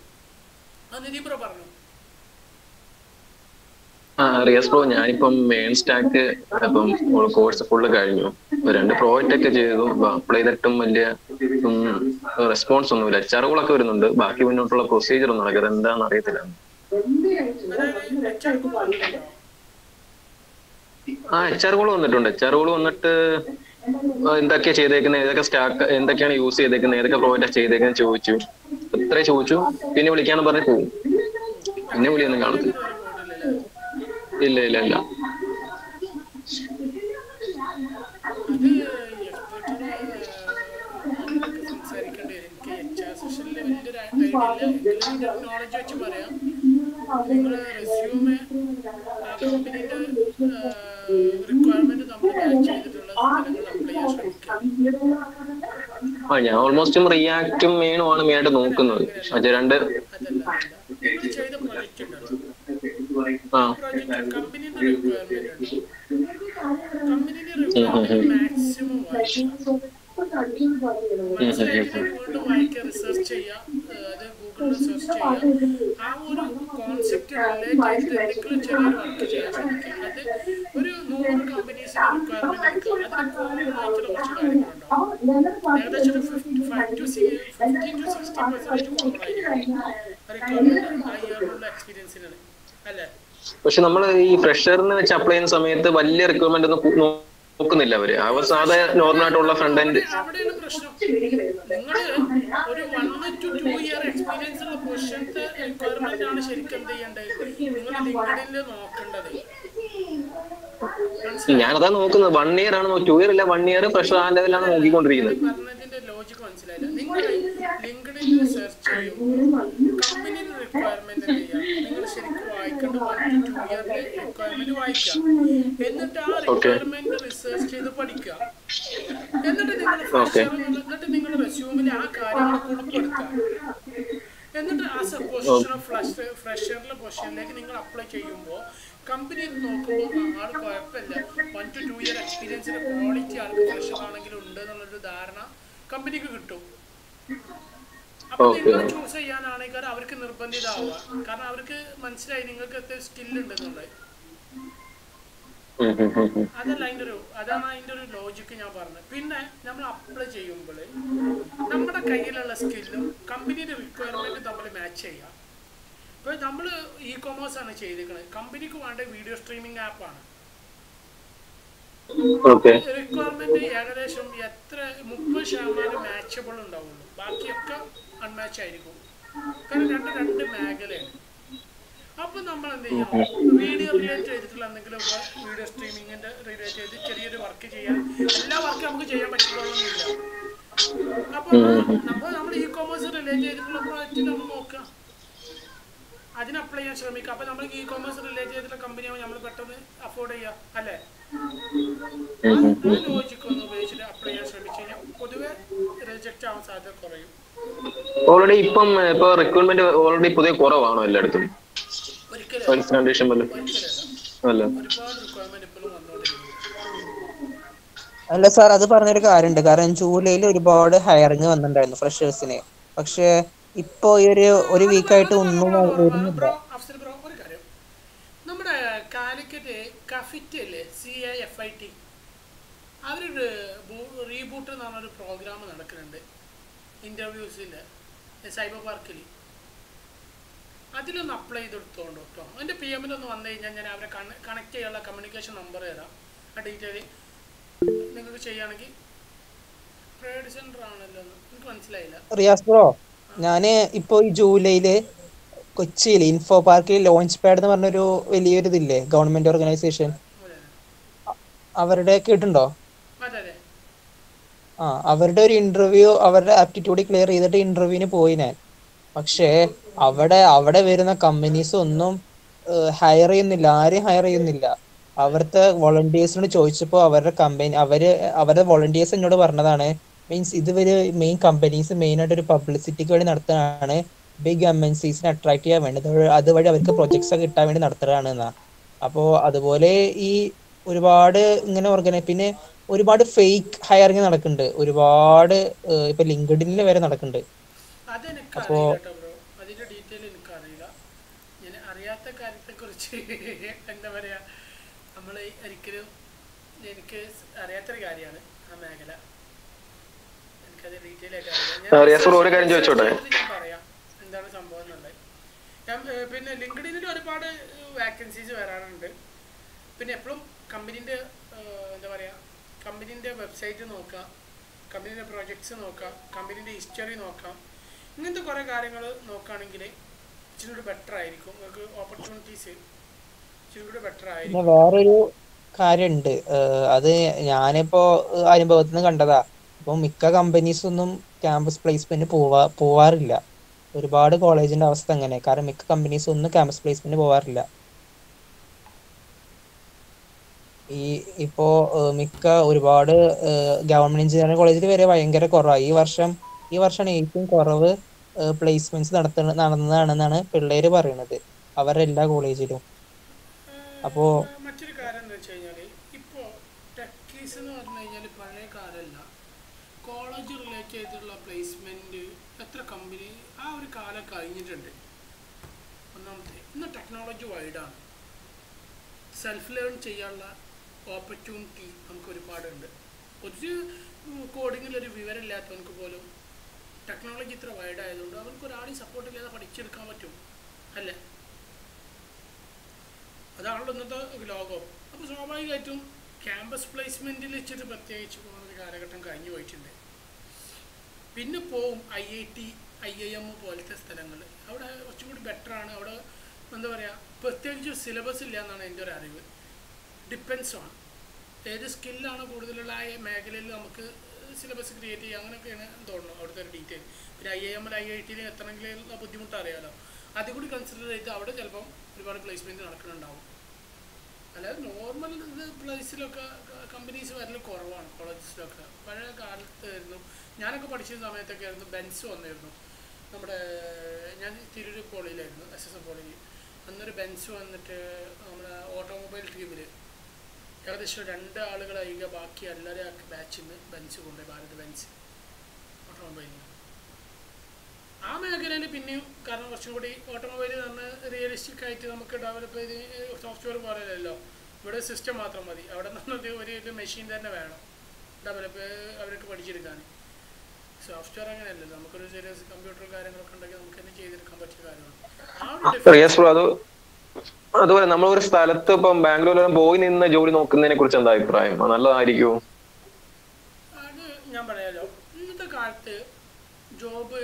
ആ നിധി ബ്രോ പറഞ്ഞു ആ റിയസ് ബ്രോ ഞാനിപ്പം മെയിൻ സ്റ്റാക്ക് ഇപ്പം കോഴ്സ് ഫുള്ള് കഴിഞ്ഞു ഇപ്പൊ രണ്ട് പ്രോജക്റ്റ് ഒക്കെ ചെയ്തു അപ്ലൈ ചെയ്തിട്ടും വലിയ റെസ്പോൺസ് ഒന്നുമില്ല എച്ചാറുകളൊക്കെ വരുന്നുണ്ട് ബാക്കി മുന്നോട്ടുള്ള പ്രൊസീജിയർ ഒന്നും നടക്കുന്നത് എന്താണെന്ന് അറിയത്തില്ല ആ എച്ച് ആർ കോൾ വന്നിട്ടുണ്ട് എച്ച് ആർ കോൾ വന്നിട്ട് എന്തൊക്കെയാ ചെയ്തേക്കുന്നത് ഏതൊക്കെ സ്റ്റാക്ക് എന്തൊക്കെയാണ് യൂസ് ചെയ്തേക്കുന്നത് ഏതൊക്കെ പ്രോജക്റ്റ് ചെയ്തേക്കുന്നത് ചോദിച്ചു ഇത്രേ ചോദിച്ചു പിന്നെ വിളിക്കാന്ന് പറഞ്ഞ് പോകും പിന്നെ വിളിയൊന്നും കാണത്തില്ല ഇല്ല ഇല്ല ഇല്ല സംസാരിക്കേണ്ടി വരും എനിക്ക് എച്ച് ആർ സെഷനിൽ വലിയൊരു ഐഡിയ ഇല്ല എങ്കിലും നോളജ് വെച്ച് പറയാം നിങ്ങൾ റെസ്യൂമെ ആ കമ്പനീൻ്റെ റിക്വയർമെന്റ് നമ്മൾ മാച്ച് ചെയ്തിട്ടുള്ള സ്ഥലങ്ങൾ അപ്ലൈ ചെയ്യാൻ ശ്രമിക്കുക ആ ഞാൻ ഓൾമോസ്റ്റും റിയാക്റ്റും മെയിനും ആണ് മെയിനായിട്ട് നോക്കുന്നത് മറ്റേ രണ്ട് നിങ്ങൾ ചെയ്ത പ്രൊജക്റ്റ് ഉണ്ടല്ലോ ആ പ്രൊജക്റ്റ് കമ്പനീൻ്റെ റിക്വയർമെന്റ് ഉണ്ട് കമ്പനീൻ്റെ റിക്വയർമെന്റ് മാക്സിമം വായിക്കുക മനസ്സിലാക്കിയിട്ട് വീണ്ടും വായിക്കുക റിസർച്ച് ചെയ്യുക അത് ഗൂഗിളിൽ സെർച്ച് ചെയ്യുക ആ ഒരു കോൺസെപ്റ്റ് റിലേറ്റ് ചെയ്തിട്ട് എന്തെങ്കിലും ചെറിയൊരു വർക്ക് ചെയ്യാൻ ശ്രമിക്കുക അത് ഒരു നൂറ് കമ്പനീസ് റിക്വയർമെന്റ് എടുക്കുക അതിന് കോമൺ ആയിട്ടുള്ള കുറച്ച് കാര്യങ്ങളുണ്ടാവും ഏകദേശം ഒരു fifty five to fifteen to sixty percentage common ആയിരിക്കും റിക്വയർമെന്റ് ആ ഇയറിലുള്ള എക്സ്പീരിയൻസിനാണ് അല്ലേ പക്ഷെ നമ്മൾ ഈ ഫ്രഷറിന് വെച്ച് അപ്ലൈ ചെയ്യുന്ന സമയത്ത് വലിയ റിക്വയർമെന്റ് ഒന്നും കു- നോക്കുന്നില്ല അവര് അവർ സാധാ നോർമൽ ആയിട്ടുള്ള ഫ്രണ്ട് എൻഡ് അവിടെയാണ് പ്രശ്നം നിങ്ങൾ ഒരു one to two year experience ഉള്ള പൊസിഷനത്തെ റിക്വയർമെന്റ് ആണ് ശരിക്കും എന്ത് ചെയ്യേണ്ടത് നിങ്ങൾ ലിങ്ക്ഡിനിൽ നോക്കേണ്ടത് ഞാനതാ നോക്കുന്നത് വൺ ഇയർ ആണ് ടു ഇയർ ഇല്ല വൺ ഇയർ ഫ്രഷർ ആ ലെവലാണ് നോക്കിക്കൊണ്ടിരിക്കുന്നത് പറഞ്ഞതിന്റെ ലോജിക്ക് മനസ്സിലായില്ല നിങ്ങൾ ലിങ്ക്ഡിനിൽ സെർച്ച് ചെയ്യുമ്പോൾ കമ്പനിയുടെ റിക്വയർമെന്റ് എന്ത് ചെയ്യുക നിങ്ങൾ ശരിക്കും വായിക്കേണ്ട വൺ ടു ടു ഇയറിന്റെ റിക്വയർമെന്റ് വായിക്കുക എന്നിട്ട് ആ റിക്വയർമെന്റ് റിസർച്ച് ചെയ്ത് പഠിക്കുക എന്നിട്ട് നിങ്ങൾ Okay. എന്നിട്ട് നിങ്ങൾ റെസ്യൂമിൽ ആ കാര്യങ്ങളൊക്കെ ഉൾപ്പെടുത്തുക എന്നിട്ട് as a position of fresh ഫ്രഷറിലെ പൊസിഷനിലേക്ക് നിങ്ങൾ അപ്ലൈ ചെയ്യുമ്പോൾ കമ്പനി നോക്കുമ്പോൾ ആൾ കുഴപ്പമില്ല വൺ ടു ടു ഇയർ എക്സ്പീരിയൻസിന്റെ ക്വാളിറ്റി ആൾക്ക് ഫ്രഷർ ആണെങ്കിലും ഉണ്ട് എന്നുള്ളൊരു ധാരണ കമ്പനിക്ക് കിട്ടും അപ്പൊ Okay. നിങ്ങൾ ചൂസ് ചെയ്യാനാണെങ്കിൽ അവർക്ക് നിർബന്ധിതാവുക കാരണം അവർക്ക് മനസ്സിലായി നിങ്ങൾക്ക് എത്ര സ്കിൽ ഉണ്ടെന്നുള്ളത് ഉം ഉം ഉം ഉം. അതല്ല അതിന്റെ ഒരു അതാണ് അതിന്റെ ഒരു ലോജിക്ക് ഞാൻ പറഞ്ഞത് പിന്നെ നമ്മൾ അപ്ലൈ ചെയ്യുമ്പോൾ നമ്മുടെ കയ്യിലുള്ള സ്കില്ലും കമ്പനിയുടെ റിക്വയർമെന്റും തമ്മിൽ മാച്ച് ചെയ്യാം ഇപ്പൊ നമ്മൾ ഇ കൊമേഴ്സ് ആണ് ചെയ്തിരിക്കുന്നത് കമ്പനിക്ക് വേണ്ട വീഡിയോ സ്ട്രീമിംഗ് ആപ്പാണ് ഓക്കെ റിക്വയർമെന്റ് ഏകദേശം എത്ര മുപ്പത് ശതമാനം മാച്ചബിൾ ഉണ്ടാവുള്ളൂ ബാക്കിയൊക്കെ അൺമാച്ച് ആയിരിക്കും കാരണം രണ്ട് രണ്ട് മേഖലയാണ് അപ്പൊ നമ്മൾ എന്ത് ചെയ്യണം വീഡിയോ റിലേറ്റ് ചെയ്തിട്ടുള്ള എന്തെങ്കിലും വീഡിയോ സ്ട്രീമിങ്ങിന്റെ റിലേറ്റ് ചെയ്ത് ചെറിയൊരു വർക്ക് ചെയ്യാൻ എല്ലാ വർക്കും നമുക്ക് ചെയ്യാൻ പറ്റിക്കൊള്ളുന്നില്ല അപ്പൊ അപ്പോൾ നമ്മൾ ഇ കോമേഴ്സ് റിലേറ്റ് ചെയ്തിട്ടുള്ള പ്രോജക്റ്റ് നമ്മൾ നോക്കുക അതിന് അപ്ലൈ ചെയ്യാൻ ശ്രമിക്കുക അപ്പൊ നമ്മൾ ഇ കോമേഴ്സ് റിലേറ്റ് ചെയ്തിട്ടുള്ള കമ്പനിയാവും നമ്മൾ പെട്ടെന്ന് അഫോർഡ് ചെയ്യുക അല്ലേ ലോജിക് ഒന്ന് ഉപയോഗിച്ചിട്ട് അപ്ലൈ ചെയ്യാൻ ശ്രമിച്ചു കഴിഞ്ഞാൽ പൊതുവെ റിജക്റ്റ് ആവാൻ സാധ്യത കുറയും ഓൾറെഡി ഇപ്പം ഇപ്പൊ റിക്രൂട്ട്മെന്റ് ഓൾറെഡി പുതിയ കുറവാണോ എല്ലായിടത്തും ഒരിക്കലും കണ്ടീഷൻ പോലെ അല്ല ഒരുപാട് റിക്വയർമെന്റ് ഇപ്പോഴും വന്നുകൊണ്ടിരിക്കുന്നു അല്ല സാർ അത് പറഞ്ഞൊരു കാര്യമുണ്ട് കാരണം ജൂലൈയിൽ ഒരുപാട് ഹയറിങ് വന്നിട്ടുണ്ടായിരുന്നു ഫ്രഷേഴ്സിന് പക്ഷെ ഇപ്പൊ ഈ ഒരു ഒരു വീക്കായിട്ട് ഒന്നും വരുന്നില്ല അഫ്സൽ ബ്രോ ഒരു കാര്യം നമ്മുടെ കാലിക്കറ്റ് കഫിറ്റ് അല്ലേ C A F I T അവരൊരു റീബൂട്ട് എന്ന് പറഞ്ഞൊരു പ്രോഗ്രാം നടക്കുന്നുണ്ട് ഇൻ്റർവ്യൂസിൻ്റെ സൈബർ പാർക്കിൽ അതിലൊന്ന് അപ്ലൈ ചെയ്തെടുത്തോണ്ട് കേട്ടോ എൻ്റെ പി എമ്മിലൊന്ന് വന്നു കഴിഞ്ഞാൽ ഞാൻ അവരെ കണക്ട് ചെയ്യാനുള്ള കമ്മ്യൂണിക്കേഷൻ നമ്പർ തരാം ആ ഡീറ്റെയിൽ നിങ്ങൾക്ക് ചെയ്യുകയാണെങ്കിൽ പ്രൈവറ്റ് സെൻറ്റർ ആണല്ലോ എന്ന് എനിക്ക് മനസ്സിലായില്ല റിയാസ് ബ്രോ ഞാന് ഇപ്പൊ ഈ ജൂലൈയില് കൊച്ചിയിൽ ഇൻഫോ പാർക്കിൽ ലോഞ്ച് പാഡ് എന്ന് പറഞ്ഞൊരു വലിയൊരു ഇതില്ലേ ഗവൺമെന്റ് ഓർഗനൈസേഷൻ അവരുടെ കേട്ടുണ്ടോ അതെ അതെ ആ അവരുടെ ഒരു ഇന്റർവ്യൂ അവരുടെ ആപ്റ്റിറ്റ്യൂഡ് ക്ലിയർ ചെയ്തിട്ട് ഇന്റർവ്യൂവിന് പോയി ഞാൻ പക്ഷേ അവിടെ അവിടെ വരുന്ന കമ്പനീസ് ഒന്നും ഹയർ ചെയ്യുന്നില്ല ആരെയും ഹയർ ചെയ്യുന്നില്ല അവിടുത്തെ വോളണ്ടിയേഴ്സിനോട് ചോദിച്ചപ്പോൾ അവരുടെ കമ്പനി അവര് അവരുടെ വോളണ്ടിയേഴ്സ് എന്നോട് പറഞ്ഞതാണ് മീൻസ് ഇതുവരെ മെയിൻ കമ്പനീസ് മെയിൻ ആയിട്ട് ഒരു പബ്ലിസിറ്റിക്ക് വേണ്ടി നടത്തുന്നതാണ് ബിഗ് എം എൻ സീസിനെ അട്രാക്ട് ചെയ്യാൻ വേണ്ടി അതുവഴി- അതുവഴി അവർക്ക് പ്രൊജക്ട്സ് ഒക്കെ കിട്ടാൻ വേണ്ടി നടത്തുന്നതാണ് എന്നാ അപ്പോ അതുപോലെ ഈ ഒരുപാട് ഇങ്ങനെ ഓർഗനൈ പിന്നെ ഒരുപാട് ഫേക്ക് ഹയറിങ് നടക്കുന്നുണ്ട് ഒരുപാട് ഏഹ്, ഇപ്പൊ ലിങ്ക്ഡിനിൽ വരെ നടക്കുന്നുണ്ട് അതെനിക്ക് അപ്പോ- അറിയില്ല കേട്ടോ ബ്രോ അതിന്റെ ഡീറ്റെയിൽ എനിക്ക് അറിയില്ല ഞാൻ അറിയാത്ത കാര്യത്തെ കുറിച്ച് എന്താ പറയാ നമ്മൾ ഒരിക്കലും എനിക്ക് അറിയാത്തൊരു കാര്യമാണ് ആ മേഖല എനിക്കത് ഡീറ്റെയിൽ ആയിട്ട് അറിയില്ല ആ, റിയാസ് ബ്രോ, ഒരു കാര്യം ചോദിച്ചോട്ടെ? ഞാൻ പറയാം എന്താണ് സംഭവം എന്നുള്ളത് ഞാൻ ഏർ, പിന്നെ ലിങ്ക്ഡിനിൽ ഒരുപാട് വാക്കൻസീസ് വരാറുണ്ട് പിന്നെ എപ്പോഴും കമ്പനീൻ്റെ എന്താ പറയുക കമ്പനീൻ്റെ വെബ്സൈറ്റ് നോക്കാം കമ്പനീൻ്റെ പ്രോജക്ട്സ് നോക്കാം കമ്പനീൻ്റെ ഹിസ്റ്ററി നോക്കാം ഇങ്ങനത്തെ കുറേ കാര്യങ്ങൾ നോക്കുകയാണെങ്കിൽ ഇച്ചിരി കൂടി ബെറ്റർ ആയിരിക്കും നിങ്ങൾക്ക് ഓപ്പർച്യൂണിറ്റീസ് ഇച്ചിരി കൂടി ബെറ്റർ പിന്നെ ആയിരിക്കും വേറൊരു കാര്യമുണ്ട് അത് ഞാനിപ്പോ ഏഹ്, അനുഭവത്തിൽ നിന്ന് കണ്ടതാ ഇപ്പൊ മിക്ക കമ്പനീസ് ഒന്നും ക്യാമ്പസ് പ്ലേസ്മെന്റ് പോവാ പോവാറില്ല ഒരുപാട് കോളേജിന്റെ അവസ്ഥ അങ്ങനെ കാരണം മിക്ക കമ്പനീസ് ഒന്നും ക്യാമ്പസ് പ്ലേസ്മെന്റ് പോവാറില്ല ഈ ഇപ്പോ ഏഹ്, മിക്ക ഒരുപാട് ഗവൺമെന്റ് എഞ്ചിനീയറിംഗ് കോളേജിൽ വരെ ഭയങ്കര കുറവാണ് ഈ വർഷം ഈ വർഷമാണ് ഏറ്റവും കുറവ് പ്ലേസ്മെന്റ്സ് നടത്തുന്ന നടന്നതാണെന്നാണ് പിള്ളേര് പറയുന്നത് അവരുടെ എല്ലാ കോളേജിലും അപ്പോ മറ്റൊരു കാര്യം എന്താ വെച്ച് കഴിഞ്ഞാൽ ഇപ്പോൾ ടെക്കീസ് എന്ന് പറഞ്ഞു കഴിഞ്ഞാൽ പഴയ കാലമല്ല കോളേജ് റിലേറ്റ് ചെയ്തിട്ടുള്ള പ്ലേസ്മെന്റ് എത്ര കമ്പനി ആ ഒരു കാലം കഴിഞ്ഞിട്ടുണ്ട് ഒന്നാമത്തെ ഇന്ന് ടെക്നോളജി വൈഡാണ് സെൽഫ് ലേൺ ചെയ്യാനുള്ള ഓപ്പർച്യൂണിറ്റി നമുക്ക് ഒരുപാടുണ്ട് ഒരു കോഡിങ്ങിൽ ഒരു വിവരമില്ലാത്തവർക്ക് പോലും ടെക്നോളജി ഇത്ര വൈഡ് ആയതുകൊണ്ട് അവർക്ക് ഒരാളെയും സപ്പോർട്ട് ഇല്ലാതെ പഠിച്ചെടുക്കാൻ പറ്റും അല്ലേ അതാണല്ലോ ഇന്നത്തെ ലോകം അപ്പോൾ സ്വാഭാവികമായിട്ടും ക്യാമ്പസ് പ്ലേസ്മെൻറ്റിൽ വെച്ചിട്ട് പ്രത്യേകിച്ച് പോകുന്ന ഒരു കാലഘട്ടം കഴിഞ്ഞു പോയിട്ടുണ്ട് പിന്നെ പോവും I I T I I M പോലത്തെ സ്ഥലങ്ങൾ അവിടെ കുറച്ചും കൂടി ബെറ്ററാണ് അവിടെ എന്താ പറയുക പ്രത്യേകിച്ച് സിലബസ് ഇല്ല എന്നാണ് എൻ്റെ ഒരു അറിവ് ഡിപ്പെൻസ് ആണ് ഏത് സ്കില്ലാണ് കൂടുതലുള്ള ആ മേഖലയിൽ നമുക്ക് സിലബസ് ക്രിയേറ്റ് ചെയ്യുക അങ്ങനെയൊക്കെയാണ് തോന്നുന്നു അവിടുത്തെ ഒരു ഡീറ്റെയിൽ പിന്നെ ഐ ഐ എമ്മിൽ ഐ ഐ ടിയിൽ എത്തണമെങ്കിലുള്ള ബുദ്ധിമുട്ട് അറിയാലോ അതും കൂടി കൺസിഡർ ചെയ്ത് അവിടെ ചിലപ്പം ഒരുപാട് പ്ലേസ്മെൻറ്റ് നടക്കുന്നുണ്ടാവും അല്ലാതെ നോർമൽ ഇത് പ്ലേസിലൊക്കെ കമ്പനീസ് വരൽ കുറവാണ് കോളേജസിലൊക്കെ പഴയ കാലത്തായിരുന്നു ഞാനൊക്കെ പഠിച്ച സമയത്തൊക്കെ ആയിരുന്നു ബെൻസ് വന്നിരുന്നു നമ്മുടെ ഞാൻ തിരൂർ കോളേജിലായിരുന്നു എസ് എസ് എം കോളേജിൽ അന്നൊരു ബെൻസ് വന്നിട്ട് നമ്മുടെ ഓട്ടോമൊബൈൽ ടീമിൽ ഏകദേശം രണ്ട് ആളുകളായിക ബാക്കി എല്ലാവരും ആ ബാച്ചിൽ നിന്ന് ബെൻസ് കൊണ്ടുപോയി ഭാരത് ബെൻസ് ഓട്ടോമൊബൈലിൽ ആ മേഖലയിൽ പിന്നെയും കാരണം കുറച്ചും കൂടി ഓട്ടോമൊബൈൽ നമ്മൾ റിയലിസ്റ്റിക് ആയിട്ട് നമുക്ക് ഡെവലപ്പ് ചെയ്ത് സോഫ്റ്റ്വെയർ പോലെയല്ലോ ഇവിടെ സിസ്റ്റം മാത്രം മതി അവിടെ നിന്ന് ഒരു ഒരു മെഷീൻ തന്നെ വേണം ഡെവലപ്പ് അവർക്ക് പഠിച്ചെടുക്കാൻ സോഫ്റ്റ്വെയർ അങ്ങനെയല്ലല്ലോ നമുക്കൊരു ചെറിയ കമ്പ്യൂട്ടർ കാര്യങ്ങളൊക്കെ ഉണ്ടെങ്കിൽ നമുക്ക് തന്നെ ചെയ്തെടുക്കാൻ പറ്റിയ കാര്യമാണ് ആ ഒരു റിയാസ് ബ്രോ അത് അതുപോലെ നമ്മൾ ഒരു സ്ഥലത്ത് ഇപ്പം ബാംഗ്ലൂരിലും പോയി നിന്ന് ജോലി നോക്കുന്നതിനെ കുറിച്ച് എന്താ അഭിപ്രായം അത് നല്ലതായിരിക്കുമോ അത് ഞാൻ പറയാലോ ഇന്നത്തെ കാലത്ത് ജോബ്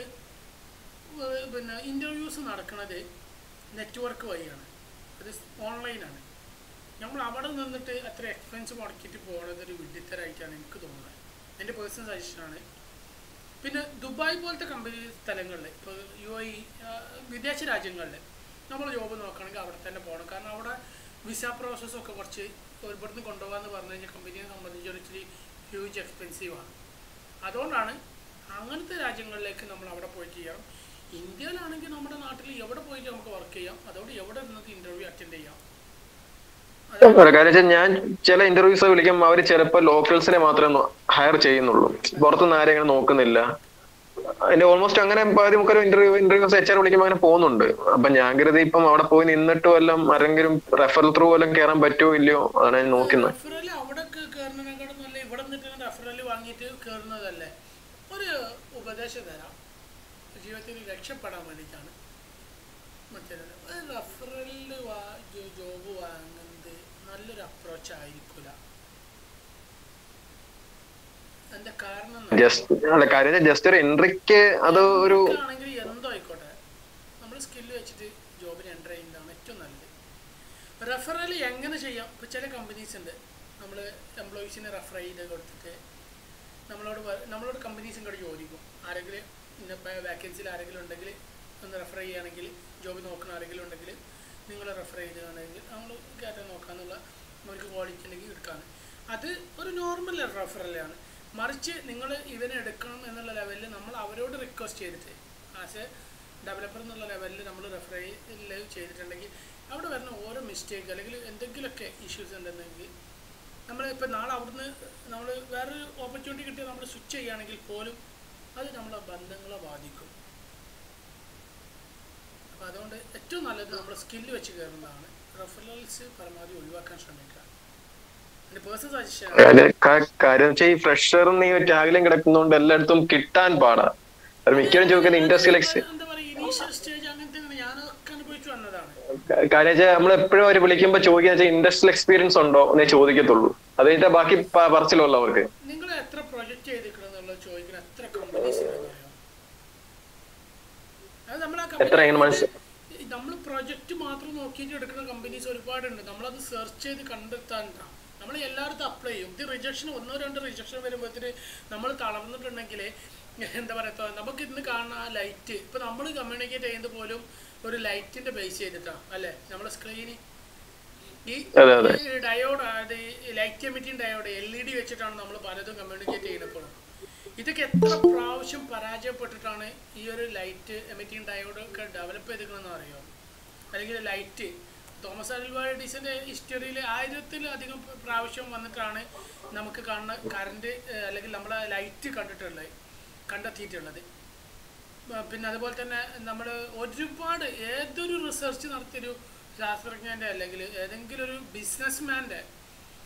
പിന്നെ ഇൻ്റർവ്യൂസ് നടക്കുന്നത് നെറ്റ്വർക്ക് വഴിയാണ് അത് ഓൺലൈനാണ് നമ്മൾ അവിടെ നിന്നിട്ട് അത്ര എക്സ്പെൻസ് മുടക്കിയിട്ട് പോകുന്നത് ഒരു വിഡിത്തരായിട്ടാണ് എനിക്ക് തോന്നുന്നത് എൻ്റെ പേഴ്സണൽ സജഷനാണ് പിന്നെ ദുബായ് പോലത്തെ കമ്പനി സ്ഥലങ്ങളിൽ ഇപ്പോൾ യു ഐ വിദേശ രാജ്യങ്ങളിൽ നമ്മൾ ജോബ് നോക്കുകയാണെങ്കിൽ അവിടെ തന്നെ പോകണം കാരണം അവിടെ വിസ പ്രോസസ്സൊക്കെ കുറച്ച് ഇവിടുന്ന് കൊണ്ടുപോകാമെന്ന് പറഞ്ഞു കഴിഞ്ഞാൽ കമ്പനിയെ സംബന്ധിച്ച് ഒരു ഇച്ചിരി ഹ്യൂജ് എക്സ്പെൻസീവാണ് അതുകൊണ്ടാണ് അങ്ങനത്തെ രാജ്യങ്ങളിലേക്ക് നമ്മൾ അവിടെ പോയിട്ട് ചെയ്യണം ഇന്ത്യയിലാണെങ്കിൽ നമ്മുടെ നാട്ടിൽ എവിടെ പോയിട്ട് നമുക്ക് വർക്ക് ചെയ്യാം അതുകൊണ്ട് എവിടെ നിന്നൊക്കെ ഇൻ്റർവ്യൂ അറ്റൻഡ് ചെയ്യാം കാര്യം വെച്ചാൽ ഞാൻ ചില ഇന്റർവ്യൂസ് വിളിക്കുമ്പോൾ അവർ ചിലപ്പോൾ ലോക്കൽസിനെ മാത്രമേ ഹയർ ചെയ്യുന്നുള്ളൂ പുറത്തുനിന്ന് ആരെയും അങ്ങനെ നോക്കുന്നില്ല അതിന്റെ ഓൾമോസ്റ്റ് അങ്ങനെ ആദ്യം നമുക്കൊരു ഇന്റർവ്യൂ ഇന്റർവ്യൂസ് എച്ച് ആർ വിളിക്കുമ്പോൾ അങ്ങനെ പോകുന്നുണ്ട് അപ്പൊ ഞാൻ കരുതി ഇപ്പം അവിടെ പോയി നിന്നിട്ട് വല്ലതും ആരെങ്കിലും റെഫറൽ ത്രൂ വല്ലതും കയറാൻ പറ്റുമോ ഇല്ലയോ അതാണ് ഞാൻ നോക്കുന്നത് റെഫറൽ അവിടെ കയറുന്നതിനെക്കാളും നല്ല ഇവിടെ നിന്നിട്ട് റെഫറൽ വാങ്ങിയിട്ട് കയറുന്നതല്ലേ ഒരു ഉപദേശം തരാം ജീവിതത്തിൽ രക്ഷപ്പെടാൻ വേണ്ടിയിട്ടാണ് മറ്റേ റെഫറലിൽ ജോബ് വാങ്ങുന്നത് നല്ലൊരു അപ്രോച്ച് ആയിരിക്കില്ല എന്താ കാരണം എന്ന് ജസ്റ്റ് അല്ല കാര്യം ജസ്റ്റ് ഒരു എൻട്രിക്ക് അത് ഒരു ആണെങ്കിൽ എന്തോ ആയിക്കോട്ടെ നമ്മൾ സ്കില്ല് വെച്ചിട്ട് ജോബിന് എൻ്റർ ചെയ്യുന്നതാണ് ഏറ്റവും നല്ലത് റെഫറൽ എങ്ങനെ ചെയ്യാം ഇപ്പോൾ ചില കമ്പനീസ് ഉണ്ട് നമ്മൾ എംപ്ലോയീസിനെ റെഫർ ചെയ്ത് കൊടുത്തിട്ട് നമ്മളോട് വ- നമ്മളോട് കമ്പനീസ് ഇങ്ങോട്ട് ചോദിക്കും ആരെങ്കിലും ഇന്ന വാക്കൻസിയിൽ ആരെങ്കിലും ഉണ്ടെങ്കിൽ ഒന്ന് റെഫർ ചെയ്യുകയാണെങ്കിൽ ജോബ് നോക്കുന്ന ആരെങ്കിലും ഉണ്ടെങ്കിൽ നിങ്ങൾ റെഫർ ചെയ്യുകയാണെങ്കിൽ നമ്മൾ കയറ്റാൻ നോക്കാന്നുള്ള നമുക്ക് ക്വാളിറ്റി ഉണ്ടെങ്കിൽ എടുക്കാണ് അത് ഒരു നോർമൽ റെഫറലാണ് മറിച്ച് നിങ്ങൾ ഇവനെ എടുക്കണം എന്നുള്ള ലെവലിൽ നമ്മൾ അവരോട് റിക്വസ്റ്റ് ചെയ്തിട്ട് ആസ് എ ഡെവലപ്പർ എന്നുള്ള ലെവലിൽ നമ്മൾ റെഫർ ചെയ്തിട്ടുണ്ടെങ്കിൽ അവിടെ വരുന്ന ഓരോ മിസ്റ്റേക്ക് അല്ലെങ്കിൽ എന്തെങ്കിലുമൊക്കെ ഇഷ്യൂസ് ഉണ്ടെന്നെങ്കിൽ നമ്മൾ ഇപ്പം നാളെ അവിടുന്ന് നമ്മൾ വേറൊരു ഓപ്പർച്യൂണിറ്റി കിട്ടിയാൽ നമ്മൾ സ്വിച്ച് ചെയ്യുകയാണെങ്കിൽ പോലും അത് നമ്മളെ ബന്ധങ്ങളെ ബാധിക്കും അപ്പോൾ അതുകൊണ്ട് ഏറ്റവും നല്ലത് നമ്മുടെ സ്കില്ല് വെച്ച് കയറുന്നതാണ് റെഫറൽസ് പരമാവധി ഒഴിവാക്കാൻ ശ്രമിക്കുക എൻ്റെ പേഴ്സണൽ സജഷൻ കാര്യം ക- കാര്യം വെച്ചാൽ ഈ ഫ്രഷർ നീ ടാഗിലും കിടക്കുന്നതുകൊണ്ട് എല്ലായിടത്തും കിട്ടാൻ പാടാ അത് മിക്കവരും ചോദിക്കുന്നത് ഇൻഡസ്ട്രിയൽ എക്സ് എന്താ പറയുക ഇനീഷ്യൽ സ്റ്റേജ് അങ്ങനത്തെ ഞാനൊക്കെ അനുഭവിച്ചു വന്നതാണ് കാര്യം വെച്ചാൽ നമ്മൾ എപ്പോഴും അവർ വിളിക്കുമ്പോൾ ചോദിക്കുന്ന വെച്ചാൽ ഇൻഡസ്ട്രിയൽ എക്സ്പീരിയൻസ് ഉണ്ടോ എന്നേ ചോദിക്കത്തുള്ളൂ അത് കഴിഞ്ഞാൽ ബാക്കി പ- പറച്ചിലുള്ളൂ അവർക്ക് നിങ്ങൾ എത്ര പ്രൊജക്റ്റ് ചെയ്തിട്ടുണ്ടെന്നുള്ളത് ചോദിക്കുന്ന എത്ര കമ്പനീസ് ഉണ്ടെന്ന് അറിയാം അത് നമ്മൾ ആ എത്ര എങ്ങനെ മനസ്സി- നമ്മൾ പ്രൊജക്റ്റ് മാത്രം നോക്കിയിട്ട് എടുക്കുന്ന കമ്പനീസ് ഒരുപാടുണ്ട് നമ്മളത് സെർച്ച് ചെയ്ത് കണ്ടെത്താനാണ് നമ്മൾ എല്ലായിടത്തും അപ്ലൈ ചെയ്യും ഇത് റിജക്ഷൻ ഒന്നോ രണ്ടോ റിജക്ഷൻ വരുമ്പോഴത്തേന് നമ്മൾ തളർന്നിട്ടുണ്ടെങ്കിൽ എന്താ പറയുക നമുക്ക് ഇന്ന് കാണുന്ന ആ ലൈറ്റ് ഇപ്പം നമ്മൾ കമ്മ്യൂണിക്കേറ്റ് ചെയ്യുന്നത് പോലും ഒരു ലൈറ്റിൻ്റെ ബേസ് ചെയ്തിട്ടാണ് അല്ലേ നമ്മളെ സ്ക്രീന് ഈ അതെ, അതെ. ഡയോഡ് അത് light emitting diode L E D വെച്ചിട്ടാണ് നമ്മൾ പലതും കമ്മ്യൂണിക്കേറ്റ് ചെയ്യുന്നത് ഇതൊക്കെ എത്ര പ്രാവശ്യം പരാജയപ്പെട്ടിട്ടാണ് ഈ ഒരു ലൈറ്റ് എമിറ്റിംഗ് ഡയോഡ് ഒക്കെ ഡെവലപ്പ് ചെയ്തിരിക്കണമെന്ന് അറിയോ അല്ലെങ്കിൽ ലൈറ്റ് തോമസ് ആൽവ എഡിസന്റെ ഹിസ്റ്ററിയിൽ ആയിരത്തിലധികം പ്രാവശ്യം വന്നിട്ടാണ് നമുക്ക് കാണുന്ന കറണ്ട് അല്ലെങ്കിൽ നമ്മുടെ ലൈറ്റ് കണ്ടിട്ടുള്ളത് കണ്ടെത്തിയിട്ടുള്ളത് ആ, പിന്നെ അതുപോലെ തന്നെ നമ്മൾ ഒരുപാട് ഏതൊരു റിസർച്ച് നടത്തിയൊരു ശാസ്ത്രജ്ഞൻ്റെ അല്ലെങ്കിൽ ഏതെങ്കിലും ഒരു ബിസിനസ്മാൻ്റെ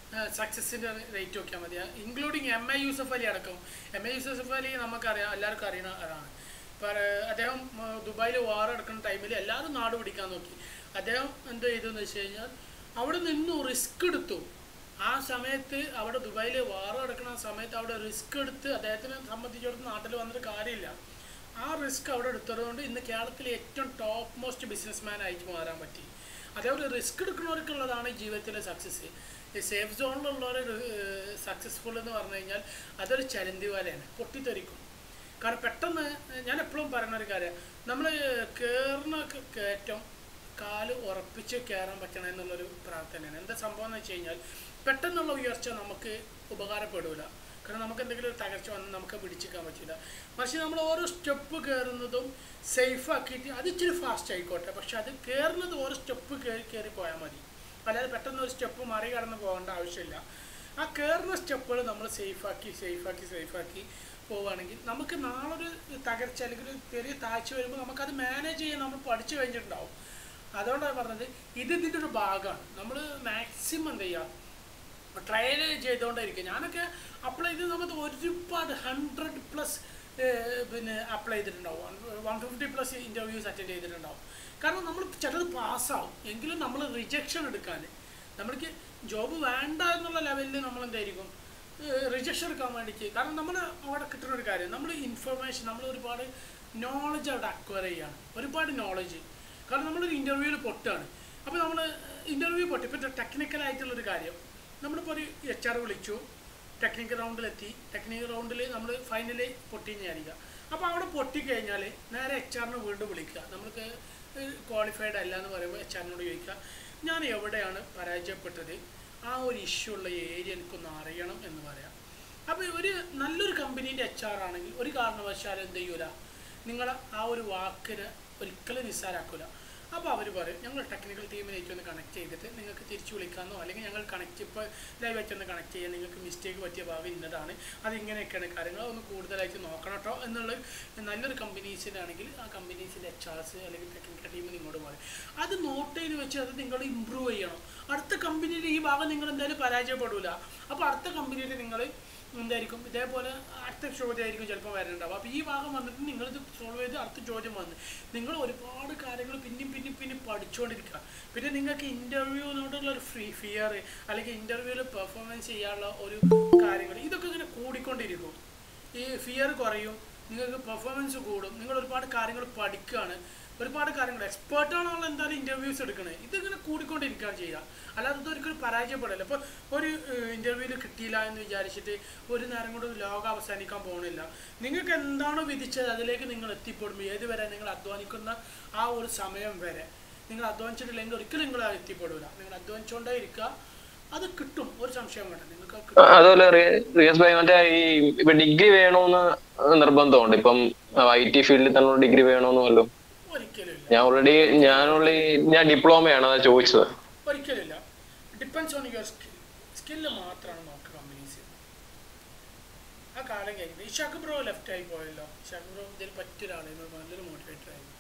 സക്സസിൻ്റെ റേറ്റ് നോക്കിയാൽ മതി including M A Yusuf Ali അടക്കം എം എ യൂസഫ് അലി നമുക്കറിയാം എല്ലാവർക്കും അറിയുന്ന ആളാണ് ഇപ്പം അദ്ദേഹം ദുബായിൽ വാർ എടുക്കുന്ന ടൈമിൽ എല്ലാവരും നാട് പിടിക്കാൻ നോക്കി അദ്ദേഹം എന്ത് ചെയ്തു എന്ന് വെച്ച് കഴിഞ്ഞാൽ അവിടെ നിന്നു റിസ്ക് എടുത്തു ആ സമയത്ത് അവിടെ ദുബായിൽ വാർ നടക്കുന്ന ആ സമയത്ത് അവിടെ റിസ്ക് എടുത്ത് അദ്ദേഹത്തിനെ സംബന്ധിച്ചിടത്തോളം നാട്ടിൽ വന്നിട്ട് കാര്യമില്ല ആ റിസ്ക് അവിടെ എടുത്തതുകൊണ്ട് ഇന്ന് കേരളത്തിലെ ഏറ്റവും ടോപ്പ് മോസ്റ്റ് ബിസിനസ്മാൻ ആയിട്ട് മാറാൻ പറ്റി അതേപോലെ റിസ്ക് എടുക്കുന്നവർക്കുള്ളതാണ് ജീവിതത്തിലെ സക്സസ് ഈ സേഫ് സോണിലുള്ളവർ സക്സസ്ഫുൾ എന്ന് പറഞ്ഞു കഴിഞ്ഞാൽ അതൊരു ചലന്തി വലയാണ് പൊട്ടിത്തെറിക്കും കാരണം പെട്ടെന്ന് ഞാൻ എപ്പോഴും പറയുന്ന ഒരു കാര്യം നമ്മൾ കയറുന്ന കയറ്റം കാല് ഉറപ്പിച്ച് കയറാൻ പറ്റണം എന്നുള്ളൊരു പ്രാർത്ഥനയാണ് എന്താ സംഭവം എന്ന് വെച്ച് കഴിഞ്ഞാൽ പെട്ടെന്നുള്ള ഉയർച്ച നമുക്ക് ഉപകാരപ്പെടില്ല കാരണം നമുക്ക് എന്തെങ്കിലും ഒരു തകർച്ച വന്ന് നമുക്ക് പിടിച്ചിക്കാൻ പറ്റില്ല പക്ഷേ നമ്മൾ ഓരോ സ്റ്റെപ്പ് കയറുന്നതും സേഫ് ആക്കിയിട്ട് അത് ഇച്ചിരി ഫാസ്റ്റ് ആയിക്കോട്ടെ പക്ഷെ അത് കയറുന്നത് ഓരോ സ്റ്റെപ്പ് കയറി കയറി പോയാൽ മതി അല്ലാതെ പെട്ടെന്ന് ഒരു സ്റ്റെപ്പ് മറികടന്ന് പോകേണ്ട ആവശ്യമില്ല ആ കയറുന്ന സ്റ്റെപ്പുകൾ നമ്മൾ സേഫാക്കി സേഫാക്കി സേഫാക്കി പോവുകയാണെങ്കിൽ നമുക്ക് നാളെ ഒരു തകർച്ച അല്ലെങ്കിൽ ഒരു ചെറിയ താഴ്ച വരുമ്പോൾ നമുക്കത് മാനേജ് ചെയ്യാൻ നമ്മൾ പഠിച്ചു കഴിഞ്ഞിട്ടുണ്ടാവും അതുകൊണ്ടാണ് പറഞ്ഞത് ഇത് ഇതിൻ്റെ ഒരു ഭാഗമാണ് നമ്മൾ മാക്സിമം എന്ത് ചെയ്യുക ട്രയൽ ചെയ്തുകൊണ്ടിരിക്കുക ഞാനൊക്കെ അപ്ലൈ ചെയ്ത് നമുക്ക് ഒരുപാട് ഹൺഡ്രഡ് പ്ലസ് പിന്നെ അപ്ലൈ ചെയ്തിട്ടുണ്ടാവും one fifty plus interviews attend ചെയ്തിട്ടുണ്ടാവും കാരണം നമ്മൾ ചിലത് പാസ്സാവും എങ്കിലും നമ്മൾ റിജക്ഷൻ എടുക്കാൻ നമ്മൾക്ക് ജോബ് വേണ്ട എന്നുള്ള ലെവലിൽ നമ്മൾ എന്തായിരിക്കും റിജക്ഷൻ എടുക്കാൻ വേണ്ടിയിട്ട് കാരണം നമ്മൾ അവിടെ കിട്ടുന്ന ഒരു കാര്യം നമ്മൾ ഇൻഫർമേഷൻ നമ്മൾ ഒരുപാട് നോളജ് അവിടെ അക്വയർ ചെയ്യാണ് ഒരുപാട് നോളജ് കാരണം നമ്മളൊരു ഇൻ്റർവ്യൂവിൽ പൊട്ടാണ് അപ്പോൾ നമ്മൾ ഇൻ്റർവ്യൂ പൊട്ടി ഇപ്പോൾ ടെക്നിക്കലായിട്ടുള്ളൊരു കാര്യം നമ്മളിപ്പോൾ ഒരു എച്ച് ആർ വിളിച്ചു ടെക്നിക്കൽ റൗണ്ടിലെത്തി ടെക്നിക്കൽ റൗണ്ടിൽ നമ്മൾ ഫൈനലി പൊട്ടിയെന്ന് വിചാരിക്കുക അപ്പോൾ അവിടെ പൊട്ടിക്കഴിഞ്ഞാൽ നേരെ എച്ച് ആറിന് വീണ്ടും വിളിക്കുക നമുക്ക് ക്വാളിഫൈഡ് അല്ല എന്ന് പറയുമ്പോൾ എച്ച് ആറിനോട് ചോദിക്കുക ഞാൻ എവിടെയാണ് പരാജയപ്പെട്ടത് ആ ഒരു ഇഷ്യൂ ഉള്ള ഏരിയ എനിക്കൊന്ന് അറിയണം എന്ന് പറയാം അപ്പോൾ ഒരു നല്ലൊരു കമ്പനീൻ്റെ എച്ച് ആർ ആണെങ്കിൽ ഒരു കാരണവശാലും എന്ത് ചെയ്യൂല നിങ്ങൾ ആ ഒരു വാക്കിന് ഒരിക്കലും നിസ്സാരാക്കൂല അപ്പോൾ അവർ പറയും ഞങ്ങൾ ടെക്നിക്കൽ ടീമിലേക്ക് ഒന്ന് കണക്ട് ചെയ്തിട്ട് നിങ്ങൾക്ക് തിരിച്ചു വിളിക്കാമെന്നോ അല്ലെങ്കിൽ ഞങ്ങൾ കണക്ട് ഇപ്പോൾ ലൈവായിട്ട് ഒന്ന് കണക്ട് ചെയ്യാൻ നിങ്ങൾക്ക് മിസ്റ്റേക്ക് പറ്റിയ ഭാവി ഇന്നതാണ് അത് ഇങ്ങനെയൊക്കെയാണ് കാര്യങ്ങൾ ഒന്ന് കൂടുതലായിട്ട് നോക്കണം കേട്ടോ എന്നുള്ള നല്ലൊരു കമ്പനീസിനാണെങ്കിൽ ആ കമ്പനീസിൻ്റെ എച്ച് ആർസ് അല്ലെങ്കിൽ ടെക്നിക്കൽ ടീം നിങ്ങളോട് പറയും അത് നോട്ട് ചെയ്ത് വെച്ച് അത് നിങ്ങൾ ഇമ്പ്രൂവ് ചെയ്യണം അടുത്ത കമ്പനിയിൽ ഈ ഭാഗം നിങ്ങൾ എന്തായാലും പരാജയപ്പെടില്ല അപ്പോൾ അടുത്ത കമ്പനിയിൽ നിങ്ങൾ എന്തായിരിക്കും ഇതേപോലെ അടുത്ത ചോദ്യമായിരിക്കും ചിലപ്പോൾ വരേണ്ടാവും അപ്പോൾ ഈ ഭാഗം വന്നിട്ട് നിങ്ങളിത് സോൾവ് ചെയ്ത് അടുത്ത ചോദ്യം വന്ന് നിങ്ങൾ ഒരുപാട് കാര്യങ്ങൾ പിന്നെയും പിന്നെയും പിന്നെ പഠിച്ചുകൊണ്ടിരിക്കുക പിന്നെ നിങ്ങൾക്ക് ഇൻ്റർവ്യൂവിനോടുള്ള ഒരു ഫ്രീ ഫിയർ അല്ലെങ്കിൽ ഇൻ്റർവ്യൂവിൽ പെർഫോമൻസ് ചെയ്യാനുള്ള ഒരു കാര്യങ്ങൾ ഇതൊക്കെ ഇങ്ങനെ കൂടിക്കൊണ്ടിരിക്കും ഈ ഫിയർ കുറയും നിങ്ങൾക്ക് പെർഫോമൻസ് കൂടും നിങ്ങൾ ഒരുപാട് കാര്യങ്ങൾ പഠിക്കുകയാണ് ഒരുപാട് കാര്യങ്ങൾ എക്സ്പേർട്ടാണുള്ള എന്തായാലും ഇൻ്റർവ്യൂസ് എടുക്കണേ ഇതിങ്ങനെ കൂടിക്കൊണ്ടിരിക്കുകയാണ് ചെയ്യുക അല്ലാതെ ഇതൊരിക്കലും പരാജയപ്പെടില്ല ഇപ്പോൾ ഒരു ഇൻ്റർവ്യൂവിൽ കിട്ടിയില്ല എന്ന് വിചാരിച്ചിട്ട് ഒരു നേരം കൊണ്ട് ലോകം അവസാനിക്കാൻ പോകണില്ല നിങ്ങൾക്ക് എന്താണോ വിധിച്ചത് അതിലേക്ക് നിങ്ങൾ എത്തിപ്പെടും ഏതുവരെ നിങ്ങൾ അധ്വാനിക്കുന്ന ആ ഒരു സമയം വരെ നിങ്ങൾ അധ്വാനിച്ചിട്ടില്ലെങ്കിൽ ഒരിക്കലും നിങ്ങൾ എത്തിപ്പെടില്ല നിങ്ങൾ അധ്വാനിച്ചുകൊണ്ടേ ഇരിക്കുക അത് കിട്ടും ഒരു സംശയം വേണ്ട നിങ്ങൾക്ക് അതുപോലെ റിയസ് ഭായി മറ്റേ ഈ ഇപ്പൊ ഡിഗ്രി വേണമെന്ന് നിർബന്ധമുണ്ട് ഇപ്പം ഐ ടി ഫീൽഡിൽ തന്നെ ഡിഗ്രി വേണമെന്ന് വല്ലതും ഞാൻ ഓൾറെഡി ഞാൻ ഓൾറെഡി ഞാൻ ഡിപ്ലോമയാണ് അതാ ചോദിച്ചത് ഒരിക്കലില്ല depends on your skill skill മാത്രമാണ് നോക്കുക കമ്പനീസ് ആ കാലം കഴിഞ്ഞു ഇഷാക്ക് ബ്രോ ലെഫ്റ്റ് ആയി പോയല്ലോ ഇഷാക്ക് ബ്രോ ഇതിൽ പറ്റൊരാളായിരുന്നു നല്ലൊരു മോട്ടിവേറ്റർ ആയിരുന്നു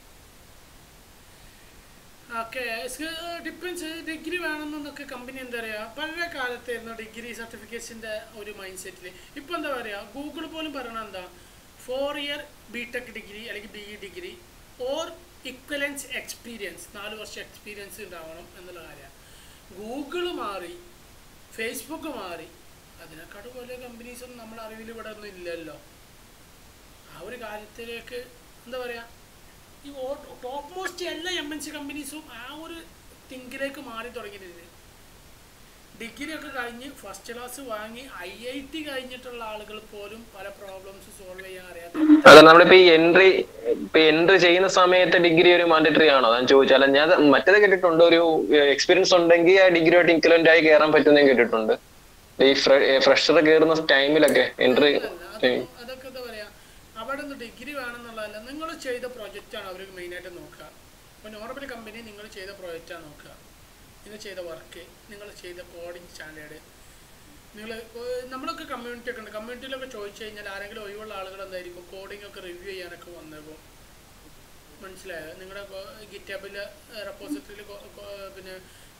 ഓക്കെ ഡിപ്പെൻസ് ഡിഗ്രി വേണമെന്നൊക്കെ കമ്പനി എന്താ പറയുക പഴയ കാലത്തായിരുന്നു ഡിഗ്രി സർട്ടിഫിക്കറ്റ്സിൻ്റെ ഒരു മൈൻഡ് സെറ്റിൽ ഇപ്പോൾ എന്താ പറയുക ഗൂഗിൾ പോലും പറയണത് എന്താ four year B tech degree അല്ലെങ്കിൽ B E degree or equivalence experience നാല് വർഷം എക്സ്പീരിയൻസ് ഉണ്ടാവണം എന്നുള്ള കാര്യമാണ് ഗൂഗിൾ മാറി ഫേസ്ബുക്ക് മാറി അതിനെക്കാട്ടും വലിയ കമ്പനീസൊന്നും നമ്മുടെ അറിവിൽ ഇവിടെ ഒന്നും ഇല്ലല്ലോ ആ ഒരു കാര്യത്തിലേക്ക് എന്താ പറയുക ഈ ടോപ്പ് മോസ്റ്റ് എല്ലാ എം എൻ സി കമ്പനീസും ആ ഒരു തിങ്കിലേക്ക് മാറി തുടങ്ങിയിട്ടുണ്ട് ഡിഗ്രി ഒക്കെ കഴിഞ്ഞ് ഫസ്റ്റ് ക്ലാസ് വാങ്ങി ഐ ഐ ടി കഴിഞ്ഞിട്ടുള്ള ആളുകൾ പോലും പല പ്രോബ്ലംസ് സോൾവ് ചെയ്യാൻ അറിയാത്ത അല്ല നമ്മളിപ്പോ ഈ എൻട്രി ഇപ്പൊ എൻട്രി ചെയ്യുന്ന സമയത്ത് ഡിഗ്രി ഒരു മാൻഡറ്ററി ആണോ ഞാൻ ചോദിച്ചാൽ ഞാൻ മറ്റേത് കേട്ടിട്ടുണ്ട് ഒരു എക്സ്പീരിയൻസ് ഉണ്ടെങ്കിൽ ആ ഡിഗ്രിയായിട്ട് ഇക്വലന്റ് ആയി കയറാൻ പറ്റുന്ന കേട്ടിട്ടുണ്ട് ഈ ഫ്രഷർ കയറുന്ന ടൈമിലൊക്കെ എൻട്രി അതൊക്കെ എന്താ പറയാ അവിടെ നിന്ന് ഡിഗ്രി വേണമെന്നുള്ളതല്ല നിങ്ങൾ ചെയ്ത പ്രൊജക്റ്റാണ് അവർ മെയിനായിട്ട് നോക്കുക അപ്പോൾ നോർമൽ കമ്പനി നിങ്ങൾ ചെയ്ത പ്രൊജക്റ്റാണ് നോക്കുക നിങ്ങൾ ചെയ്ത വർക്ക് നിങ്ങൾ ചെയ്ത കോഡിങ് സ്റ്റാൻഡേർഡ് നിങ്ങൾ നമ്മളൊക്കെ കമ്മ്യൂണിറ്റി ഒക്കെ ഉണ്ട് കമ്മ്യൂണിറ്റിയിലൊക്കെ ചോദിച്ചു കഴിഞ്ഞാൽ ആരെങ്കിലും ഒഴിവുള്ള ആളുകൾ എന്തായിരിക്കും കോഡിംഗ് ഒക്കെ റിവ്യൂ ചെയ്യാനൊക്കെ വന്നേക്കും മനസ്സിലായോ നിങ്ങളുടെ ഗിറ്റാബിൽ റെപ്പോസിറ്ററിയിൽ പിന്നെ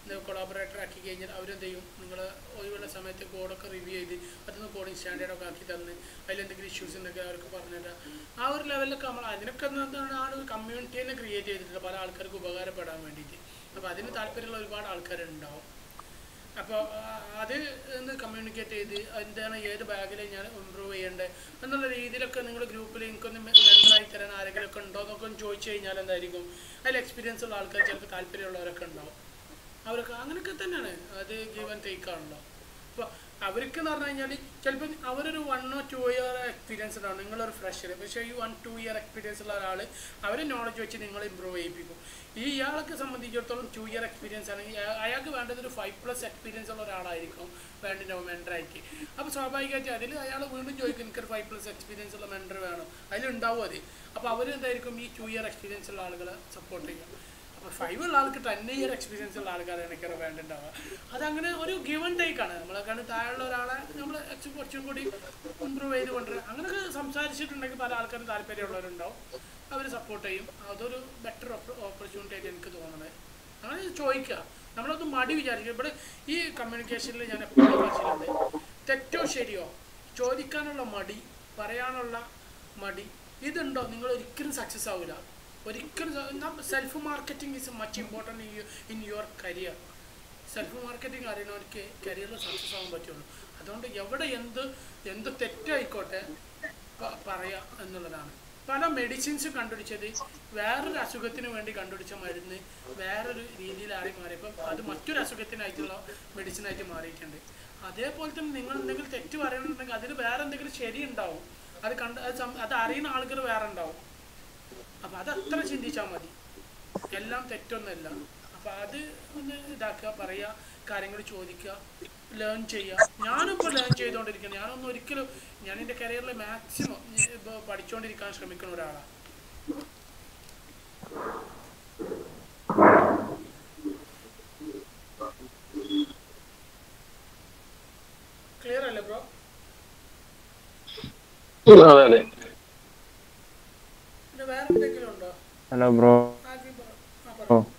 കൊളാബറേറ്റർ ആക്കി കഴിഞ്ഞാൽ അവരെന്ത് ചെയ്യും നിങ്ങൾ ഒഴിവുള്ള സമയത്ത് കോഡൊക്കെ റിവ്യൂ ചെയ്ത് അതൊന്ന് കോഡിങ് സ്റ്റാൻഡേർഡൊക്കെ ആക്കി തന്ന് അതിലെന്തെങ്കിലും ഇഷ്യൂസ് ഉണ്ടെങ്കിൽ അവർക്ക് പറഞ്ഞുതരാം ആ ഒരു ലെവലിലൊക്കെ നമ്മൾ അതിനൊക്കെ എന്താണ് ആ ഒരു കമ്മ്യൂണിറ്റി തന്നെ ക്രിയേറ്റ് ചെയ്തിട്ടുണ്ട് പല ആൾക്കാർക്ക് ഉപകാരപ്പെടാൻ വേണ്ടിയിട്ട് അപ്പോൾ അതിന് താല്പര്യമുള്ള ഒരുപാട് ആൾക്കാരുണ്ടാവും അപ്പോൾ അത് ഒന്ന് കമ്മ്യൂണിക്കേറ്റ് ചെയ്ത് എന്താണ് ഏത് ബാഗിൽ ഞാൻ ഇമ്പ്രൂവ് ചെയ്യേണ്ടത് എന്നുള്ള രീതിയിലൊക്കെ നിങ്ങൾ ഗ്രൂപ്പിൽ എനിക്കൊന്ന് മെമ്പറായി തരാൻ ആരെങ്കിലും ഒക്കെ ഉണ്ടോ എന്നൊക്കെ ഒന്ന് ചോദിച്ചു കഴിഞ്ഞാൽ എന്തായിരിക്കും അതിൽ എക്സ്പീരിയൻസ് ഉള്ള ആൾക്കാർ ചിലപ്പോൾ താല്പര്യമുള്ളവരൊക്കെ ഉണ്ടാവും അവരൊക്കെ അങ്ങനെയൊക്കെ തന്നെയാണ് അത് ഗീവ് ആൻഡ് ടേക്ക് ആണല്ലോ അപ്പോൾ അവർക്ക് എന്ന് പറഞ്ഞു കഴിഞ്ഞാൽ ചിലപ്പോൾ അവരൊരു വണ്ണോ ടു ഇയർ എക്സ്പീരിയൻസ് ഉണ്ടാവും നിങ്ങളൊരു ഫ്രഷർ പക്ഷേ ഈ വൺ ടു ഇയർ എക്സ്പീരിയൻസ് ഉള്ള ഒരാൾ അവരെ നോളജ് വെച്ച് നിങ്ങൾ ഇമ്പ്രൂവ് ചെയ്യിപ്പിക്കും ഈ ഇയാളൊക്കെ സംബന്ധിച്ചിടത്തോളം ടു ഇയർ എക്സ്പീരിയൻസ് ആണ് അയ- അയാൾക്ക് വേണ്ടത് ഒരു ഫൈവ് പ്ലസ് എക്സ്പീരിയൻസ് ഉള്ള ഒരാളായിരിക്കും വേണ്ട മെൻഡറായിട്ട് അപ്പോൾ സ്വാഭാവികമായിട്ട് അതിൽ അയാൾ വീണ്ടും ചോദിക്കും എനിക്കൊരു ഫൈവ് പ്ലസ് എക്സ്പീരിയൻസ് ഉള്ള മെൻഡർ വേണം അതിലുണ്ടാവും അത് അപ്പോൾ അവരെന്തായിരിക്കും ഈ ടു ഇയർ എക്സ്പീരിയൻസ് ഉള്ള ആളുകളെ സപ്പോർട്ട് ചെയ്യുക അപ്പോൾ ഫൈവ് ഉള്ള ആൾക്ക് ടെൻ ഇയർ എക്സ്പീരിയൻസ് ഉള്ള ആൾക്കാരാണ് എനിക്കത് വേണ്ടിണ്ടാവുക അതങ്ങനെ ഒരു ഗിവൺ ടേക്കാണ് നമ്മളെക്കാണ് താഴെയുള്ള ഒരാളെ നമ്മൾ കുറച്ചും കൂടി ഇമ്പ്രൂവ് ചെയ്ത് കൊണ്ടുവരിക അങ്ങനെയൊക്കെ സംസാരിച്ചിട്ടുണ്ടെങ്കിൽ പല ആൾക്കാരും താല്പര്യമുള്ളവരുണ്ടാവും അവർ സപ്പോർട്ട് ചെയ്യും അതൊരു ബെറ്റർ ഓപ്പർച്യൂണിറ്റി ആയിട്ട് എനിക്ക് തോന്നുന്നത് അങ്ങനെ ചോദിക്കുക നമ്മളൊന്ന് മടി വിചാരിക്കുക ഇവിടെ ഈ കമ്മ്യൂണിക്കേഷനിൽ ഞാൻ എപ്പോഴും പഠിച്ചിട്ടുണ്ട് തെറ്റോ ശരിയോ ചോദിക്കാനുള്ള മടി പറയാനുള്ള മടി ഇതുണ്ടോ നിങ്ങൾ ഒരിക്കലും സക്സസ് ആവില്ല ഒരിക്കലും self marketing is much important in your career self marketing അറിയുന്നവർക്ക് കരിയറിൽ സക്സസ് ആവാൻ പറ്റുള്ളൂ അതുകൊണ്ട് എവിടെ എന്ത് എന്ത് തെറ്റായിക്കോട്ടെ പ- പറയാ എന്നുള്ളതാണ് പല മെഡിസിൻസ് കണ്ടുപിടിച്ചത് വേറൊരു അസുഖത്തിന് വേണ്ടി കണ്ടുപിടിച്ച മരുന്ന് വേറൊരു രീതിയിലായി മാറിയപ്പം അത് മറ്റൊരു അസുഖത്തിനായിട്ടുള്ള മെഡിസിനായിട്ട് മാറിയിട്ടുണ്ട് അതേപോലെ തന്നെ നിങ്ങൾ എന്തെങ്കിലും തെറ്റ് പറയണമെന്നുണ്ടെങ്കിൽ അതിന് വേറെ എന്തെങ്കിലും ശരി ഉണ്ടാവും അത് കണ്ട് അത് സം- അത് അറിയുന്ന ആളുകൾ വേറെ ഉണ്ടാവും അപ്പം അത് അത്ര ചിന്തിച്ചാൽ മതി എല്ലാം തെറ്റൊന്നുമല്ല അപ്പം അത് ഒന്ന് ഇതാക്കുക പറയുക കാര്യങ്ങൾ ചോദിക്കുക ലേൺ ചെയ്യുക ഞാനിപ്പോൾ ലേൺ ചെയ്തുകൊണ്ടിരിക്കുകയാണ് ഞാനൊന്നും ഒരിക്കലും ഞാൻ എൻ്റെ കരിയറിൽ മാക്സിമം ഇപ്പോൾ പഠിച്ചുകൊണ്ടിരിക്കാൻ ശ്രമിക്കുന്ന ഒരാളാണ് ക്ലിയർ അല്ലേ ബ്രോ അതെ അതെ പിന്നെ വേറെ എന്തെങ്കിലും ഉണ്ടോ ഹലോ ബ്രോ ആദ്യം പറ ആ പറ ഓ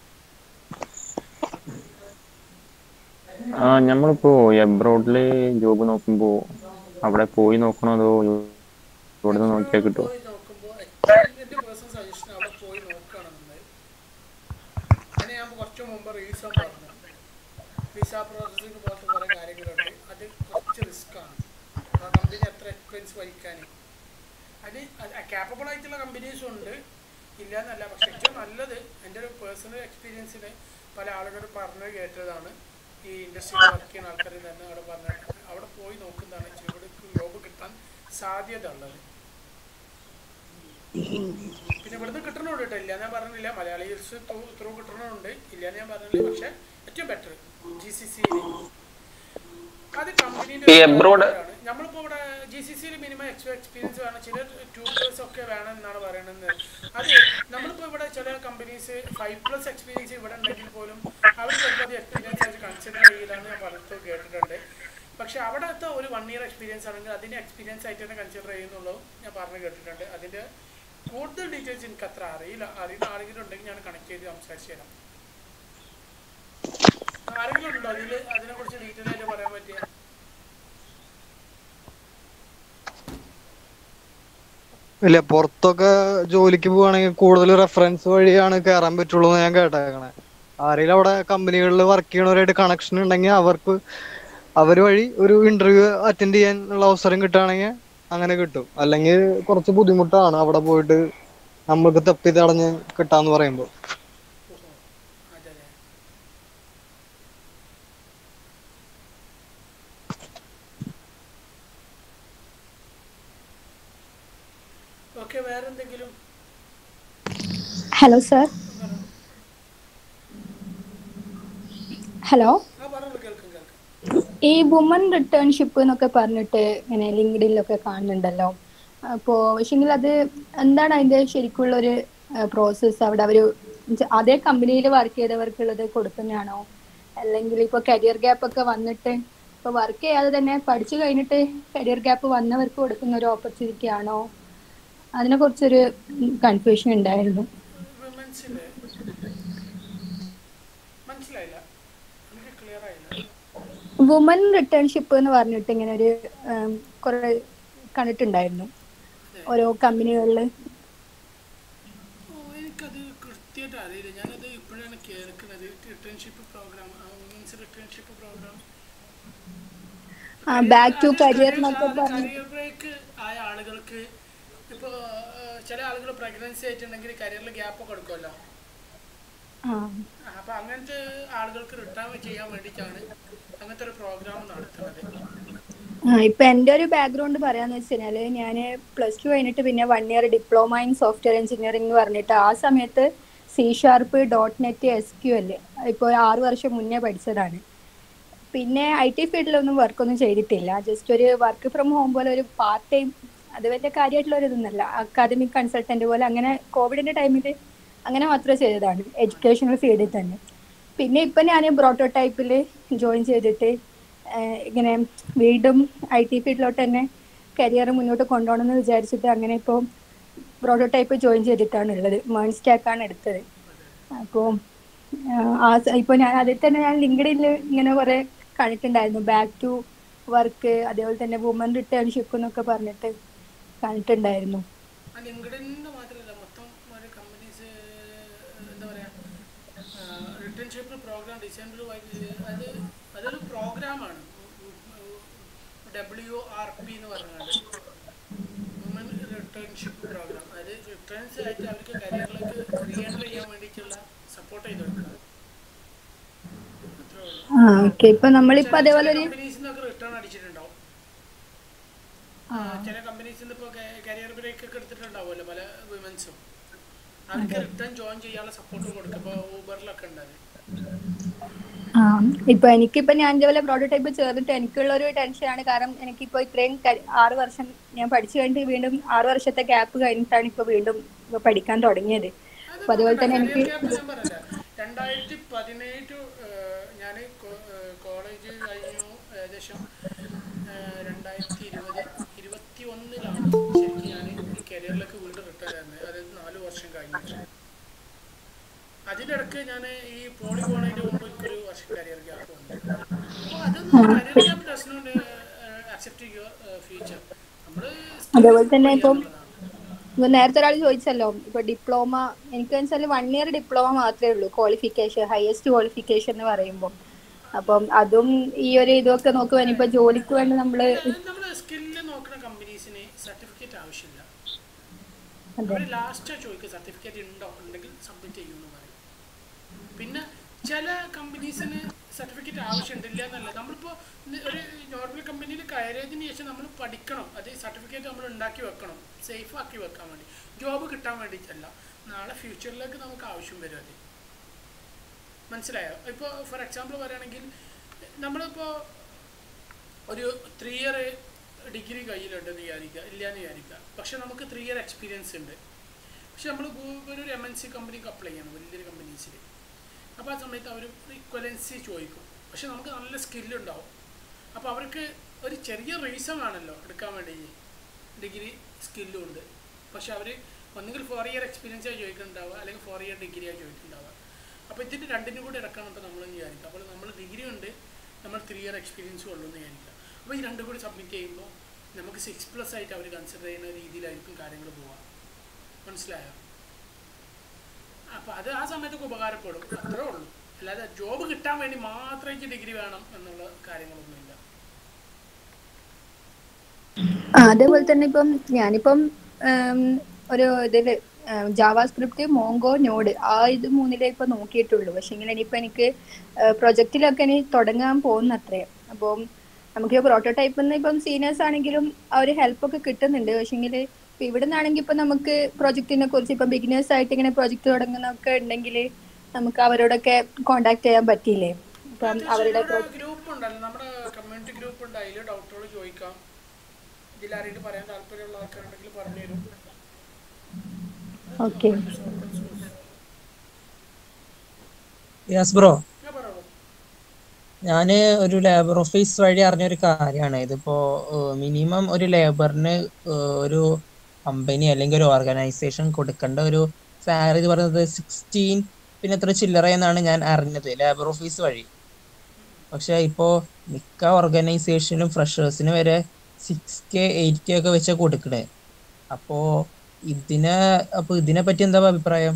ആ നമ്മളിപ്പോ എബ്രോഡില് ജോബ് നോക്കുമ്പോ അവിടെ പോയി നോക്കണോ അതോ ഇവിടുന്ന് നോക്കിയാൽ കിട്ടുമോ പോയി നോക്കുമ്പോൾ എൻ്റെ പേഴ്സണൽ സജഷൻ അവിടെ പോയി നോക്കുകയാണെന്നുണ്ടെങ്കിൽ അതിന് ഞാൻ കുറച്ച് മുമ്പ് റീസൺ പറഞ്ഞു വിസ പ്രോസസ്സിങ് പോലത്തെ കുറേ കാര്യങ്ങളുണ്ട് അത് കുറച്ച് റിസ്ക്കാണ് ആ കമ്പനി എത്ര എക്സ്പെൻസ് വഹിക്കാൻ അത് ക്യാപ്പബിൾ ആയിട്ടുള്ള കമ്പനീസും ഉണ്ട് ഇല്ല എന്നല്ല പക്ഷെ ഏറ്റവും നല്ലത് എൻ്റെ ഒരു പേഴ്സണൽ എക്സ്പീരിയൻസിന് പല ആളുകൾ പറഞ്ഞു കേട്ടതാണ് ഈ ഇൻഡസ്ട്രിയിൽ വർക്ക് ചെയ്യുന്ന ആൾക്കാർ തന്നെ അവിടെ പറഞ്ഞിട്ട് അവിടെ പോയി നോക്കുന്നതാണ് ഇച്ചിരി കൂടി ജോബ് കിട്ടാൻ സാധ്യത ഉള്ളത് പിന്നെ ഇവിടുന്ന് കിട്ടണമുണ്ട് കേട്ടോ ഇല്ല ഞാൻ പറഞ്ഞില്ല മലയാളീസ് ത്രൂ കിട്ടണമുണ്ട് ഇല്ല ഞാൻ പറഞ്ഞില്ല പക്ഷെ ഏറ്റവും ബെറ്റർ ജി സി സി അത് കമ്പനീൻ്റെ ഈ abroad- നമ്മളിപ്പോൾ ഇവിടെ ജി സി സിയിൽ മിനിമം എക്സ്പോ എക്സ്പീരിയൻസ് വേണം ചില ടു ഇയേഴ്സ് ഒക്കെ വേണം എന്നാണ് പറയുന്നത് അത് നമ്മളിപ്പോൾ ഇവിടെ ചില കമ്പനീസ് ഫൈവ് പ്ലസ് എക്സ്പീരിയൻസ് ഇവിടെ ഉണ്ടെങ്കിൽ പോലും അവർ ചിലപ്പോൾ അത് എക്സ്പീരിയൻസ് ആയിട്ട് കൺസിഡർ ചെയ്യില്ലെന്ന് ഞാൻ പറഞ്ഞിട്ട് കേട്ടിട്ടുണ്ട് പക്ഷെ അവിടുത്തെ ഒരു വൺ ഇയർ എക്സ്പീരിയൻസ് ആണെങ്കിൽ അതിനെ എക്സ്പീരിയൻസ് ആയിട്ട് തന്നെ കൺസിഡർ ചെയ്യുന്നുള്ളൂ ഞാൻ പറഞ്ഞു കേട്ടിട്ടുണ്ട് അതിൻ്റെ കൂടുതൽ ഡീറ്റെയിൽസ് എനിക്ക് അത്ര അറിയില്ല അറിയുന്ന ആരെങ്കിലും ഉണ്ടെങ്കിൽ ഞാൻ കണക്ട് ചെയ്ത് സംസാരിച്ചു തരാം ആരെങ്കിലും ഉണ്ടോ അതിൽ അതിനെക്കുറിച്ച് ഡീറ്റെയിൽ ആയിട്ട് പറയാൻ പറ്റിയ ഇല്ല പുറത്തൊക്കെ ജോലിക്ക് പോവാണെങ്കിൽ കൂടുതൽ റെഫറൻസ് വഴിയാണ് കയറാൻ പറ്റുള്ളൂ എന്ന് ഞാൻ കേട്ടേക്കണേ ആരെങ്കിലും അവിടെ കമ്പനികളിൽ വർക്ക് ചെയ്യണവരായിട്ട് കണക്ഷൻ ഉണ്ടെങ്കിൽ അവർക്ക് അവർ വഴി ഒരു ഇന്റർവ്യൂ അറ്റൻഡ് ചെയ്യാനുള്ള അവസരം കിട്ടുകയാണെങ്കിൽ അങ്ങനെ കിട്ടും അല്ലെങ്കിൽ കുറച്ച് ബുദ്ധിമുട്ടാണ് അവിടെ പോയിട്ട് നമ്മൾക്ക് തപ്പി തടഞ്ഞ് കിട്ടാന്ന് പറയുമ്പോൾ അതെ അതെ ഓക്കെ വേറെ എന്തെങ്കിലും ഹലോ സർ ഹലോ ആ പറഞ്ഞു കേൾക്കും കേൾക്കും ഈ വുമൺ റിട്ടേൺഷിപ്പ് എന്നൊക്കെ പറഞ്ഞിട്ട് ഇങ്ങനെ ലിങ്ക്ഡിനിലൊക്കെ കാണുന്നുണ്ടല്ലോ അപ്പോൾ പക്ഷെങ്കിൽ അത് എന്താണ് അതിന്റെ ശരിക്കുള്ള ഒരു പ്രോസസ്സ് അവിടെ അവർ അതേ കമ്പനിയിൽ വർക്ക് ചെയ്തവർക്കുള്ളത് കൊടുക്കുന്നതാണോ അല്ലെങ്കിൽ ഇപ്പോൾ കരിയർ ഗ്യാപ്പ് ഒക്കെ വന്നിട്ട് ഇപ്പോൾ വർക്ക് ചെയ്യാതെ തന്നെ പഠിച്ചു കഴിഞ്ഞിട്ട് കരിയർ ഗ്യാപ്പ് വന്നവർക്ക് കൊടുക്കുന്ന ഒരു ഓപ്പർച്യൂണിറ്റി ആണോ അതിനെക്കുറിച്ചൊരു കൺഫ്യൂഷൻ ഉണ്ടായിരുന്നു വിമൻസില് മനസ്സിലായില്ല എനിക്ക് ക്ലിയർ ആയില്ല വുമൻ റിട്ടേൺഷിപ്പ് എന്ന് പറഞ്ഞിട്ട് ഇങ്ങനെ ഒരു ഉം, കുറെ കണ്ടിട്ടുണ്ടായിരുന്നു ഓരോ കമ്പനികളിൽ ഓ എനിക്കത് കൃത്യമായിട്ട് അറിയില്ല ഞാനത് ഇപ്പോഴാണ് കേൾക്കുന്നത് returnship program women's returnship program back to career എന്നൊക്കെ പറഞ്ഞു കരിയർ ബ്രേക്ക് ആയ ആളുകൾക്ക് ഇപ്പോൾ ചില ആളുകൾ പ്രഗ്നൻസി ആയിട്ടുണ്ടെങ്കിൽ കരിയറിൽ ഗ്യാപ്പ് കൊടുക്കുമല്ലോ ആ അപ്പോൾ അങ്ങനത്തെ ആളുകൾക്ക് റിട്ടേൺ ചെയ്യാൻ വേണ്ടിയിട്ടാണ് അങ്ങനത്തെ ഒരു പ്രോഗ്രാം നടത്തുന്നത് ആ, ഇപ്പൊ എന്റെ ഒരു ബാക്ക്ഗ്രൗണ്ട് പറയാന്ന് വെച്ച് കഴിഞ്ഞാല് ഞാൻ പ്ലസ് ടു കഴിഞ്ഞിട്ട് പിന്നെ one year diploma in software engineering എന്ന് പറഞ്ഞിട്ട് ആ സമയത്ത് C sharp dot net S Q L ഇപ്പോൾ ആറ് വർഷം മുന്നേ പഠിച്ചതാണ് പിന്നെ ഐ ടി ഫീൽഡിലൊന്നും വർക്കൊന്നും ചെയ്തിട്ടില്ല ജസ്റ്റ് ഒരു വർക്ക് ഫ്രം ഹോം പോലെ ഒരു പാർട്ട് ടൈം അത് വലിയ കാര്യമായിട്ടുള്ള ഒരു ഇതൊന്നുമല്ല അക്കാദമിക് കൺസൾട്ടന്റ് പോലെ അങ്ങനെ കോവിഡിന്റെ ടൈമിൽ അങ്ങനെ മാത്രമേ ചെയ്തതാണ് എഡ്യൂക്കേഷണൽ ഫീൽഡിൽ തന്നെ പിന്നെ ഇപ്പം ഞാൻ പ്രോട്ടോടൈപ്പിൽ ജോയിൻ ചെയ്തിട്ട് ആഹ് ഇങ്ങനെ വീണ്ടും ഐ ടി ഫീൽഡിലോട്ട് തന്നെ കരിയർ മുന്നോട്ട് കൊണ്ടുപോകണം എന്ന് വിചാരിച്ചിട്ട് അങ്ങനെ ഇപ്പോൾ പ്രോട്ടോടൈപ്പ് ജോയിൻ ചെയ്തിട്ടാണ് ഉള്ളത് മേൺ സ്റ്റാക്കാണ് എടുത്തത് അപ്പോൾ ആ ഇപ്പോൾ ഞാൻ അതിൽ തന്നെ ഞാൻ ലിങ്ക്ഡിനിൽ ഇങ്ങനെ കുറേ കണ്ടിട്ടുണ്ടായിരുന്നു ബാക്ക് ടു വർക്ക് അതേപോലെ തന്നെ വുമൻ റിട്ടേൺഷിപ്പ് എന്നൊക്കെ പറഞ്ഞിട്ട് കണ്ടിട്ടുണ്ടായിരുന്നു ആ ലിങ്ക്ഡിന് മാത്രമല്ല മൊത്തം ഒരു കമ്പനീസ് എന്താ പറയുക റിട്ടേൺഷിപ്പ് പ്രോഗ്രാം ഡിസൈനർ അത് അതൊരു പ്രോഗ്രാമാണ് ഡബ്ല്യു ആർ പി എന്ന് പറഞ്ഞാൽ വുമൻ റിട്ടേൺഷിപ്പ് പ്രോഗ്രാം അത് റിട്ടേൺസ് ആയിട്ട് അവർക്ക് കരിയറിലേക്ക് റീ എൻട്രി ചെയ്യാൻ വേണ്ടിയിട്ടുള്ള സപ്പോർട്ട് ചെയ്ത് കൊടുക്കുക അത്രേ ഉള്ളൂ ആ ഓക്കെ ഇപ്പൊ നമ്മളിപ്പോ അതേപോലെ ഒരു കമ്പനീസിൽ നിന്നൊക്കെ റിട്ടേൺ അടിച്ചിട്ടുണ്ടാവും ആ, ചില കമ്പനീസിൽ നിന്ന് ഇപ്പോൾ കരിയർ ബ്രേക്ക് ഒക്കെ എടുത്തിട്ടുണ്ടാവുമല്ലോ പല വിമൻസും അവർക്ക് റിട്ടേൺ ജോയിൻ ചെയ്യാനുള്ള സപ്പോർട്ടും കൊടുക്കും ഇപ്പോൾ ഊബറിലൊക്കെ ഉണ്ട് അത് ആ ഇപ്പൊ എനിക്കിപ്പോ ഞാൻ ഇതേപോലെ പ്രോട്ടോടൈപ്പ് ചേർന്നിട്ട് എനിക്കുള്ള ഒരു ടെൻഷനാണ് കാരണം എനിക്കിപ്പോ ഇത്രയും ക- ആറ് വർഷം ഞാൻ പഠിച്ചു കഴിഞ്ഞിട്ട് വീണ്ടും ആറ് വർഷത്തെ ഗ്യാപ്പ് കഴിഞ്ഞിട്ടാണ് ഇപ്പൊ വീണ്ടും ഇപ്പൊ പഠിക്കാൻ തുടങ്ങിയത് അപ്പൊ അതുപോലെ തന്നെ എനിക്ക് ഞാൻ പറഞ്ഞില്ല രണ്ടായിരത്തി പതിനേഴ് ടു ഞാൻ കോളേജ് കഴിഞ്ഞു ഏകദേശം ഏഹ്, രണ്ടായിരത്തി ഇരുപത് ഇരുപത്തി ഒന്നിലാണ് ശരിക്കും ഞാൻ ഈ കരിയറിലേക്ക് വീണ്ടും റിട്ടയർ ആയിരുന്നത് അതായത് നാല് വർഷം കഴിഞ്ഞിട്ട് അതിൻ്റെ ഇടയ്ക്ക് ഞാൻ ഈ പോളി പോണതിൻ്റെ മുമ്പ് എനിക്കൊരു വർഷം കരിയർ ഗ്യാപ്പ് വന്നു അപ്പോൾ അതൊന്നും career gap does not accept your future നമ്മൾ അതേപോലെ തന്നെ ഇപ്പം ഇപ്പൊ നേരത്തെ ഒരാൾ ചോദിച്ചല്ലോ ഇപ്പൊ ഡിപ്ലോമ എനിക്ക് വെച്ചാൽ വൺ ഇയർ ഡിപ്ലോമ മാത്രമേ ഉള്ളൂ ക്വാളിഫിക്കേഷൻ ഹയസ്റ്റ് ക്വാളിഫിക്കേഷൻ എന്ന് പറയുമ്പോൾ അപ്പം അതും ഈ ഒരു ഇതൊക്കെ നോക്കുവാൻ ഇപ്പൊ ജോലിക്ക് വേണ്ടി നമ്മള് നമ്മൾ സ്കില്ല് നോക്കുന്ന കമ്പനീസിന് സർട്ടിഫിക്കറ്റ് ആവശ്യമില്ല അതെ അവർ ലാസ്റ്റ് ചോദിക്കുക സർട്ടിഫിക്കറ്റ് ഉണ്ടോ ഉണ്ടെങ്കിൽ സബ്മിറ്റ് ചെയ്യുമെന്ന് പറയും പിന്നെ ചില കമ്പനീസിന് സർട്ടിഫിക്കറ്റ് ആവശ്യമുണ്ടില്ല എന്നല്ല നമ്മളിപ്പോൾ ഒരു നോർമൽ കമ്പനിയിൽ കയറിയതിന് ശേഷം നമ്മൾ പഠിക്കണം അത് സർട്ടിഫിക്കറ്റ് നമ്മൾ ഉണ്ടാക്കി വെക്കണം സേഫ് ആക്കി വെക്കാൻ വേണ്ടി ജോബ് കിട്ടാൻ വേണ്ടിയിട്ടല്ല നാളെ ഫ്യൂച്ചറിലേക്ക് നമുക്ക് ആവശ്യം വരും അത് മനസ്സിലായോ ഇപ്പോൾ ഫോർ എക്സാമ്പിൾ പറയുകയാണെങ്കിൽ നമ്മളിപ്പോൾ ഒരു ത്രീ ഇയർ ഡിഗ്രി കയ്യിലുണ്ടെന്ന് വിചാരിക്കുക ഇല്ലയെന്ന് വിചാരിക്കുക പക്ഷെ നമുക്ക് ത്രീ ഇയർ എക്സ്പീരിയൻസ് ഉണ്ട് പക്ഷെ നമ്മൾ ഒരു എം എൻ സി കമ്പനിക്ക് അപ്ലൈ ചെയ്യണം വലിയൊരു കമ്പനീസിൽ അപ്പോൾ ആ സമയത്ത് അവർ ഇക്വലൻസി ചോദിക്കും പക്ഷെ നമുക്ക് നല്ല സ്കില്ലുണ്ടാവും അപ്പോൾ അവർക്ക് ഒരു ചെറിയ റീസൺ ആണല്ലോ എടുക്കാൻ വേണ്ടി ഡിഗ്രി സ്കില്ലും ഉണ്ട് പക്ഷെ അവർ ഒന്നുകിൽ ഫോർ ഇയർ എക്സ്പീരിയൻസാണ് ചോദിക്കുന്നുണ്ടാവുക അല്ലെങ്കിൽ ഫോർ ഇയർ ഡിഗ്രിയാണ് ചോദിക്കുന്നുണ്ടാവുക അപ്പോൾ ഇതിൻ്റെ രണ്ടിനും കൂടി ഇടക്കണം ഇപ്പോൾ നമ്മൾ വിചാരിക്കുക അപ്പോൾ നമ്മൾ ഡിഗ്രി ഉണ്ട് നമ്മൾ ത്രീ ഇയർ എക്സ്പീരിയൻസും ഉള്ളൂ എന്ന് വിചാരിക്കുക അപ്പോൾ ഈ രണ്ടും കൂടി സബ്മിറ്റ് ചെയ്യുമ്പോൾ നമുക്ക് സിക്സ് പ്ലസ് ആയിട്ട് അവർ കൺസിഡർ ചെയ്യുന്ന രീതിയിലായിരിക്കും കാര്യങ്ങൾ പോവുക മനസ്സിലായോ അപ്പോൾ അത് ആ സമയത്തൊക്കെ ഉപകാരപ്പെടും അത്രേ ഉള്ളൂ അല്ലാതെ ജോബ് കിട്ടാൻ വേണ്ടി മാത്രമായിട്ട് ഡിഗ്രി വേണം എന്നുള്ള കാര്യങ്ങളൊന്നുമില്ല ആ, അതേപോലെ തന്നെ ഇപ്പം ഞാനിപ്പം ഉം, ഒരു ഇതില് ജാവാ സ്ക്രിപ്റ്റ് മോങ്കോ നോഡ് ആ ഇത് മൂന്നിലേ ഇപ്പൊ നോക്കിയിട്ടുള്ളൂ പക്ഷെ ഇങ്ങനെ ഇനിയിപ്പോ എനിക്ക് പ്രൊജക്റ്റിലൊക്കെ ഇനി തുടങ്ങാൻ പോകുന്ന അത്രേ അപ്പം നമുക്ക് പ്രോട്ടോടൈപ്പിൽ നിന്ന് ഇപ്പം സീനിയേഴ്സ് ആണെങ്കിലും ആ ഒരു ഹെൽപ്പ് ഒക്കെ കിട്ടുന്നുണ്ട് പക്ഷെങ്കിൽ ഇപ്പൊ ഇവിടെ നിന്നാണെങ്കിൽ ഇപ്പൊ നമുക്ക് പ്രൊജക്റ്റിനെ കുറിച്ച് ഇപ്പം ബിഗിനേഴ്സ് ആയിട്ട് ഇങ്ങനെ പ്രൊജക്ട് തുടങ്ങുന്നൊക്കെ ഉണ്ടെങ്കിൽ നമുക്ക് അവരോടൊക്കെ കോണ്ടാക്ട് ചെയ്യാൻ പറ്റിയില്ലേ അപ്പം അവരുടെ pro- ഗ്രൂപ്പ് ഉണ്ടല്ലോ നമ്മുടെ കമ്മ്യൂണിറ്റി ഗ്രൂപ്പ് ഉണ്ട് അതിൽ ഡൗട്ടുകൾ ചോദിക്കാം ഇതിലാരെങ്കിലും പറയാൻ താല്പര്യമുള്ള ആൾക്കാരുണ്ടെങ്കിൽ പറഞ്ഞു തരും ഓക്കെ യാസ് ബ്രോ ഞാൻ പറയുള്ളൂ ഞാന് ഒരു ലേബർ ഓഫീസ് വഴി അറിഞ്ഞൊരു കാര്യമാണ് ഇതിപ്പോ മിനിമം ഒരു ലേബറിന് ഒരു കമ്പനി അല്ലെങ്കിൽ ഒരു ഓർഗനൈസേഷൻ കൊടുക്കേണ്ട ഒരു സാലറി എന്ന് പറയുന്നത് സിക്സ്റ്റീൻ പിന്നെ എത്ര ചില്ലറ എന്നാണ് ഞാൻ അറിഞ്ഞത് ലേബർ ഓഫീസ് വഴി പക്ഷെ ഇപ്പോ മിക്ക ഓർഗനൈസേഷനും ഫ്രഷേഴ്സിന് വരെ സിക്സ് കെ എയ്റ്റ് കെ ഒക്കെ വെച്ചാ കൊടുക്കണേ അപ്പോ ഇതിനെ അപ്പൊ ഇതിനെ പറ്റി എന്താ അഭിപ്രായം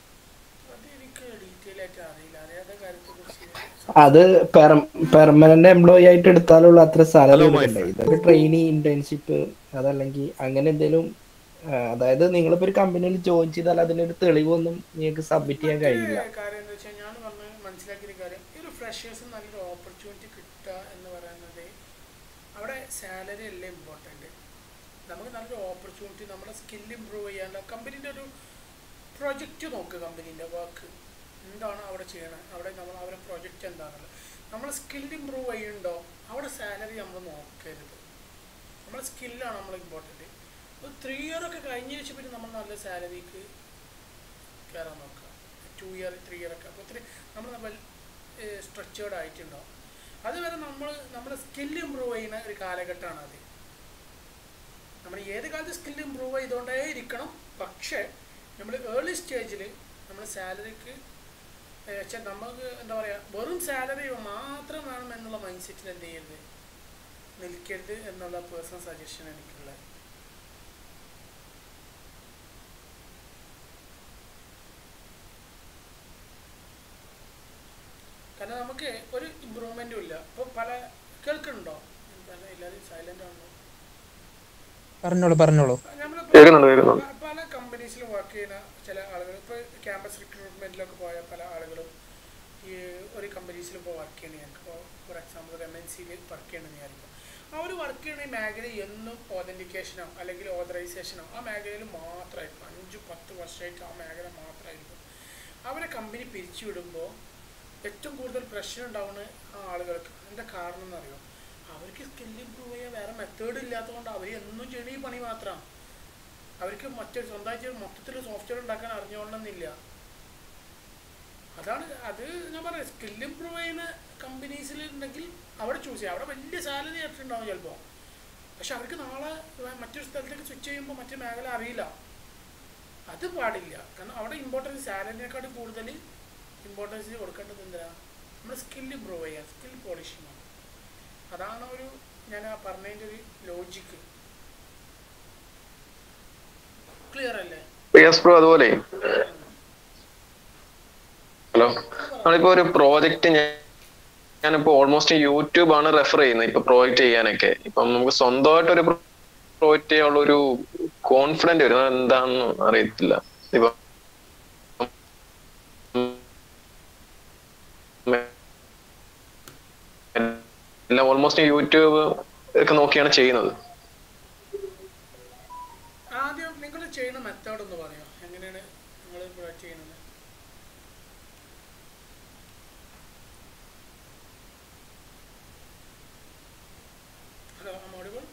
അത് പെർമനന്റ് എംപ്ലോയി ആയിട്ട് എടുത്താലുള്ള അത്ര സാലറി കൊടുക്കണ്ടേ ഇതൊക്കെ ട്രെയിനിങ് ഇന്റേൺഷിപ്പ് അതല്ലെങ്കിൽ അങ്ങനെ എന്തെങ്കിലും ആ, അതായത് നിങ്ങളിപ്പോ ഒരു കമ്പനിയിൽ ജോയിൻ ചെയ്താൽ അതിനൊരു തെളിവൊന്നും നിങ്ങൾക്ക് സബ്മിറ്റ് ചെയ്യാൻ കഴിയില്ല കാര്യം എന്താ വെച്ചാൽ ഞാൻ പറഞ്ഞ മനസ്സിലാക്കിയ കാര്യം ഈ ഒരു ഫ്രഷേഴ്സ് നല്ലൊരു ഓപ്പർച്യൂണിറ്റി കിട്ടുക എന്ന് പറയുന്നത് അവിടെ സാലറി അല്ല ഇമ്പോർട്ടൻറ്റ് നമുക്ക് നല്ലൊരു ഓപ്പർച്യൂണിറ്റി നമ്മുടെ സ്കിൽ ഇമ്പ്രൂവ് ചെയ്യാനുള്ള കമ്പനീൻ്റെ ഒരു പ്രൊജക്റ്റ് നോക്കുക കമ്പനീൻ്റെ വർക്ക് എന്താണ് അവിടെ ചെയ്യണത് അവിടെ നമ്മൾ അവരുടെ പ്രൊജക്റ്റ് എന്താണുള്ളത് നമ്മൾ സ്കിൽ ഇമ്പ്രൂവ് ചെയ്യുന്നുണ്ടോ അവിടെ സാലറി നമ്മൾ നോക്കരുത് നമ്മുടെ സ്കില്ലാണ് നമ്മൾ ഇമ്പോർട്ടൻറ്റ് ഒരു ത്രീ ഇയർ ഒക്കെ കഴിഞ്ഞ ശേഷം പിന്നെ നമ്മൾ നല്ല സാലറിക്ക് കയറാൻ നോക്കുക ടു ഇയർ ത്രീ ഇയർ ഒക്കെ അപ്പോൾ ഒത്തിരി നമ്മൾ വെൽ സ്ട്രക്ചേർഡ് ആയിട്ടുണ്ടാവും അതുവരെ നമ്മൾ നമ്മുടെ സ്കിൽ ഇമ്പ്രൂവ് ചെയ്യുന്ന ഒരു കാലഘട്ടമാണ് അത് നമ്മൾ ഏത് കാലത്ത് സ്കിൽ ഇമ്പ്രൂവ് ചെയ്തുകൊണ്ടേ ഇരിക്കണം പക്ഷേ നമ്മൾ ഏർലി സ്റ്റേജിൽ നമ്മൾ സാലറിക്ക് വെച്ചാൽ നമുക്ക് എന്താ പറയുക വെറും സാലറി മാത്രം വേണം എന്നുള്ള മൈൻഡ് സെറ്റിൽ എന്ത് ചെയ്യരുത് നിൽക്കരുത് എന്നുള്ള പേഴ്സണൽ സജഷൻ എനിക്കുള്ളത് കാരണം നമുക്ക് ഒരു ഇമ്പ്രൂവ്മെൻറ്റും ഇല്ല ഇപ്പോൾ പല കേൾക്കുന്നുണ്ടോ പല എല്ലാവരും സൈലൻ്റ് ആണോ പറഞ്ഞോളൂ പറഞ്ഞോളൂ കേൾക്കുന്നുണ്ട് കേൾക്കുന്നുണ്ട് പ- പല കമ്പനീസിലും വർക്ക് ചെയ്യുന്ന ചില ആളുകൾ ഇപ്പോൾ ക്യാമ്പസ് റിക്രൂട്ട്മെൻറ്റിലൊക്കെ പോയ പല ആളുകളും ഈ ഒരു കമ്പനീസിൽ ഇപ്പോൾ വർക്ക് ചെയ്യണ ഞങ്ങൾക്ക് ഇപ്പോൾ ഫോർ എക്സാമ്പിൾ ഒരു എം എൻ സിയിൽ വർക്ക് ചെയ്യണമെന്ന് വിചാരിക്കും അവർ വർക്ക് ചെയ്യുന്ന ഈ മേഖല എന്നും ഓതൻറ്റിക്കേഷനോ അല്ലെങ്കിൽ ഓതറൈസേഷനോ ആ മേഖലയിൽ മാത്രമായിരിക്കും അഞ്ച് പത്ത് വർഷമായിട്ട് ആ മേഖല മാത്രമായിരിക്കും അവരെ കമ്പനി പിരിച്ചുവിടുമ്പോൾ ഏറ്റവും കൂടുതൽ പ്രശ്നം ഉണ്ടാവുന്ന ആ ആളുകൾക്ക് അതിൻ്റെ കാരണം എന്നറിയോ അവർക്ക് സ്കിൽ ഇമ്പ്രൂവ് ചെയ്യാൻ വേറെ മെത്തേഡ് ഇല്ലാത്തതുകൊണ്ട് അവർ എന്നും ചെയ്യണ ഈ പണി മാത്രമാണ് അവർക്ക് മറ്റൊരു സ്വന്തമായിട്ട് മൊത്തത്തിൽ സോഫ്റ്റ്വെയർ ഉണ്ടാക്കാൻ അറിഞ്ഞോളണമെന്നില്ല അതാണ് അത് ഞാൻ പറയാം സ്കിൽ ഇമ്പ്രൂവ് ചെയ്യുന്ന കമ്പനീസിൽ ഉണ്ടെങ്കിൽ അവിടെ ചൂസ് ചെയ്യാം അവിടെ വലിയ സാലറി ആയിട്ടുണ്ടാവും ചിലപ്പോൾ പക്ഷെ അവർക്ക് നാളെ വേ- മറ്റൊരു സ്ഥലത്തേക്ക് സ്വിച്ച് ചെയ്യുമ്പോൾ മറ്റു മേഖല അറിയില്ല അത് പാടില്ല കാരണം അവിടെ ഇമ്പോർട്ടൻസ് സാലറിനെക്കാട്ടും കൂടുതൽ ഇമ്പോർട്ടൻസ് കൊടുക്കേണ്ടത് എന്തിനാ നമ്മൾ സ്കിൽ ഇമ്പ്രൂവ് ചെയ്യുക സ്കിൽ പോളിഷ് ചെയ്യണം അതാണ് ഒരു ഞാൻ ആ പറഞ്ഞതിൻ്റെ ഒരു ലോജിക്ക് ക്ലിയർ അല്ലേ യെസ് ബ്രോ അതുപോലെ ഹലോ നമ്മളിപ്പോ ഒരു പ്രോജക്റ്റ് ഞാനിപ്പോ ഓൾമോസ്റ്റ് യൂട്യൂബ് ആണ് റെഫർ ചെയ്യുന്നത് ഇപ്പൊ പ്രോജക്റ്റ് ചെയ്യാനൊക്കെ ഇപ്പം നമുക്ക് സ്വന്തമായിട്ട് ഒരു പ്രോജക്റ്റ് ചെയ്യാനുള്ള ഒരു കോൺഫിഡന്റ് വരും അത് എന്താണെന്ന് അറിയത്തില്ല ഇപ്പൊ എല്ലാം ഓൾമോസ്റ്റ് യൂട്യൂബ് ഒക്കെ നോക്കിയാണ് ചെയ്യുന്നത് ആദ്യം നിങ്ങൾ ചെയ്യുന്ന മെത്തേഡ് ഒന്ന് പറയോ എങ്ങനെയാണ് നിങ്ങൾ പ്രൊഡക്റ്റ് ചെയ്യുന്നത് ഹലോ ഓഡിബിൾ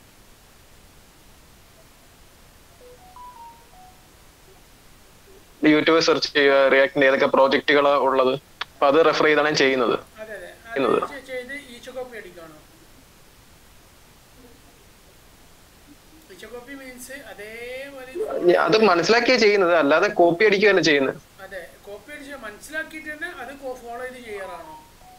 യൂട്യൂബ് സെർച്ച് ചെയ്യുക റിയാക്ടിന്റെ ഏതൊക്കെ പ്രോജക്റ്റുകളാണ് ഉള്ളത് അപ്പൊ അത് റെഫർ ചെയ്താണ് ഞാൻ ചെയ്യുന്നത് അതെ അതെ ചെയ്യുന്നത് അത് ചെയ്ത് ഈച്ച കോപ്പി അടിക്കുകയാണോ ഈച്ച കോപ്പി മീൻസ് അതേപോലെ ഞാൻ അത് മനസ്സിലാക്കിയാ ചെയ്യുന്നത് അല്ലാതെ കോപ്പി അടിക്കുകയല്ല ചെയ്യുന്നത് അതെ കോപ്പി അടിച്ച് മനസ്സിലാക്കിയിട്ട് തന്നെ അത് ഫോളോ ചെയ്ത് ചെയ്യാറാണോ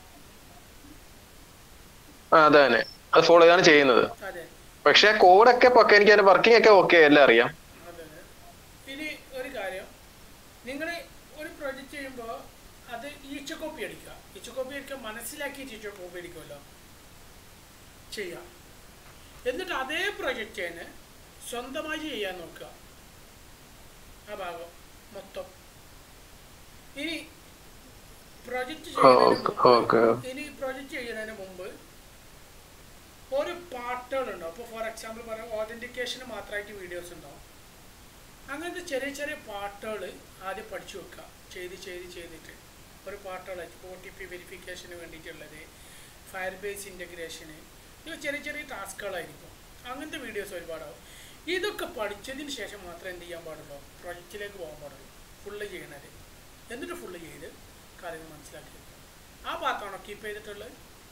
ആ അത് തന്നെ അത് ഫോളോ ചെയ്താണ് ചെയ്യുന്നത് അതെ പക്ഷെ കോഡൊക്കെ പൊക്കെ എനിക്ക് അതിന്റെ വർക്കിംഗ് ഒക്കെ ഓക്കെ എല്ലാം അറിയാം അതെ അതെ ഇനി ഒരു കാര്യം നിങ്ങൾ ഒരു പ്രൊജക്റ്റ് ചെയ്യുമ്പോൾ അത് ഈച്ച കോപ്പി അടിക്കുക ഈച്ച കോപ്പി അടിക്കുക മനസ്സിലാക്കിയിട്ട് ഈച്ച കോപ്പി അടിക്കുമല്ലോ ചെയ്യാം എന്നിട്ട് അതേ പ്രൊജക്റ്റ് തന്നെ സ്വന്തമായി ചെയ്യാൻ നോക്കുക ആ ഭാഗം മൊത്തം ഇനി പ്രൊജക്റ്റ് ചെയ്യുന്നതിന് ഓക്കെ മുമ്പ് ഇനി പ്രൊജക്റ്റ് ചെയ്യുന്നതിന് മുമ്പ് ഒരു പാർട്ടുകളുണ്ടാവും ഇപ്പോൾ ഫോർ എക്സാമ്പിൾ പറയാം ഓതൻറ്റിക്കേഷന് മാത്രമായിട്ട് വീഡിയോസ് ഉണ്ടാവും അങ്ങനത്തെ ചെറിയ ചെറിയ പാർട്ടുകൾ ആദ്യം പഠിച്ചു വെക്കുക ചെയ്ത് ചെയ്ത് ചെയ്തിട്ട് ഒരു പാർട്ടുകളായിട്ട് ഇപ്പോൾ ഒ ടി പി വെരിഫിക്കേഷന് വേണ്ടിയിട്ടുള്ളത് ഫയർ ബേസ് ഇൻ്റഗ്രേഷന് ഇത് ചെറിയ ചെറിയ ടാസ്കുകളായിരിക്കും അങ്ങനത്തെ വീഡിയോസ് ഒരുപാടാവും ഇതൊക്കെ പഠിച്ചതിന് ശേഷം മാത്രമേ എന്ത് ചെയ്യാൻ പാടുള്ളൂ പ്രൊജക്റ്റിലേക്ക് പോകാൻ പാടുള്ളൂ ഫുള്ള് ചെയ്യണത് എന്നിട്ട് ഫുള്ള് ചെയ്ത് കാര്യങ്ങൾ മനസ്സിലാക്കി വെക്കുക. ആ ഭാഗത്താണോ കീപ്പ് ചെയ്തിട്ടുള്ളത്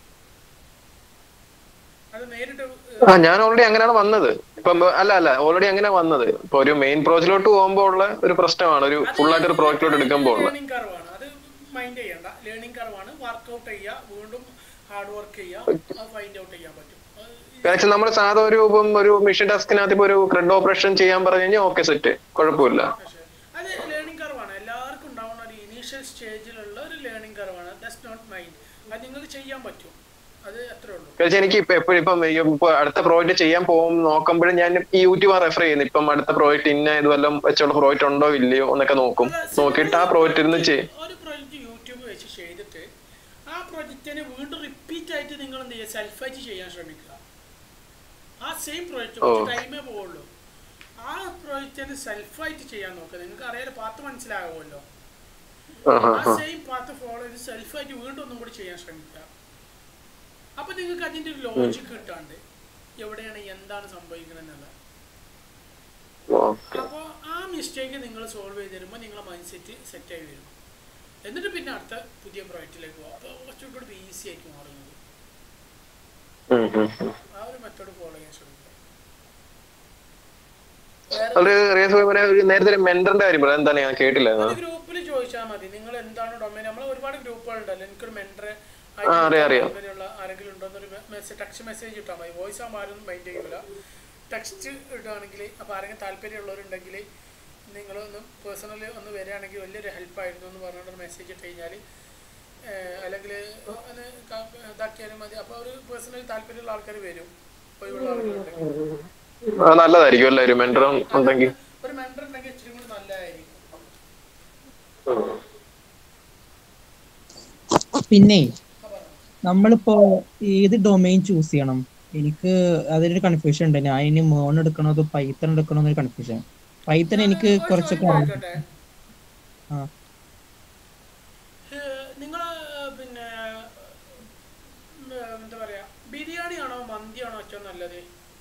അത് നേരിട്ട് ആ ഞാൻ ഓൾറെഡി അങ്ങനെയാണ് വന്നത് ഇപ്പം അല്ല അല്ല ഓൾറെഡി അങ്ങനെ വന്നത് ഇപ്പൊ ഒരു മെയിൻ പ്രോജക്റ്റിലോട്ട് പോകുമ്പോൾ ഉള്ള ഒരു പ്രശ്നമാണ് ഒരു ഫുൾ ആയിട്ട് ഒരു പ്രോജക്റ്റിലോട്ട് എടുക്കുമ്പോൾ ഉള്ള ലേണിംഗ് കർവാണ് അത് മൈൻഡ് ചെയ്യണ്ട ലേണിംഗ് കർവാണ് വർക്കൗട്ട് ചെയ്യുക വീണ്ടും ഹാർഡ് വർക്ക് ചെയ്യുക അത് ഫൈൻഡ് ഔട്ട് ചെയ്യാൻ പറ്റും പക്ഷെ നമ്മൾ സാധാ ഒരു ഇപ്പം ഒരു മിഷൻ ടാസ്കിനകത്ത് ഇപ്പൊ ഒരു ക്രെഡ് ഓപ്പറേഷൻ ചെയ്യാൻ പറഞ്ഞു കഴിഞ്ഞാൽ ഓക്കെ സെറ്റ് കുഴപ്പമില്ല അത് ലേണിംഗ് കർവാണ് എല്ലാവർക്കും ഉണ്ടാവുന്ന ഒരു ഇനീഷ്യൽ സ്റ്റേജിലുള്ള ഒരു ലേണിംഗ് കർവാണ് ദാറ്റ്സ് നോട്ട് മൈൻഡ് അത് നിങ്ങൾക്ക് ചെയ്യാൻ പറ്റും അത് അത്രേ ഉള്ളൂ പക്ഷെ എനിക്ക് ഇപ്പൊ എപ്പോഴും ഇപ്പം ഈ ഇപ്പൊ അടുത്ത പ്രോജക്റ്റ് ചെയ്യാൻ പോകും നോക്കുമ്പോഴും ഞാൻ ഈ യൂട്യൂബ് റെഫർ ചെയ്യുന്നു ഇപ്പം അടുത്ത പ്രോജക്റ്റ് ഇന്ന ഇത് വല്ലതും വെച്ചുള്ള പ്രോജക്റ്റ് ഉണ്ടോ ഇല്ലയോ എന്നൊക്കെ നോക്കും നോക്കിയിട്ട് ആ പ്രോജക്റ്റ് ഇരുന്ന് ചെയ്യും ഒരു പ്രോജക്റ്റ് യൂട്യൂബ് വെച്ച് ചെയ്തിട്ട് ആ പ്രോജക്റ്റിനെ വീണ്ടും റിപ്പീറ്റ് ആയിട്ട് നിങ്ങൾ എന്ത് ചെയ്യുക സെൽഫായിട്ട് ചെയ്യാൻ ശ്രമിക്കുക ആ സെയിം പ്രോജക്റ്റ് ഓ. കുറച്ച് ടൈമേ പോവുള്ളൂ ആ പ്രോജക്റ്റിന് സെൽഫായിട്ട് ചെയ്യാൻ നോക്കുക നിങ്ങൾക്ക് അറിയാലോ പാത്ത് മനസ്സിലാകുമല്ലോ ആഹാ, ആ ആ. സെയിം പാത്ത് ഫോളോ ചെയ്ത് സെൽഫായിട്ട് വീണ്ടും ഒന്നും കൂടി ചെയ്യാൻ ശ്രമിക്കുക അപ്പൊ നിങ്ങൾക്ക് അതിന്റെ ഒരു ലോജിക്ക് കിട്ടാണ്ട് എവിടെയാണ് എന്താണ് സംഭവിക്കുന്നത് എന്നുള്ളത് ഓക്കെ അപ്പോൾ ആ മിസ്റ്റേക്ക് നിങ്ങൾ സോൾവ് ചെയ്ത് തരുമ്പോൾ നിങ്ങളെ മൈൻഡ് സെറ്റ് സെറ്റായി വരും എന്നിട്ട് പിന്നെ അടുത്ത പുതിയ പ്രോജക്റ്റിലേക്ക് പോകും അപ്പോൾ കുറച്ചുകൂടി കൂടി ഈസി ആയിട്ട് മാറുന്നത് ഉം, ഉം, ഉം. ആ ഒരു മെത്തേഡ് ഫോളോ ചെയ്യാൻ ശ്രമിക്കുക അത് റിയാസ് ഭായി പറഞ്ഞ ഒരു നേരത്തെ ഒരു മെന്ററിന്റെ കാര്യം പറയാം എന്താണ് ഞാൻ കേട്ടില്ല അത് ഗ്രൂപ്പിൽ ചോദിച്ചാൽ മതി നിങ്ങൾ എന്താണ് ഡൊമൈൻ നമ്മൾ ഒരുപാട് ഗ്രൂപ്പുകൾ ഉണ്ടല്ലോ എനിക്കൊരു മെൻറ്റർ ആ, അറിയാം, അറിയാം. അങ്ങനെയുള്ള ആരെങ്കിലും ഉണ്ടോന്നൊരു മെസ്സേജ് ടെക്സ്റ്റ് മെസ്സേജ് ഇട്ടാൽ മതി വോയിസ് ആകുമ്പോൾ ആരും മൈൻഡ് ചെയ്യൂല ടെക്സ്റ്റ് ഇടുകയാണെങ്കിൽ അപ്പോൾ ആരെങ്കിലും താല്പര്യമുള്ളവരുണ്ടെങ്കിൽ നിങ്ങളൊന്ന് പേഴ്സണലി ഒന്ന് വരികയാണെങ്കിൽ വലിയൊരു ഹെൽപ്പായിരുന്നു എന്ന് പറഞ്ഞുകൊണ്ട് മെസ്സേജ് ഇട്ട് കഴിഞ്ഞാൽ അല്ലെങ്കിൽ ഒന്ന് ക- ഇതാക്കിയാലും മതി അപ്പോൾ ഒരു പേഴ്സണലി താല്പര്യമുള്ള ആൾക്കാർ വരും ഒഴിവുള്ള ആൾക്കാരുണ്ടെങ്കിൽ ആ, നല്ലതായിരിക്കും അല്ലേ ഒരു മെന്ററും ഉണ്ടെങ്കിൽ ഒരു മെൻറ്റർ ഉണ്ടെങ്കിൽ ഇച്ചിരി കൂടി നല്ലതായിരിക്കും പിന്നെ നമ്മളിപ്പോ ഏത് ഡൊമൈൻ ചൂസ് ചെയ്യണം എനിക്ക് അതിലൊരു കൺഫ്യൂഷൻ ഉണ്ട് ഞാൻ ഇനി മോൺ എടുക്കണോ അതോ പൈത്തൺ എടുക്കണോ എന്നൊരു കൺഫ്യൂഷൻ പൈത്തൺ എനിക്ക് കുറച്ചൊക്കെ അറിയാം ആയിക്കോട്ടെ ആ നിങ്ങൾ പിന്നെ ഉം, എന്താ പറയാ ബിരിയാണിയാണോ മന്തിയാണോ ഏറ്റവും നല്ലത്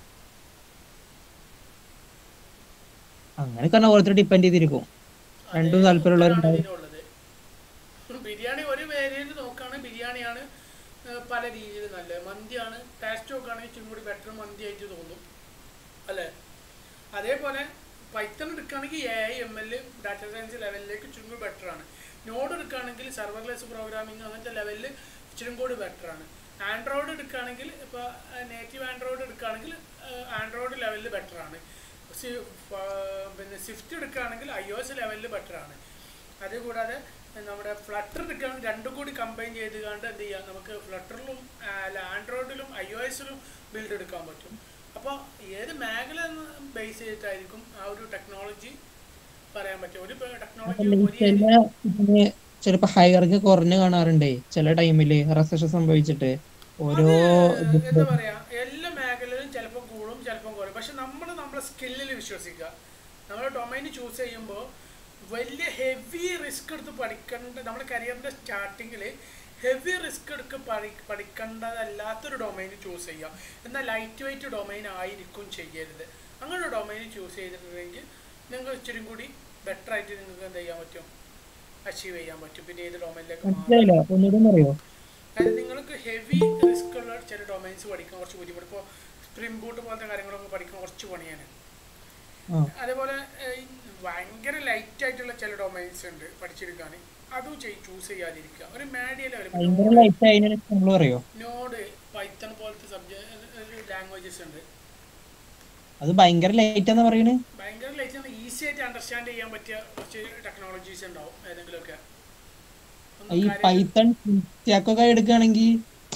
അങ്ങനെ കാരണം ഓരോരുത്തർ ഡിപ്പെൻഡ് ചെയ്തിരിക്കും രണ്ടും താല്പര്യമുള്ളവരുണ്ടാവും ഇതിനുള്ളത് ബിരിയാണി ഒരു വേരിയന്റ് നോക്കുകയാണെങ്കിൽ ബിരിയാണിയാണ് ഏഹ്, പല രീതിയിൽ നല്ലത് മന്തിയാണ് ടേസ്റ്റ് നോക്കുകയാണെങ്കിൽ ഇച്ചിരി കൂടി ബെറ്റർ മന്തി ആയിട്ട് തോന്നും അല്ലേ അതേപോലെ പൈത്തൺ എടുക്കുകയാണെങ്കിൽ A I M L data science ലെവലിലേക്ക് ഇച്ചിരി കൂടി ബെറ്റർ ആണ് നോഡ് എടുക്കുകയാണെങ്കിൽ സർവർലെസ് പ്രോഗ്രാമിംഗ് അങ്ങനത്തെ ലെവലിൽ ഇച്ചിരി കൂടി ബെറ്റർ ആണ് ആൻഡ്രോയിഡ് എടുക്കുകയാണെങ്കിൽ ഇപ്പോൾ നേറ്റീവ് ആൻഡ്രോയിഡ് എടുക്കുകയാണെങ്കിൽ ആൻഡ്രോയിഡ് ലെവലിൽ ബെറ്റർ ആണ് സി- ഫ- പിന്നെ സ്വിഫ്റ്റ് എടുക്കുകയാണെങ്കിൽ ഐ ഒ എസ് ലെവലിൽ ബെറ്റർ ആണ് അതുകൂടാതെ നമ്മുടെ ഫ്ലട്ടർ എടുക്കുകയാണെങ്കിൽ രണ്ടും കൂടി കമ്പൈൻ ചെയ്ത് കണ്ട് എന്ത് ചെയ്യാം നമുക്ക് ഫ്ലട്ടറിലും അല്ല ആൻഡ്രോയിഡിലും ഐ ഒ എസിലും ബിൽഡ് എടുക്കാൻ പറ്റും അപ്പോൾ ഏത് മേഖല ബേസ് ചെയ്തിട്ടായിരിക്കും ആ ഒരു ടെക്നോളജി പറയാൻ പറ്റും ഒരു ടെക്നോളജി അതല്ല, ഈ ഒരു ചില ഇതിന് ചിലപ്പോ ഹയർക്ക് കുറഞ്ഞു കാണാറുണ്ടേ ചില ടൈമില് റെസഷൻ സംഭവിച്ചിട്ട് ഓരോ അത് എന്താ പറയാ എല്ലാ മേഖലയിലും ചിലപ്പോൾ കൂടും ചിലപ്പോൾ കുറയും പക്ഷെ നമ്മൾ നമ്മുടെ സ്കില്ലിൽ വിശ്വസിക്കുക നമ്മൾ ഡൊമൈൻ ചൂസ് ചെയ്യുമ്പോൾ വലിയ ഹെവി റിസ്ക് എടുത്ത് പഠിക്കേണ്ട നമ്മുടെ കരിയറിൻ്റെ സ്റ്റാർട്ടിങ്ങിൽ ഹെവി റിസ്ക് എടുത്ത് പഠി പഠിക്കേണ്ടതല്ലാത്തൊരു ഡൊമൈൻ ചൂസ് ചെയ്യുക എന്നാൽ ലൈറ്റ് വെയിറ്റ് ഡൊമൈൻ ആയിരിക്കും ചെയ്യരുത് അങ്ങനെ ഒരു ഡൊമൈൻ ചൂസ് ചെയ്തിട്ടുണ്ടെങ്കിൽ നിങ്ങൾക്ക് ഇച്ചിരി കൂടി ബെറ്റർ ആയിട്ട് നിങ്ങൾക്ക് എന്ത് ചെയ്യാൻ പറ്റും അച്ചീവ് ചെയ്യാൻ പറ്റും പിന്നെ ഏത് ഡൊമൈനിലേക്ക് മാറാം മനസ്സിലായില്ല അപ്പൊ ഒന്നുകൂടെ പറയോ അതായത് നിങ്ങൾക്ക് ഹെവി റിസ്ക് ഉള്ള ചില ഡൊമൈൻസ് പഠിക്കാൻ കുറച്ച് ബുദ്ധിമുട്ട് ഇപ്പോൾ സ്പ്രിംഗ് ബൂട്ട് പോലത്തെ കാര്യങ്ങളൊക്കെ പഠിക്കാൻ കുറച്ച് പണിയാണ് ആ അതേപോലെ ഏഹ്, ഈ ഭയങ്കര ലൈറ്റ് ആയിട്ടുള്ള ചില ഡൊമൈൻസ് ഉണ്ട് പഠിച്ചെടുക്കാൻ അതും ചെയ് ചൂസ് ചെയ്യാതിരിക്കുക ഒരു മാഡിയ ഭയങ്കര ലെവൽ ലൈറ്റ് ആയതിനു നമ്മൾ പറയോ നോഡ് പൈത്തൺ പോലത്തെ സബ്ജക്ട് ലാംഗ്വേജസ് ഉണ്ട് അത് ഭയങ്കര ലൈറ്റ് എന്ന് പറയണ് ഭയങ്കര ലൈറ്റ് ആണ് ഈസി ആയിട്ട് അണ്ടർസ്റ്റാൻഡ് ചെയ്യാൻ പറ്റിയ കുറച്ച് ടെക്നോളജീസ് ഉണ്ടാവും ഏതെങ്കിലുമൊക്കെ ഈ പൈത്തൺ ഒക്കെ എടുക്കുകയാണെങ്കിൽ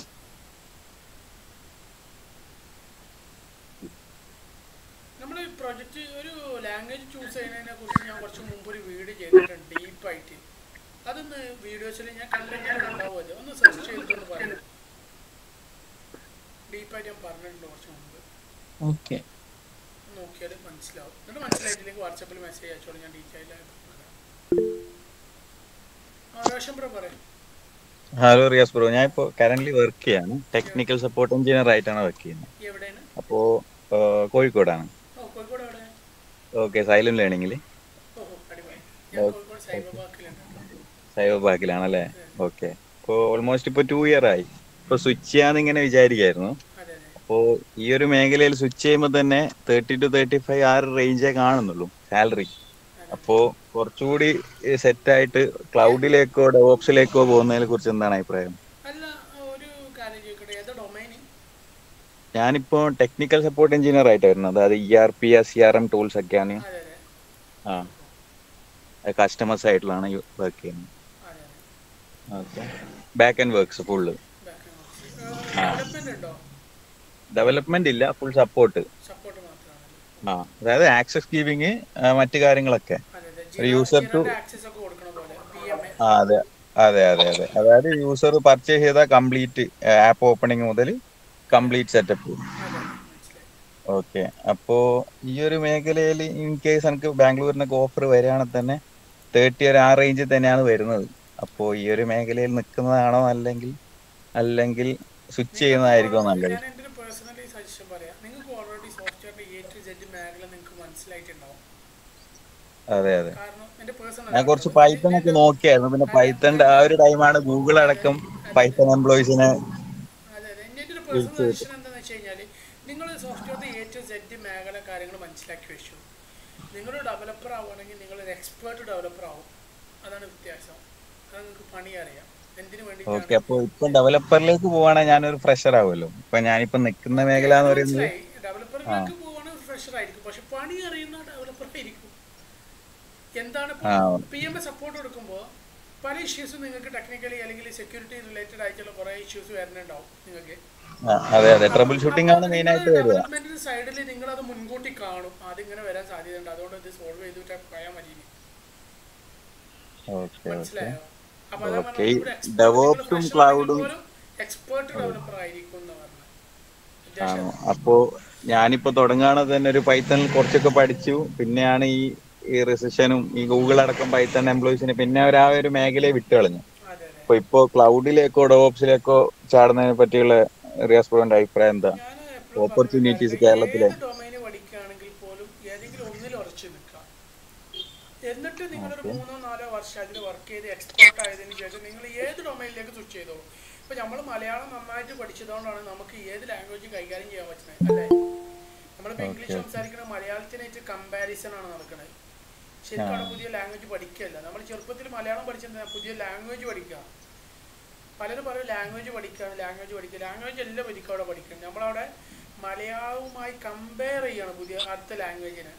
നമ്മൾ പ്രൊജക്റ്റ് ഒരു ലാംഗ്വേജ് ചൂസ് ചെയ്യുന്നതിനെ കുറിച്ച് ഞാൻ കുറച്ച് മുമ്പ് ഒരു വീഡിയോ ചെയ്തിട്ടുണ്ട് ഡീപ്പായിട്ട് അതൊന്ന് വീഡിയോസിൽ ഞാൻ കണ്ടെങ്കിൽ ഉണ്ടാവും അത് ഒന്ന് സെർച്ച് ചെയ്തിട്ടൊന്ന് പറയാം ഡീപ്പായിട്ട് ഞാൻ പറഞ്ഞിട്ടുണ്ട് കുറച്ച് മുമ്പ് ഓക്കെ നോക്കിയാൽ മനസ്സിലാവും എന്നിട്ട് മനസ്സിലായിട്ടില്ലെങ്കിൽ വാട്സാപ്പിൽ മെസ്സേജ് അയച്ചോളൂ ഞാൻ ഡീറ്റെയിൽ ആയിട്ട് പറയാം ആ റോഷൻ ബ്രോ പറയാം ഹലോ റിയാസ് ബ്രോ ഞാൻ ഇപ്പോൾ കറന്റ് വർക്ക് ചെയ്യാണ് ടെക്നിക്കൽ സപ്പോർട്ട് എഞ്ചിനീയർ ആയിട്ടാണ് വർക്ക് ചെയ്യുന്നത് എവിടെയാണ് അപ്പോൾ കോഴിക്കോടാണ് ഓ കോഴിക്കോട് എവിടെ ഓക്കെ സൈലം ലേണിംഗിൽ ഓ ഓ, അടിപൊളി ഞാൻ കോഴിക്കോട് സൈബർ പാർക്കിലുണ്ട് സൈബർ പാർക്കിലാണല്ലേ ഓക്കെ ഇപ്പോൾ ഓൾമോസ്റ്റ് ഇപ്പോൾ ടു ഇയർ ആയി ഇപ്പോൾ സ്വിച്ച് ചെയ്യാന്ന് ഇങ്ങനെ വിചാരിക്കായിരുന്നു അപ്പോൾ ഈ ഒരു മേഖലയിൽ സ്വിച്ച് ചെയ്യുമ്പോൾ തന്നെ തേർട്ടി ടു തേർട്ടി ഫൈവ് ആ ഒരു റേഞ്ചേ കാണുന്നുള്ളൂ സാലറി അപ്പോൾ കുറച്ചുകൂടി സെറ്റ് ആയിട്ട് ക്ലൗഡിലേക്കോ ഡെവോപ്സിലേക്കോ പോകുന്നതിനെ കുറിച്ച് എന്താണ് അഭിപ്രായം അല്ല ഒരു കാര്യം ചോദിക്കട്ടെ ഏതാ ഡൊമൈൻ ഞാനിപ്പോ ടെക്നിക്കൽ സപ്പോർട്ട് എഞ്ചിനീയർ ആയിട്ട് വരുന്നത് അതായത് E R P S C R M tools ഒക്കെയാണ് ആ കസ്റ്റമേഴ്സ് ആയിട്ടുള്ളതാണ് വർക്ക് ചെയ്യുന്നത് okay backend works full ആ ഡെവലപ്മെന്റ് ഉണ്ടോ ഡെവലപ്മെന്റ് ഇല്ല ഫുൾ സപ്പോർട്ട് സപ്പോർട്ട് മാത്രമാണ് ആ അതായത് ആക്സസ് ഗീവിങ് മറ്റു കാര്യങ്ങളൊക്കെ ഒരു യൂസർ ടു ആക്സസ് ഒക്കെ കൊടുക്കണ പോലെ പി എം എ ആ അതെ അതെ അതെ അതെ അതായത് യൂസർ പർച്ചേസ് ചെയ്ത കംപ്ലീറ്റ് ആപ്പ് ഓപ്പണിംഗ് മുതൽ കംപ്ലീറ്റ് സെറ്റപ്പ് ഓക്കെ അപ്പോ ഈ ഒരു മേഖലയിൽ ഇൻ കേസ് എനിക്ക് ബാംഗ്ലൂരിനൊക്കെ ഓഫർ വരികയാണെങ്കിൽ തന്നെ തേർട്ടി ഒരു ആ റേഞ്ചിൽ തന്നെയാണ് വരുന്നത് അപ്പോ ഈ ഒരു മേഖലയിൽ നിൽക്കുന്നതാണോ അല്ലെങ്കിൽ അല്ലെങ്കിൽ സ്വിച്ച് ചെയ്യുന്നതായിരിക്കും നല്ലത് ഞാൻ എൻ്റെ ഒരു പേഴ്സണലി സജഷൻ പറയാം നിങ്ങൾക്ക് ഓൾറെഡി സോഫ്റ്റ്വെയറിന്റെ എ ടു സെഡ് മേഖല നിങ്ങൾക്ക് മനസ്സിലായിട്ടുണ്ടാവും അതെ അതെ കാരണം എൻ്റെ പേഴ്സണൽ ഞാൻ കുറച്ച് പൈത്തൺ ഒക്കെ നോക്കിയായിരുന്നു പിന്നെ പൈത്തണിന്റെ ആ ഒരു ടൈമാണ് ഗൂഗിൾ അടക്കം പൈത്തൺ എംപ്ലോയീസിനെ അതെ അതെ എൻ്റെ ഒരു പേഴ്സണൽ സജഷൻ എന്താണെന്ന് വെച്ച് കഴിഞ്ഞാൽ നിങ്ങൾ സോഫ്റ്റ്വെയറിന്റെ എ ടു സെഡ് മേഖല കാര്യങ്ങൾ മനസ്സിലാക്കി വെച്ചു നിങ്ങൾ ഡെവലപ്പർ ആവുകയാണെങ്കിൽ നിങ്ങൾ ഒരു എക്സ്പേർട്ട് ഡെവലപ്പർ ആവും അതാണ് വ്യത്യാസം അത് നിങ്ങൾക്ക് പണി അറിയാം എന്തിനു ഓക്കെ വേണ്ടിയിട്ടാണ് അപ്പൊ ഇപ്പൊ ഡെവലപ്പറിലേക്ക് പോവാണെങ്കിൽ ഞാനൊരു ഫ്രഷർ ആവുമല്ലോ ഇപ്പൊ ഞാനിപ്പോ നിൽക്കുന്ന മേഖല എന്ന് പറയുന്നത് മനസ്സിലായി ഡെവലപ്പറിലേക്ക് പോവുകയാണെങ്കിൽ ഫ്രഷർ ആയിരിക്കും പക്ഷെ പണി അറിയുന്ന ഡെവലപ്പർ ആയിരിക്കും എന്താണ് ആ. പി എം എ സപ്പോർട്ട് കൊടുക്കുമ്പോൾ പല ഇഷ്യൂസും നിങ്ങൾക്ക് ടെക്നിക്കലി അല്ലെങ്കിൽ സെക്യൂരിറ്റി റിലേറ്റഡ് ആയിട്ടുള്ള കുറേ ഇഷ്യൂസ് വരുന്നുണ്ടാവും നിങ്ങൾക്ക് ആ, അതെ അതെ ട്രബിൾ ഷൂട്ടിംഗ് ആണ് മെയിൻ ആയിട്ട് വരിക ഡെവലപ്മെന്റിന്റെ സൈഡിൽ നിങ്ങൾ അത് മുൻകൂട്ടി കാണും അതിങ്ങനെ വരാൻ സാധ്യതയുണ്ട് അതുകൊണ്ട് ഇത് സോൾവ് ചെയ്തിട്ട് പോയാൽ മതി ഇനി. ഓക്കെ ഓക്കെ മനസ്സിലായോ അപ്പൊ അതാ ഓക്കെ പറഞ്ഞത് ഡെവോപ്സും ക്ലൗഡും എക്സ്പേർട്ട് ഡെവലപ്പർ ആയിരിക്കും എന്ന് പറഞ്ഞു ആണോ അപ്പോ ഞാനിപ്പോ തുടങ്ങാണ് തന്നെ ഒരു പൈത്തണിൽ കുറച്ചൊക്കെ പഠിച്ചു പിന്നെയാണ് ഈ ഈ റിസഷനും ഈ ഗൂഗിൾ അടക്കം പൈത്തൺ എംപ്ലോയീസിന് പിന്നെ അവർ ആ ഒരു മേഖലയെ വിട്ടു കളഞ്ഞു അപ്പൊ ഇപ്പോ ക്ലൗഡിലേക്കോ ഡെവോപ്സിലേക്കോ ചാടുന്നതിനെ പറ്റിയുള്ള റിയാസ് ബ്രോന്റെ അഭിപ്രായം എന്താ ഓപ്പർച്യൂണിറ്റീസ് കേരളത്തിലെ ഡൊമൈന് പഠിക്കുകയാണെങ്കിൽ പോലും ഏതെങ്കിലും ഒന്നിൽ ഉറച്ചു നിൽക്കാം എന്നിട്ട് നിങ്ങളൊരു മൂന്നോ നാലോ വർഷം അതിൽ വർക്ക് ചെയ്ത് എക്സ്പേർട്ട് ആയതിനു ശേഷം നിങ്ങൾ ഏത് ഡൊമൈനിലേക്ക് സ്വിച്ച് ചെയ്തോളൂ ഇപ്പൊ നമ്മൾ മലയാളം നന്നായിട്ട് പഠിച്ചതുകൊണ്ടാണ് നമുക്ക് ഏത് ലാംഗ്വേജ് കൈകാര്യം ചെയ്യാൻ പറ്റുന്നത് അല്ലേ നമ്മളിപ്പോ ഇംഗ്ലീഷ് സംസാരിക്കുന്ന മലയാളത്തിനായിട്ട് കമ്പാരിസൺ ആണ് നടക്കുന്നത് ശരിക്കും അവിടെ പുതിയ ലാംഗ്വേജ് പഠിക്കുകയല്ല നമ്മൾ ചെറുപ്പത്തിൽ മലയാളം പഠിച്ചെന്താ പുതിയ ലാംഗ്വേജ് പഠിക്കുക പലരും പറയും ലാംഗ്വേജ് പഠിക്കുകയാണ് ലാംഗ്വേജ് പഠിക്കുക ലാംഗ്വേജ് എല്ലാം പഠിക്കുക അവിടെ പഠിക്കുന്നത് നമ്മളവിടെ മലയാളവുമായി കമ്പയർ ചെയ്യാണ് പുതിയ അടുത്ത ലാംഗ്വേജിനെ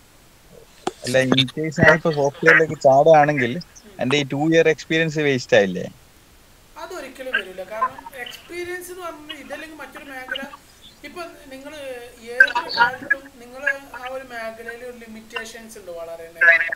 അല്ല ഇൻ കേസ് ഞാൻ ഇപ്പൊ സോഫ്റ്റ്വെയറിലേക്ക് ചാടുകയാണെങ്കിൽ എന്റെ ഈ ടു ഇയർ എക്സ്പീരിയൻസ് വേസ്റ്റ് ആയില്ലേ അതൊരിക്കലും വരില്ല കാരണം എക്സ്പീരിയൻസ് എന്ന് പറഞ്ഞാൽ ഇതല്ലെങ്കിൽ മറ്റൊരു മേഖല ഇപ്പൊ നിങ്ങൾ ഏത് കാലത്തും നിങ്ങൾ ആ ഒരു മേഖലയിൽ ഒരു ലിമിറ്റേഷൻസ് ഉണ്ട് വളരെ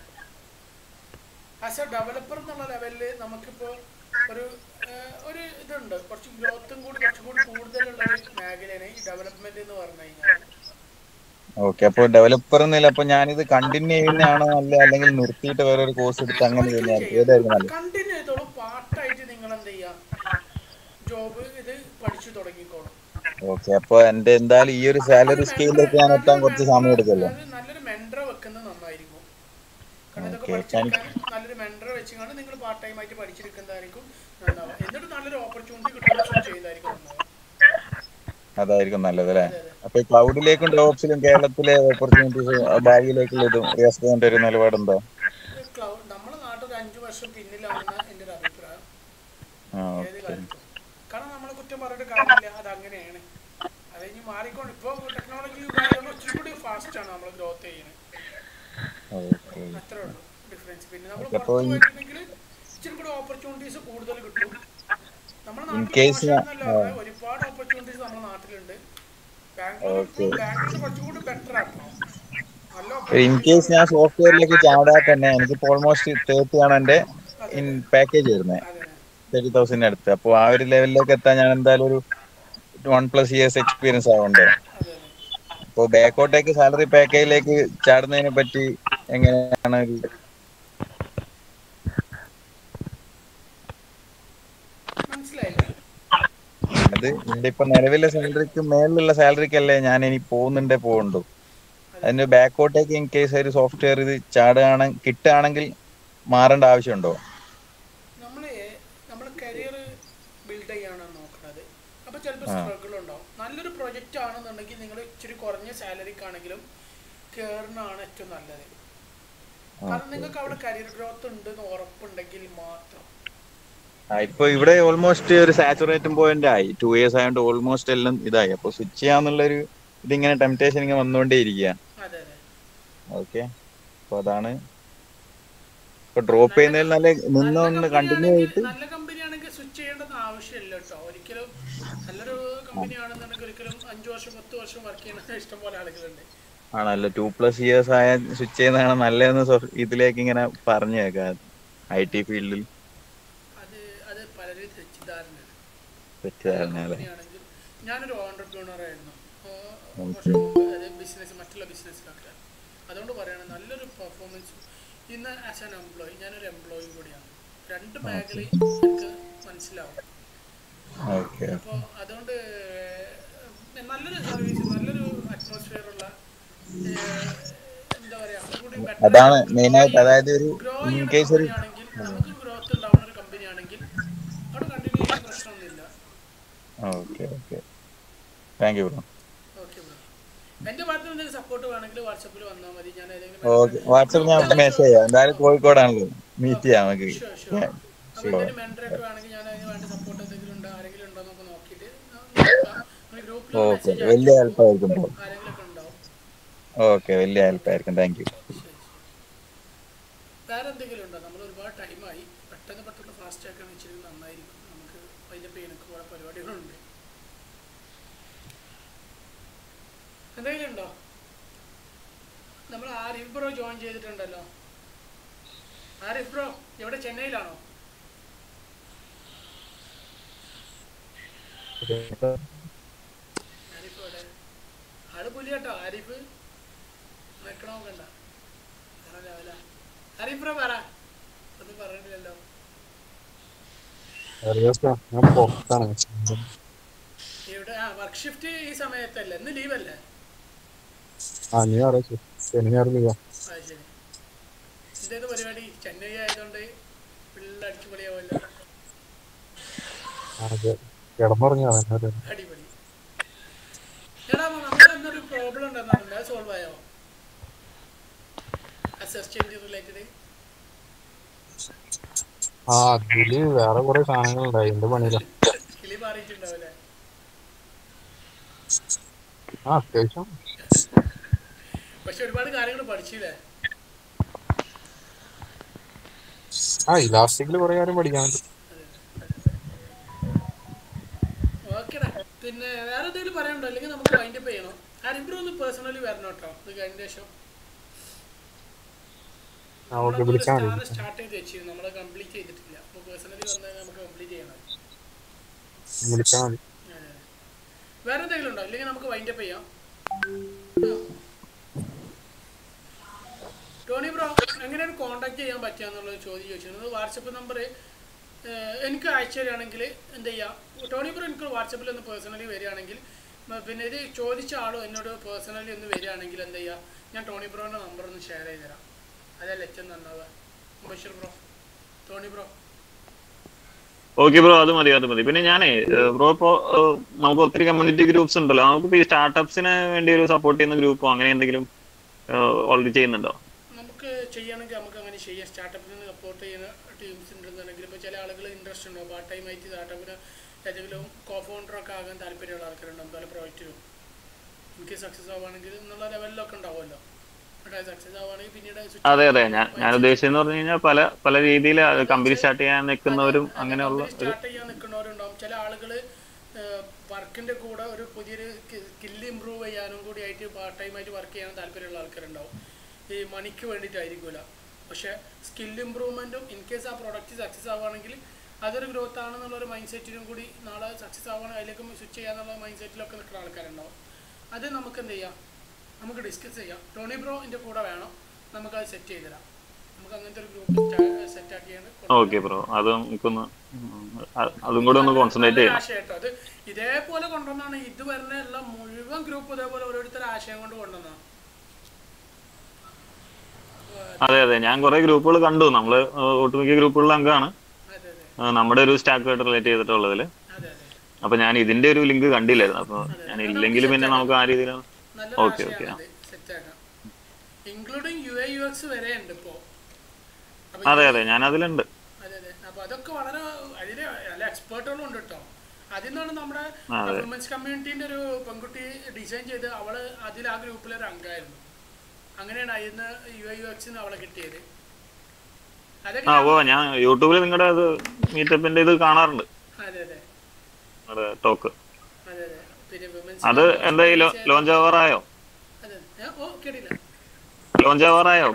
ആസ് എ ഡെവലപ്പർ എന്നുള്ള ലെവലിൽ നമുക്കിപ്പോ ഒരു ഏഹ്, ഒരു ഇതുണ്ട് കുറച്ച് ഗ്രോത്തും കൂടി കുറച്ചും കൂടി കൂടുതലുള്ള ഒരു മേഖലയാണ് ഈ ഡെവലപ്മെന്റ് എന്ന് പറഞ്ഞു കഴിഞ്ഞാൽ ഓക്കെ അപ്പൊ ഡെവലപ്പർ എന്നില്ല അപ്പൊ ഞാനിത് കണ്ടിന്യൂ ചെയ്യുന്നതാണോ അല്ല അല്ലെങ്കിൽ നിർത്തിയിട്ട് വേറെ ഒരു കോഴ്സ് എടുത്ത് അങ്ങനെ ചെയ്യുന്ന ഏതായിരുന്നു നല്ലത് കണ്ടിന്യൂ ചെയ്തോളൂ പാർട്ടായിട്ട് നിങ്ങൾ എന്ത് ചെയ്യാം ജോബ് ഇത് പഠിച്ചു തുടങ്ങിക്കോളും ഓക്കെ അപ്പൊ എന്റെ എന്തായാലും ഈ ഒരു സാലറി സ്കെയിലൊക്കെ ഞാൻ എത്താൻ കുറച്ച് സമയം എടുക്കല്ലോ അത് നല്ലൊരു മെൻഡർ വെക്കുന്നത് നന്നായിരിക്കും കാരണം ഇതൊക്കെ ഓക്കെ പഠിച്ചെടുക്കാൻ നല്ലൊരു മെൻഡർ വെച്ചുകൊണ്ട് നിങ്ങൾ പാർട്ട് ടൈം ആയിട്ട് പഠിച്ചെടുക്കുന്നതായിരിക്കും നന്നാവുക എന്നിട്ട് നല്ലൊരു ഓപ്പർച്യൂണിറ്റി കിട്ടുമ്പോൾ ചെയ്തായിരിക്കും നന്നാവുക അതായിരിക്കും നല്ലത് അല്ലേ അപ്പൊ ഈ ക്ലൗഡിലേക്കും ഡെവോപ്സിലും കേരളത്തിലെ ഓപ്പർച്യൂണിറ്റീസ് ഭാവിയിലേക്കുള്ള ഇതും റിയാസ്റ്റിന്റെ ഒരു നിലപാടെന്താ ക്ലൗഡ് നമ്മുടെ നാട്ടിൽ ഒരു അഞ്ചു വർഷം പിന്നിലാണെന്ന എൻ്റെ ഒരു അഭിപ്രായം ആ ഏത് ഓക്കെ കാലത്തും കാരണം നമ്മളെ കുറ്റം പറഞ്ഞിട്ട് കാര്യമില്ല അത് അങ്ങനെയാണ് അത് ഇനി മാറിക്കൊണ്ട് ഇപ്പോൾ ടെക്നോളജി യുഗമായതുകൊണ്ട് ഇച്ചിരി കൂടി ഫാസ്റ്റ് ആണ് നമ്മൾ ഗ്രോത്ത് ചെയ്യുന്നത് ഓക്കെ അത്രേ ഉള്ളൂ ഡിഫറൻസ് പിന്നെ നമ്മൾ ഓക്കെ പുറത്ത് അപ്പൊ ഈ പോയിട്ടുണ്ടെങ്കിൽ ഇച്ചിരി കൂടി ഓപ്പർച്യൂണിറ്റീസ് കൂടുതൽ കിട്ടും നമ്മുടെ ഇൻ നാട്ടിൽ കേസ് ഞാൻ മോശമെന്നല്ല ഒരുപാട് ഓപ്പർച്യൂണിറ്റീസ് നമ്മുടെ നാട്ടിലുണ്ട് ബാംഗ്ലൂർ ഓക്കെ ബാംഗ്ലൂർ കുറച്ചുകൂടി ബെറ്റർ ആക്കണം നല്ല ഇൻ ഓപ്പർച്യൂണിറ്റീസ് കേസ് ആണ് ഞാൻ സോഫ്റ്റ്വെയറിലേക്ക് ചാടാതെ തന്നെ എനിക്കിപ്പോ ഓൾമോസ്റ്റ് തേർട്ടി ആണ് എന്റെ ഇൻ പാക്കേജ് വരുന്നത് തേർട്ടി തൗസൻഡിന് അടുത്ത് അപ്പോൾ ആ ഒരു ലെവലിലേക്ക് എത്താൻ ഞാൻ എന്തായാലും ഒരു വൺ പ്ലസ് ഇയേഴ്സ് എക്സ്പീരിയൻസ് ആവണ്ടേ അപ്പോൾ ബാക്കോട്ടേക്ക് സാലറി പാക്കേജിലേക്ക് ചാടുന്നതിനെ പറ്റി എങ്ങനെയാണ് ഒരു മനസ്സിലായില്ല അത് എന്റെ ഇപ്പൊ നിലവിലെ സാലറിക്ക് മേളിലുള്ള സാലറിക്കല്ലേ ഞാൻ ഇനി പോകുന്നുണ്ടേ പോകണ്ടു അതിന്റെ ബാക്കോട്ടേക്ക് ഇൻ കേസ് ഒരു സോഫ്റ്റ്വെയർ ഇത് ചാടുകയാണ് കിട്ടുകയാണെങ്കിൽ മാറേണ്ട ആവശ്യമുണ്ടോ നമ്മൾ നമ്മൾ കരിയർ ബിൽഡ് ചെയ്യാണ് നോക്കുന്നത് അപ്പോൾ ചിലപ്പോൾ ആ. സ്ട്രഗിൾ ഉണ്ടാവും നല്ലൊരു പ്രൊജക്റ്റ് ആണെന്നുണ്ടെങ്കിൽ നിങ്ങൾ ഇച്ചിരി കുറഞ്ഞ സാലറിക്കാണെങ്കിലും കയറുന്നതാണ് ഏറ്റവും നല്ലത് കാരണം നിങ്ങൾക്ക് അവിടെ കരിയർ ഗ്രോത്ത് ഉണ്ട് എന്ന് ഉറപ്പുണ്ടെങ്കിൽ മാത്രം ആ, ഇപ്പൊ ഇവിടെ ഓൾമോസ്റ്റ് ഒരു സാച്ചുറേറ്റും പോയിന്റ് ആയി ടു ഇയേഴ്സ് ആയതുകൊണ്ട് ഓൾമോസ്റ്റ് എല്ലാം ഇതായി അപ്പൊ സ്വിച്ച് ചെയ്യാന്നുള്ളൊരു ഇതിങ്ങനെ ടെംപ്റ്റേഷൻ ഇങ്ങനെ വന്നുകൊണ്ടേ ഇരിക്കുക അതെ അതെ ഓക്കെ അപ്പൊ അതാണ് ഇപ്പൊ ഡ്രോപ്പ് ചെയ്യുന്നതിൽ നല്ല നിന്നൊന്ന് കണ്ടിന്യൂ ചെയ്തിട്ട് നല്ല കമ്പനി ആണെങ്കിൽ സ്വിച്ച് ചെയ്യേണ്ടെന്ന് ആവശ്യമില്ല കേട്ടോ ഒരിക്കലും നല്ലൊരു കമ്പനി ആണെന്നുണ്ടെങ്കിൽ ഒരിക്കലും അഞ്ചു വർഷം പത്ത് വർഷം വർക്ക് ചെയ്യുന്ന ഇഷ്ടം പോലെ ആളുകളുണ്ട് ആണല്ലോ ടു പ്ലസ് ഇയേഴ്സ് ആയ സ്വിച്ച് ചെയ്യുന്നതാണ് നല്ലതെന്ന് സൊ- ഇതിലേക്ക് ഇങ്ങനെ പറഞ്ഞു കേൾക്കാം ഐ ടി ഫീൽഡിൽ അത് അത് പലരും തെറ്റിദ്ധാരണയാണ് തെറ്റിദ്ധാരണ അല്ലേ കമ്പനിയാണെങ്കിൽ ഞാനൊരു ഓണ്ടർപ്രണർ ആയിരുന്നു ആ, ഉം. കുറച്ച് മുമ്പ് അത് ബിസിനസ് മറ്റുള്ള ബിസിനസ്സിലൊക്കെ അതുകൊണ്ട് പറയാണ് നല്ലൊരു പെർഫോമൻസ് ഇന്ന് ആസ് ആൻ എംപ്ലോയി ഞാനൊരു എംപ്ലോയി കൂടിയാണ് രണ്ട് മേഖലയും എനിക്ക് മനസ്സിലാവും ഓക്കെ അപ്പോൾ അതുകൊണ്ട് ഏഹ്, നല്ലൊരു സർവീസ് നല്ലൊരു അറ്റ്മോസ്ഫിയർ ഉള്ള ഏഹ്, എന്താ പറയാ ഒന്നുകൂടി better അതാണ് grow മെയിൻ ആയിട്ട് അതായത് ഒരു grow ഇൻ ചെയ്യുന്ന കേസ് ഒരു കമ്പനിയാണെങ്കിൽ നമുക്ക് ഗ്രോത്ത് ഉണ്ടാവുന്ന ഒരു കമ്പനിയാണെങ്കിൽ അവിടെ കണ്ടിന്യൂ ചെയ്യാൻ പ്രശ്നമൊന്നുമില്ല okay okay thank you bro okay bro എൻ്റെ ഭാഗത്ത് നിന്ന് സപ്പോർട്ട് വേണമെങ്കിൽ വാട്സപ്പിൽ വന്നാൽ മതി ഞാൻ ഏതെങ്കിലും ഓക്കെ വാട്സപ്പ് ഞാൻ മെസ്സേജ് ചെയ്യാം എന്തായാലും കോഴിക്കോടാണല്ലോ മീറ്റ് ചെയ്യാം നമുക്ക് ഷുവർ ഷുവർ Yeah, അപ്പോൾ sure. എന്തെങ്കിലും മെൻറ്ററൊക്കെ വേണമെങ്കിൽ ഞാൻ അതിന് വേണ്ട സപ്പോർട്ട് എന്തെങ്കിലും ഉണ്ടോ ആരെങ്കിലും ഉണ്ടോ എന്നൊക്കെ നോക്കിയിട്ട് നോക്കാം ഗ്രൂപ്പിൽ ഓക്കെ മെസ്സേജ് വലിയ ഹെൽപ്പായിരിക്കും ബ്രോ ആരെങ്കിലുമൊക്കെ ഉണ്ടാവും ഓക്കെ വലിയ ഹെൽപ്പായിരിക്കും താങ്ക് യു വേറെ എന്തെങ്കിലും ഉണ്ടോ നമ്മൾ ഒരുപാട് ടൈമായി പെട്ടെന്ന് പെട്ടെന്ന് ഫാസ്റ്റ് ആക്കാൻ ഇച്ചിരി നന്നായിരിക്കും നമുക്ക് അതിൻ്റെ പേനൊക്കെ കുറെ പരിപാടികളുണ്ട് എന്തെങ്കിലും ഉണ്ടോ നമ്മൾ ആരിഫ് ബ്രോ ജോയിൻ ചെയ്തിട്ടുണ്ടല്ലോ ആരിഫ് ബ്രോ എവിടെ ചെന്നൈയിലാണോ ആരിഫ് എവിടെ ആള് പുലി കേട്ടോ ആരിഫ് നിൽക്കണോ കണ്ട രാവിലെ ആരിഫ് ബ്രോ പറ ഒന്നും പറഞ്ഞിട്ടില്ലല്ലോ ഞാൻ പുറത്താണ് ഇവിടെ ആ വർക്ക് ഷിഫ്റ്റ് ഈ സമയത്തല്ലേ ഇന്ന് ലീവല്ലേ ആ നീ അറിയാം ശനി ഞായർ ലീവാ ആ ശരി ഇതേത് പരിപാടി ചെന്നൈ ആയതുകൊണ്ട് ഫുള്ള് അടിച്ചു പൊളിയാവുമല്ലോ അതെ കിടന്നുറങ്ങിയാണ് എന്നൊരു അടിപൊളി എടാ നമ്മുടെ എന്നൊരു പ്രോബ്ലം ഉണ്ടെന്നുണ്ട് അത് സോൾവ് ആയോ അസസ് ചേഞ്ച് റിലേറ്റഡ് ആ അതില് വേറെ കുറെ സാധനങ്ങളുണ്ടായി എന്റെ പണിയില കിളി മാറിയിട്ടുണ്ടാവില്ലേ ആ അത്യാവശ്യം പക്ഷെ ഒരുപാട് കാര്യങ്ങൾ പഠിച്ചില്ലേ ആ ഇലാസ്റ്റിക്കില് കുറെ കാര്യം പഠിക്കാനുണ്ട് ഓക്കെടാ പിന്നെ വേറെ എന്തെങ്കിലും പറയാനുണ്ടോ അല്ലെങ്കിൽ നമുക്ക് വൈൻഡ് അപ്പ് ചെയ്യണം ആരിബ്രോ ഒന്ന് പേഴ്സണലി വരണം കേട്ടോ ഇത് കഴിഞ്ഞ ശേഷം ആ ഓക്കെ വിളിച്ചാൽ മതി സ്റ്റാർട്ട് ചെയ്ത് വെച്ചിരുന്നു നമ്മൾ കംപ്ലീറ്റ് ചെയ്തിട്ടില്ല അപ്പോൾ പേഴ്സണലി വന്നാൽ നമുക്ക് കംപ്ലീറ്റ് ചെയ്യണം വിളിച്ചാൽ മതി അതെ. വേറെ എന്തെങ്കിലും ഉണ്ടോ ഇല്ലെങ്കിൽ നമുക്ക് വൈൻഡ് അപ്പ് ചെയ്യാം ടോണി ബ്രോ എങ്ങനെയാണ് കോൺടാക്ട് ചെയ്യാൻ പറ്റുക എന്നുള്ളത് ചോദ്യം ചോദിച്ചിരുന്നത് വാട്സപ്പ് നമ്പർ എനിക്ക് അയച്ചു തരികയാണെങ്കിൽ എന്ത് ചെയ്യാം ടോണി ബ്രോ എനിക്ക് വാട്സപ്പിൽ ഒന്ന് പേഴ്സണലി വരികയാണെങ്കിൽ മ, പിന്നെ ഇത് ചോദിച്ച ആളും എന്നോട് പേഴ്സണലി ഒന്ന് വരികയാണെങ്കിൽ എന്ത് ചെയ്യുക ഞാൻ ടോണി ബ്രോൻ്റെ നമ്പർ ഒന്ന് ഷെയർ ചെയ്ത് തരാം അതല്ല ഏറ്റവും നന്നാവുക Basheer bro Tony bro okay bro അത് മതി അത് മതി പിന്നെ ഞാനേ ബ്രോ ഇപ്പോ ഏഹ്, നമുക്ക് ഒത്തിരി കമ്മ്യൂണിറ്റി ഗ്രൂപ്പ്സ് ഉണ്ടല്ലോ നമുക്ക് ഈ സ്റ്റാർട്ടപ്സിന് വേണ്ടി ഒരു സപ്പോർട്ട് ചെയ്യുന്ന ഗ്രൂപ്പോ അങ്ങനെ എന്തെങ്കിലും ഓൾറെഡി ചെയ്യുന്നുണ്ടോ നമുക്ക് ചെയ്യണമെങ്കിൽ നമുക്ക് അങ്ങനെ ചെയ്യാം സ്റ്റാർട്ടപ്പിന് സപ്പോർട്ട് ചെയ്യുന്ന ടീംസ് ഉണ്ടെന്നുണ്ടെങ്കിൽ ഇപ്പോൾ ചില ആളുകൾ ഇൻട്രസ്റ്റ് ഉണ്ടോ പാർട്ട് ടൈം ആയിട്ട് സ്റ്റാർട്ടപ്പിന് ഏതെങ്കിലും കോ ഫൗണ്ടറൊക്കെ ആകാൻ താല്പര്യമുള്ള ആൾക്കാരുണ്ടാവും പല പ്രോജക്റ്റിലും എനിക്ക് സക്സസ് ആവുകയാണെങ്കിൽ എന്നുള്ള ലെവലിലൊക്കെ ഉണ്ടാവുമല്ലോ എന്നിട്ട് സക്സസ് ആവുകയാണെങ്കിൽ പിന്നീട് switch അതെ അതെ ചെയ്ത് ഞാൻ ഞാൻ ഉദ്ദേശിച്ചതെന്ന് പറഞ്ഞു കഴിഞ്ഞാൽ പല പല രീതിയിൽ കമ്പനി സ്റ്റാർട്ട് ചെയ്യാൻ നിൽക്കുന്നവരും അങ്ങനെയുള്ള ഒരു സ്റ്റാർട്ട് ചെയ്യാൻ നിൽക്കുന്നവരുണ്ടാവും ചില ആളുകൾ വർക്കിന്റെ കൂടെ ഒരു പുതിയൊരു സ്കില്ല് ഇമ്പ്രൂവ് ചെയ്യാനും കൂടി ആയിട്ട് പാർട്ട് ടൈം ആയിട്ട് വർക്ക് ചെയ്യാൻ താല്പര്യമുള്ള ആൾക്കാരുണ്ടാവും ഈ മണിക്ക് വേണ്ടിയിട്ടായിരിക്കില്ല പക്ഷെ സ്കിൽ ഇമ്പ്രൂവ്മെന്റും ഇൻ കേസ് ആ പ്രൊഡക്റ്റ് സക്സസ് ആവുകയാണെങ്കിൽ അതൊരു ഗ്രോത്ത് ആണെന്നുള്ള ഒരു മൈൻഡ് സെറ്റിലും കൂടി നാളെ സക്സസ് ആവുകയാണെങ്കിൽ അതിലേക്കും സ്വിച്ച് ചെയ്യാന്നുള്ള മൈൻഡ് സെറ്റിലൊക്കെ നിൽക്കുന്ന ആൾക്കാരുണ്ടാവും അത് നമുക്ക് എന്ത് ചെയ്യാം നമുക്ക് ഡിസ്കസ് ചെയ്യാം ടോണി ബ്രോ എൻ്റെ കൂടെ വേണം നമുക്കത് സെറ്റ് ചെയ്ത് തരാം നമുക്ക് അങ്ങനത്തെ ഒരു ഗ്രൂപ്പ് സെറ്റ് ആക്കിയാണ് ഓക്കെ ബ്രോ അത് നമുക്കൊന്ന് ഉം, അ- അതും കൂടെ ഒന്ന് കോൺസെൻട്രേറ്റ് ചെയ്യണം ആശയം കേട്ടോ അത് ഇതേപോലെ കൊണ്ടുവന്നാണ് ഇത് വരുന്ന എല്ലാം മുഴുവൻ ഗ്രൂപ്പ് ഇതേപോലെ ഓരോരുത്തർ ആശയം കൊണ്ട് കൊണ്ടുവന്നതാണ് അതെ അതെ ഞാൻ കുറെ ഗ്രൂപ്പുകൾ കണ്ടു നമ്മള് ഏഹ്, ഒട്ടുമിക്ക ഗ്രൂപ്പുകളിൽ അംഗമാണ് ഏഹ്, നമ്മുടെ ഒരു സ്റ്റാക്കുമായിട്ട് റിലേറ്റ് ചെയ്തിട്ടുള്ളതിൽ അപ്പൊ ഞാൻ ഇതിന്റെ ഒരു ലിങ്ക് കണ്ടില്ലായിരുന്നു അപ്പൊ ഞാൻ ഇല്ലെങ്കിൽ പിന്നെ നമുക്ക് ആ രീതിയിലാണ് നല്ലൊരു ഓക്കെ ഓക്കെ ആശയമാണ് സെറ്റ് ആക്കാം including U I U X വരെ ഉണ്ട് ഇപ്പോൾ അതെ അതെ ഞാൻ അതിലുണ്ട് അതെ അതെ അപ്പൊ അതൊക്കെ വളരെ അതിന് നല്ല എക്സ്പേർട്ടുകളും ഉണ്ട് കേട്ടോ അതിൽ നിന്നാണ് നമ്മുടെ ആ, അതെ. വുമൻസ് കമ്മ്യൂണിറ്റീൻ്റെ ഒരു പെൺകുട്ടി ഡിസൈൻ ചെയ്ത് അവള് അതിൽ ആ ഗ്രൂപ്പിലൊരു അംഗമായിരുന്നു അങ്ങനെയാണ് അതിന്ന് യു ഐ യു എക്സിന് അവളെ കിട്ടിയത് അതൊക്കെ ആ ഓ ഞാൻ യൂട്യൂബിൽ നിങ്ങളുടെ അത് മീറ്റപ്പിന്റെ ഇത് കാണാറുണ്ട് അതെ അതെ നിങ്ങളുടെ ടോക്ക് അതെ അതെ പിന്നെ വുമൻസ് അത് എന്തായാലും ലോഞ്ച് ആവാറായോ അതെ ഏ, ഓ കേട്ടില്ല ലോഞ്ച് ആവാറായോ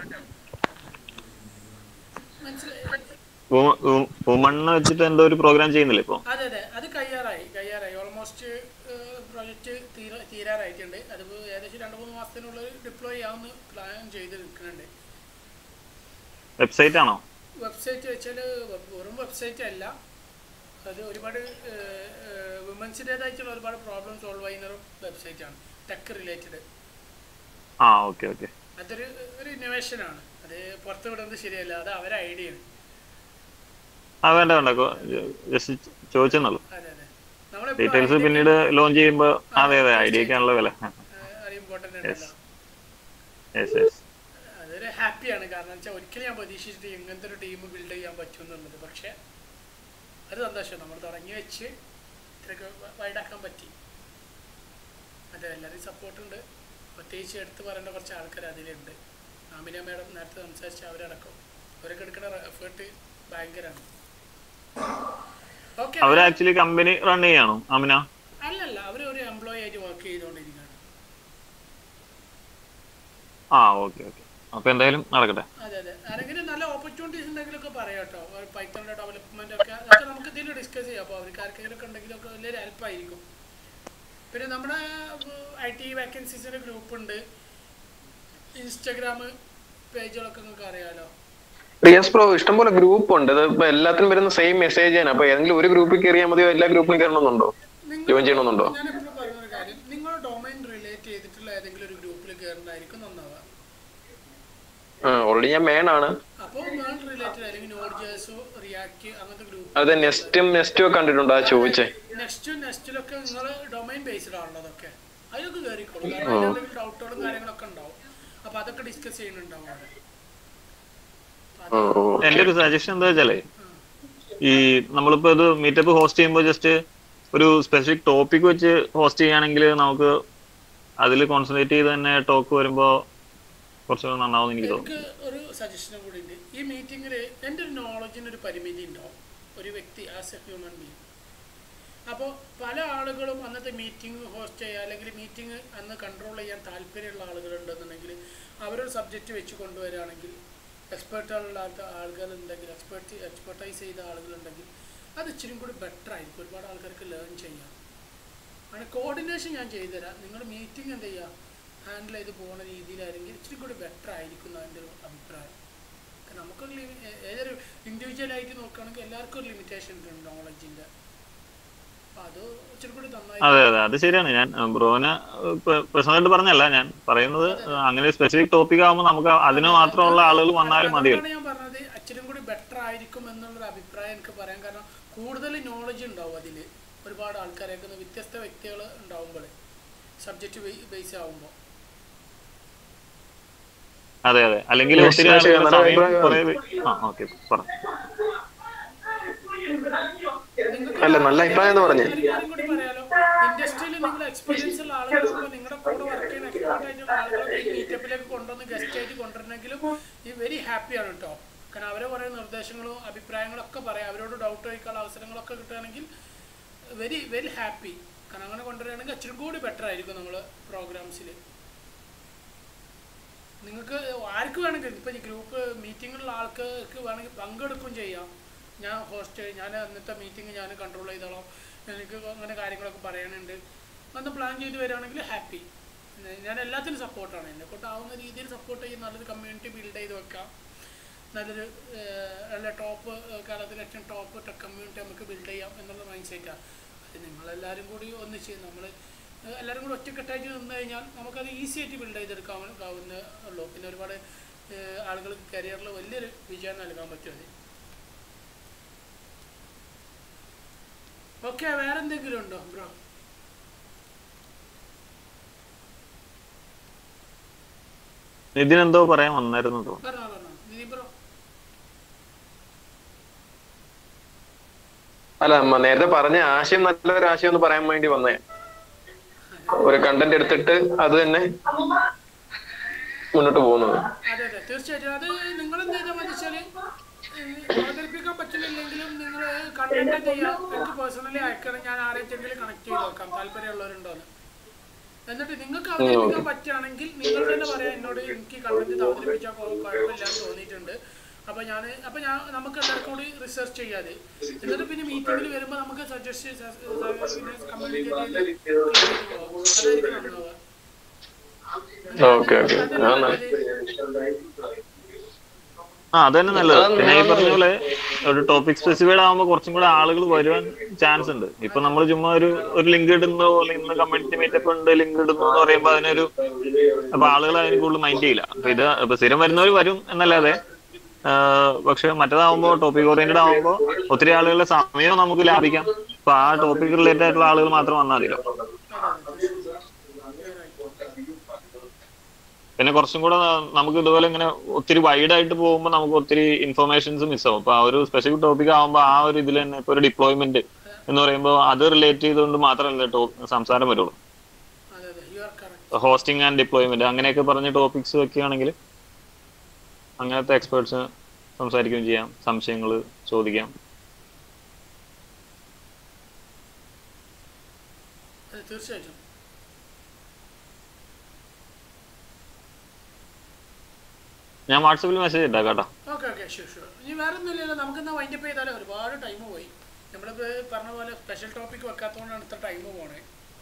മനസ്സിലായി വുമണ്ണ് വെച്ചിട്ട് എന്തോ ഒരു പ്രോഗ്രാം ചെയ്യുന്നില്ലേ ഇപ്പൊ അതെ അതെ അത് കയ്യാറായി കയ്യാറായി ഓൾമോസ്റ്റ് പ്രോജക്റ്റ് തീര തീരാറായിട്ടുണ്ട് അതിപ്പോൾ ഏകദേശം രണ്ട് മൂന്ന് മാസത്തിനുള്ളിൽ ഡിപ്ലോയ് ചെയ്യാമെന്ന് പ്ലാൻ ചെയ്ത് നിൽക്കുന്നുണ്ട് വെബ്സൈറ്റ് ആണോ വെബ്സൈറ്റ് വെച്ചാൽ വെറും വെബ്സൈറ്റ് അല്ല അത് ഒരുപാട് വുമൻസിൻ്റെതായിട്ടുള്ള ഒരുപാട് പ്രോബ്ലം സോൾവ് ചെയ്യുന്ന ഒരു വെബ്സൈറ്റാണ് ടെക് റിലേറ്റഡ് ആ ഓക്കെ ഓക്കെ അതൊരു ഒരു ഇന്നോവേഷനാണ് അത് പുറത്ത് വിടുന്നത് ശരിയല്ല അത് അവരെ ഐഡിയ ആണ് ആ വേണ്ട വേണ്ട ജസ്റ്റ് ചോദിച്ചെന്നുള്ളൂ അതെ അതെ നമ്മളെപ്പോഴും ഡീറ്റെയിൽസ് പിന്നീട് ലോഞ്ച് ചെയ്യുമ്പോ അതെ അതെ ഐഡിയക്കാണല്ലോ വില അത് ഇമ്പോർട്ടൻ്റ് ഉണ്ടല്ലോ യെസ് യെസ് അതൊരു ഹാപ്പിയാണ് കാരണം വെച്ചാൽ ഒരിക്കലും ഞാൻ പ്രതീക്ഷിച്ചിട്ട് ഇങ്ങനത്തെ ഒരു ടീം ബിൽഡ് ചെയ്യാൻ പറ്റും എന്നുള്ളത് പക്ഷേ അത് സന്തോഷം നമ്മൾ തുടങ്ങി വെച്ച് ഇത്രയൊക്കെ വൈഡാക്കാൻ പറ്റി അതെ എല്ലാവരും സപ്പോർട്ടുണ്ട് പ്രത്യേകിച്ച് എടുത്ത് പറയേണ്ട കുറച്ച് ആൾക്കാർ അതിലുണ്ട് ആമിന മേഡം നേരത്തെ സംസാരിച്ച അവരടക്കം അവരൊക്കെ എടുക്കുന്ന എഫേർട്ട് ഭയങ്കരമാണ് ഓക്കെ അവർ ആക്ച്വലി കമ്പനി റൺ ചെയ്യാണോ അമിന അല്ലല്ല അവർ ഒരു എംപ്ലോയി ആയിട്ട് വർക്ക് ചെയ്തുകൊണ്ടിരിക്കുകയാണ് ആ ഓക്കെ ഓക്കെ അപ്പൊ എന്തായാലും നടക്കട്ടെ അതെ അതെ ആരെങ്കിലും നല്ല ഓപ്പർച്യൂണിറ്റീസ് ഉണ്ടെങ്കിലൊക്കെ പറയാം കേട്ടോ പൈത്തണിന്റെ ഡെവലപ്മെന്റ് ഒക്കെ അതൊക്കെ നമുക്ക് ഇതിൽ ഡിസ്കസ് ചെയ്യാം അപ്പോൾ അവർക്ക് ആർക്കെങ്കിലും ഒക്കെ ഉണ്ടെങ്കിലൊക്കെ വലിയൊരു ഹെൽപ്പ് ആയിരിക്കും പിന്നെ നമ്മുടെ ഐ ടി വേക്കൻസീസിന്റെ ഗ്രൂപ്പ് ഉണ്ട് ഇൻസ്റ്റഗ്രാം പേജുകളൊക്കെ നിങ്ങൾക്ക് അറിയാലോ റിയാസ് പ്രോ ഇഷ്ടംപോലെ ഗ്രൂപ്പ് ഉണ്ട് അത് ഇപ്പൊ എല്ലാത്തിനും വരുന്ന സെയിം മെസ്സേജ് ആണ് അപ്പൊ ഏതെങ്കിലും ഒരു ഗ്രൂപ്പിൽ കയറിയാൽ മതിയോ എല്ലാ ഗ്രൂപ്പിലും കയറണമെന്നുണ്ടോ ജോയിൻ ചെയ്യണമെന്നുണ്ടോ ഞാൻ എപ്പോഴും പറയുന്ന ഒരു കാര്യം നിങ്ങൾ ഡൊമൈൻ റിലേറ്റ് ചെയ്തിട്ടുള്ള ഏതെങ്കിലും ഒരു ഗ്രൂപ്പിൽ കയറേണ്ടതായിരിക്കും നന്നാവുക ഓൾറെഡി ഞാൻ മേണാണ് അപ്പോൾ മേൾ റിലേറ്റഡ് അല്ലെങ്കിൽ നോഡ് ജേഴ്സോ റിയാക്ട് അങ്ങനത്തെ ഗ്രൂപ്പ് അത് നെസ്റ്റും നെസ്റ്റും ഒക്കെ കണ്ടിട്ടുണ്ടോ ആ ചോദിച്ചേ നെക്സ്റ്റും നെക്സ്റ്റിലൊക്കെ നിങ്ങൾ ഡൊമൈൻ ബേസ്ഡ് ആണല്ലോ അതൊക്കെ അതിലൊക്കെ കയറിക്കോളും ആ. കാരണം അതിലെന്തെങ്കിലും ഡൗട്ടുകളും കാര്യങ്ങളൊക്കെ ഉണ്ടാവും അപ്പൊ അതൊക്കെ ഡിസ്കസ് ചെയ്യുന്നുണ്ടാവും അവിടെ എന്റെ ഒരു സജഷൻ എന്താ വെച്ചാലേ ഈ നമ്മളിപ്പോ ഇത് മീറ്റപ്പ് ഹോസ്റ്റ് ചെയ്യുമ്പോൾ ജസ്റ്റ് ഒരു സ്പെസിഫിക് ടോപ്പിക് വെച്ച് ഹോസ്റ്റ് ചെയ്യുകയാണെങ്കിൽ നമുക്ക് അതിൽ കോൺസെൻട്രേറ്റ് ചെയ്ത് തന്നെ ടോക്ക് വരുമ്പോ കുറച്ചുകൂടെ നന്നാവും എനിക്ക് തോന്നുന്നു എനിക്ക് ഒരു സജഷനും കൂടി ഉണ്ട് ഈ മീറ്റിങ്ങിൽ എൻ്റെ ഒരു നോളജിന് ഒരു പരിമിതി ഉണ്ടാവും ഒരു വ്യക്തി ആസ് എ ഹ്യൂമൻ ബീങ് അപ്പോൾ പല ആളുകളും അന്നത്തെ മീറ്റിംഗ് ഹോസ്റ്റ് ചെയ്യുക അല്ലെങ്കിൽ മീറ്റിംഗ് അന്ന് കൺട്രോൾ ചെയ്യാൻ താല്പര്യമുള്ള ആളുകളുണ്ടെന്നുണ്ടെങ്കിൽ അവരൊരു സബ്ജക്റ്റ് വെച്ച് കൊണ്ടുവരികയാണെങ്കിൽ എക്സ്പേർട്ടുള്ള ആളുകളുണ്ടെങ്കിൽ എക്സ്പേർട്ട് എക്സ്പെർട്ടൈസ് ചെയ്ത ആളുകളുണ്ടെങ്കിൽ അത് ഇച്ചിരി കൂടി ബെറ്റർ ആയിരിക്കും ഒരുപാട് ആൾക്കാർക്ക് ലേൺ ചെയ്യാം അങ്ങനെ കോർഡിനേഷൻ ഞാൻ ചെയ്തുതരാം നിങ്ങൾ മീറ്റിംഗ് എന്ത് ചെയ്യുക ഹാൻഡിൽ ചെയ്ത് പോകുന്ന രീതിയിലായിരിക്കും ഇച്ചിരി കൂടി ബെറ്റർ ആയിരിക്കും എന്നാണ് എൻ്റെ ഒരു അഭിപ്രായം കാരണം നമുക്കൊരു ലിമി ഏതൊരു ഇൻഡിവിജ്വലായിട്ട് നോക്കുകയാണെങ്കിൽ എല്ലാവർക്കും ഒരു ലിമിറ്റേഷൻ ഉണ്ട് നോളജിൻ്റെ അപ്പോൾ അത് ഇച്ചിരി കൂടി നന്നായി അതെ അതെ അത് ശരിയാണ് ഞാൻ ബ്രോന് പേഴ്സണലായിട്ട് പറഞ്ഞല്ല ഞാൻ പറയുന്നത് അങ്ങനെ സ്പെസിഫിക് ടോപ്പിക് ആകുമ്പോൾ നമുക്ക് അതിന് മാത്രമുള്ള ആളുകൾ വന്നാലും മതിയല്ലോ അതുകൊണ്ടാണ് ഞാൻ പറഞ്ഞത് അച്ഛനും കൂടി ബെറ്റർ ആയിരിക്കും എന്നുള്ളൊരു അഭിപ്രായം എനിക്ക് പറയാൻ കാരണം കൂടുതൽ നോളജ് ഉണ്ടാവും അതിൽ ഒരുപാട് ആൾക്കാരേക്കുന്ന വ്യത്യസ്ത വ്യക്തികൾ ഉണ്ടാവുമ്പോൾ സബ്ജക്റ്റ് ബേസ് ആവുമ്പോൾ അതെ അതെ അല്ലെങ്കിൽ Yes, ഒത്തിരി yes, ആളുകളുടെ നല്ല സമയം അഭിപ്രായമാണ്. കുറേ വേ- ആ ഓക്കെ പറ അല്ല നല്ല അഭിപ്രായം എന്ന് പറഞ്ഞേ ഇൻഡസ്ട്രിയിൽ നിങ്ങൾ എക്സ്പീരിയൻസ് ഉള്ള ആളുകൾ നിങ്ങളുടെ കൂടെ വർക്ക് ചെയ്യുന്ന എക്സ്പേർട്ട് ആയിട്ടുള്ള ആളുകളെ ഈ മീറ്റപ്പിലേക്ക് കൊണ്ടുവന്ന് ഗസ്റ്റ് ആയിട്ട് കൊണ്ടുവരണമെങ്കിലും ഈ വെരി ഹാപ്പിയാണ് കേട്ടോ കാരണം അവരെ കുറേ നിർദ്ദേശങ്ങളും അഭിപ്രായങ്ങളും ഒക്കെ പറയാം അവരോട് ഡൗട്ട് ചോദിക്കാനുള്ള അവസരങ്ങളൊക്കെ കിട്ടുകയാണെങ്കിൽ വെരി വെരി ഹാപ്പി കാരണം അങ്ങനെ കൊണ്ടുവരികയാണെങ്കിൽ അച്ചിരി കൂടി ബെറ്റർ ആയിരിക്കും നമ്മൾ പ്രോഗ്രാംസിൽ നിങ്ങൾക്ക് ആർക്ക് വേണമെങ്കിലും ഇപ്പം ഈ ഗ്രൂപ്പ് മീറ്റിങ്ങിലുള്ള ആൾക്കാർക്ക് വേണമെങ്കിൽ പങ്കെടുക്കുകയും ചെയ്യാം ഞാൻ ഹോസ്റ്റ് ഞാൻ അന്നത്തെ മീറ്റിംഗ് ഞാൻ കൺട്രോൾ ചെയ്തോളാം എനിക്ക് അങ്ങനെ കാര്യങ്ങളൊക്കെ പറയാനുണ്ട് അന്ന് പ്ലാൻ ചെയ്ത് വരികയാണെങ്കിൽ ഹാപ്പി ഞാൻ എല്ലാത്തിനും സപ്പോർട്ടാണ് എന്നെ കൊണ്ടാവുന്ന രീതിയിൽ സപ്പോർട്ട് ചെയ്ത് നല്ലൊരു കമ്മ്യൂണിറ്റി ബിൽഡ് ചെയ്ത് വെക്കാം നല്ലൊരു ഏഹ്, നല്ല ടോപ്പ് കേരളത്തിലെ ഏറ്റവും ടോപ്പ് ടെക് കമ്മ്യൂണിറ്റി നമുക്ക് ബിൽഡ് ചെയ്യാം എന്നുള്ള മൈൻഡ് സെറ്റാണ് അത് നിങ്ങളെല്ലാവരും കൂടി ഒന്നിച്ച് നമ്മൾ എല്ലാവരും കൂടി ഒറ്റക്കെട്ടായിട്ട് നിന്ന് കഴിഞ്ഞാൽ നമുക്കത് ഈസി ആയിട്ട് ബിൽഡ് ചെയ്തെടുക്കാവുന്ന ഉള്ളൂ പിന്നെ ഒരുപാട് ഏഹ്, ആളുകൾക്ക് കരിയറിൽ വലിയൊരു വിജയം നൽകാൻ പറ്റും അത് ഓക്കെ വേറെ എന്തെങ്കിലും ഉണ്ടോ ബ്രോ ഇതിനെന്തോ പറയാൻ വന്നായിരുന്നു തോന്നുന്നു പറഞ്ഞോ പറഞ്ഞോ നിധി ബ്രോ അല്ല മ- നേരത്തെ പറഞ്ഞ ആശയം നല്ലൊരു ആശയം എന്ന് പറയാൻ വേണ്ടി വന്നേ ഒരു കണ്ടന്റ് എടുത്തിട്ട് അത് തന്നെ മുന്നോട്ട് പോകുന്നത് അതെ അതെ തീർച്ചയായിട്ടും അത് നിങ്ങൾ എന്ത് ചെയ്താൽ മതി വെച്ചാൽ അവതരിപ്പിക്കാൻ പറ്റില്ലെങ്കിലും നിങ്ങൾ കണ്ടന്റ് ചെയ്യാം എനിക്ക് പേഴ്സണലി അയക്കണം ഞാൻ ആരെങ്കിലും കണക്ട് ചെയ്ത് നോക്കാം താല്പര്യമുള്ളവരുണ്ടോന്ന് എന്നിട്ട് നിങ്ങൾക്ക് അവതരിപ്പിക്കാൻ പറ്റുകയാണെങ്കിൽ നിങ്ങൾ തന്നെ പറയാം എന്നോട് എനിക്ക് കണ്ടന്റ് അവതരിപ്പിച്ചാൽ കൊ- കുഴപ്പമില്ലാന്ന് തോന്നിയിട്ടുണ്ട് അപ്പൊ ഞാൻ അപ്പൊ ഞാൻ നമുക്ക് എല്ലാവർക്കും കൂടി റിസർച്ച് ചെയ്യാതെ എന്നിട്ട് പിന്നെ മീറ്റിംഗിൽ വരുമ്പോൾ നമുക്ക് സജസ്റ്റ് കമ്മ്യൂണിക്കേറ്റ് ചെയ്ത് അതായിരിക്കും നന്നാവുക ഓക്കെ ഓക്കെ ആ അത് തന്നെ നല്ലത് പിന്നെ ഈ പറഞ്ഞ പോലെ ഒരു ടോപ്പിക് സ്പെസിഫൈഡ് ആകുമ്പോൾ കുറച്ചും കൂടെ ആളുകൾ വരുവാൻ ചാൻസ് ഉണ്ട് ഇപ്പൊ നമ്മൾ ചുമ്മാ ഒരു ഒരു ലിങ്ക് ഇടുന്നു പോലെ ഇന്ന് കമ്മ്യൂണിറ്റി മീറ്റപ്പ് ഉണ്ട് ലിങ്ക് ഇടുന്നു എന്ന് പറയുമ്പോൾ അതിനൊരു അപ്പൊ ആളുകൾ അതിന് കൂടുതൽ മൈൻഡ് ചെയ്യില്ല അപ്പൊ ഇത് ഇപ്പൊ സ്ഥിരം വരുന്നവർ വരും എന്നല്ലാതെ ആഹ് പക്ഷെ മറ്റേതാവുമ്പോ ടോപ്പിക് ഓറിയന്റഡ് ആവുമ്പോൾ ഒത്തിരി ആളുകളുടെ സമയവും നമുക്ക് ലാഭിക്കാം അപ്പൊ ആ ടോപ്പിക് റിലേറ്റഡ് ആയിട്ടുള്ള ആളുകൾ മാത്രം വന്നാൽ മതിയല്ലോ പിന്നെ കുറച്ചും കൂടെ നമുക്ക് ഇതുപോലെ ഇങ്ങനെ ഒത്തിരി വൈഡ് ആയിട്ട് പോകുമ്പോൾ നമുക്ക് ഒത്തിരി ഇൻഫർമേഷൻസ് മിസ്സാവും അപ്പൊ ആ ഒരു സ്പെസിഫിക് ടോപ്പിക് ആകുമ്പോൾ ആ ഒരു ഇതിൽ തന്നെ ഇപ്പൊ ഒരു ഡിപ്ലോയ്മെന്റ് എന്ന് പറയുമ്പോൾ അത് റിലേറ്റ് ചെയ്തുകൊണ്ട് മാത്രമല്ല ടോ സംസാരം വരുള്ളൂ ഹോസ്റ്റിംഗ് ആൻഡ് ഡിപ്ലോയ്മെന്റ് അങ്ങനെയൊക്കെ പറഞ്ഞ ടോപ്പിക്സ് വെക്കുകയാണെങ്കിൽ അങ്ങനത്തെ എക്സ്പേർട്സ് സംസാരിക്കുകയും ചെയ്യാം സംശയങ്ങൾ ചോദിക്കാം അതെ തീർച്ചയായിട്ടും ഞാൻ വാട്സപ്പിൽ മെസ്സേജ് ഇട്ടാ കേട്ടോ ഓക്കെ ഓക്കെ ഷുവർ ഷുവർ ഇനി വേറെ ഒന്നുമില്ലല്ലോ നമുക്കിന്ന് വൈൻഡപ്പ് ചെയ്താലേ ഒരുപാട് ടൈം പോയി നമ്മളിപ്പോൾ പറഞ്ഞ പോലെ സ്പെഷ്യൽ ടോപ്പിക് വെക്കാത്തതുകൊണ്ടാണ് ഇത്ര ടൈം പോണേ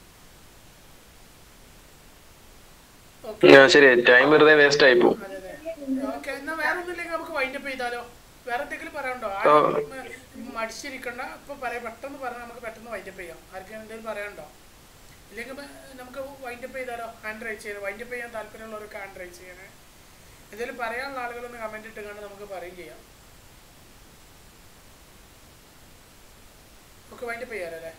ആ, ശരി ടൈം വെറുതെ വേസ്റ്റ് ആയി പോകും ഓക്കെ എന്നാ വേറെ ഒന്നുമില്ലെങ്കിൽ നമുക്ക് വൈൻഡപ്പ് ചെയ്താലോ വേറെ എന്തെങ്കിലും പറയാനുണ്ടോ ഓ. ആരും മടിച്ചിരിക്കണ്ട ഇപ്പൊ പറയാം പെട്ടെന്ന് പറഞ്ഞാൽ നമുക്ക് പെട്ടെന്ന് വൈൻഡപ്പ് ചെയ്യാം ആർക്കെങ്കിലും എന്തെങ്കിലും പറയാനുണ്ടോ ഇല്ലെങ്കിൽ ഇപ്പൊ നമുക്ക് വൈൻഡപ്പ് ചെയ്താലോ ഹാൻഡ് റൈസ് ചെയ്യാം വൈൻഡപ്പ് ചെയ്യാൻ താല്പര്യമുള്ളവർക്ക് ഹാൻഡ് റൈസ് ചെയ്യണേ എന്തെങ്കിലും പറയാനുള്ള ആളുകളൊന്ന് കമന്റ് ഇട്ട് കണ്ട് നമുക്ക് പറയും ചെയ്യാം നമുക്ക് വൈൻഡപ്പ് ചെയ്യാലോ അല്ലേ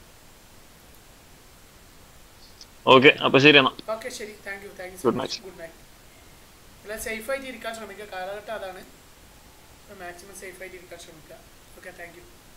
ഓക്കെ അപ്പൊ ശരി എന്നാ ഓക്കെ ശരി thank you thank you so Good much night. Good night എല്ലാം സേഫായിട്ട് ഇരിക്കാൻ ശ്രമിക്കുക കാലഘട്ടം അതാണ് മാക്സിമം സേഫായിട്ട് ഇരിക്കാൻ ശ്രമിക്കുക ഓക്കെ താങ്ക് യു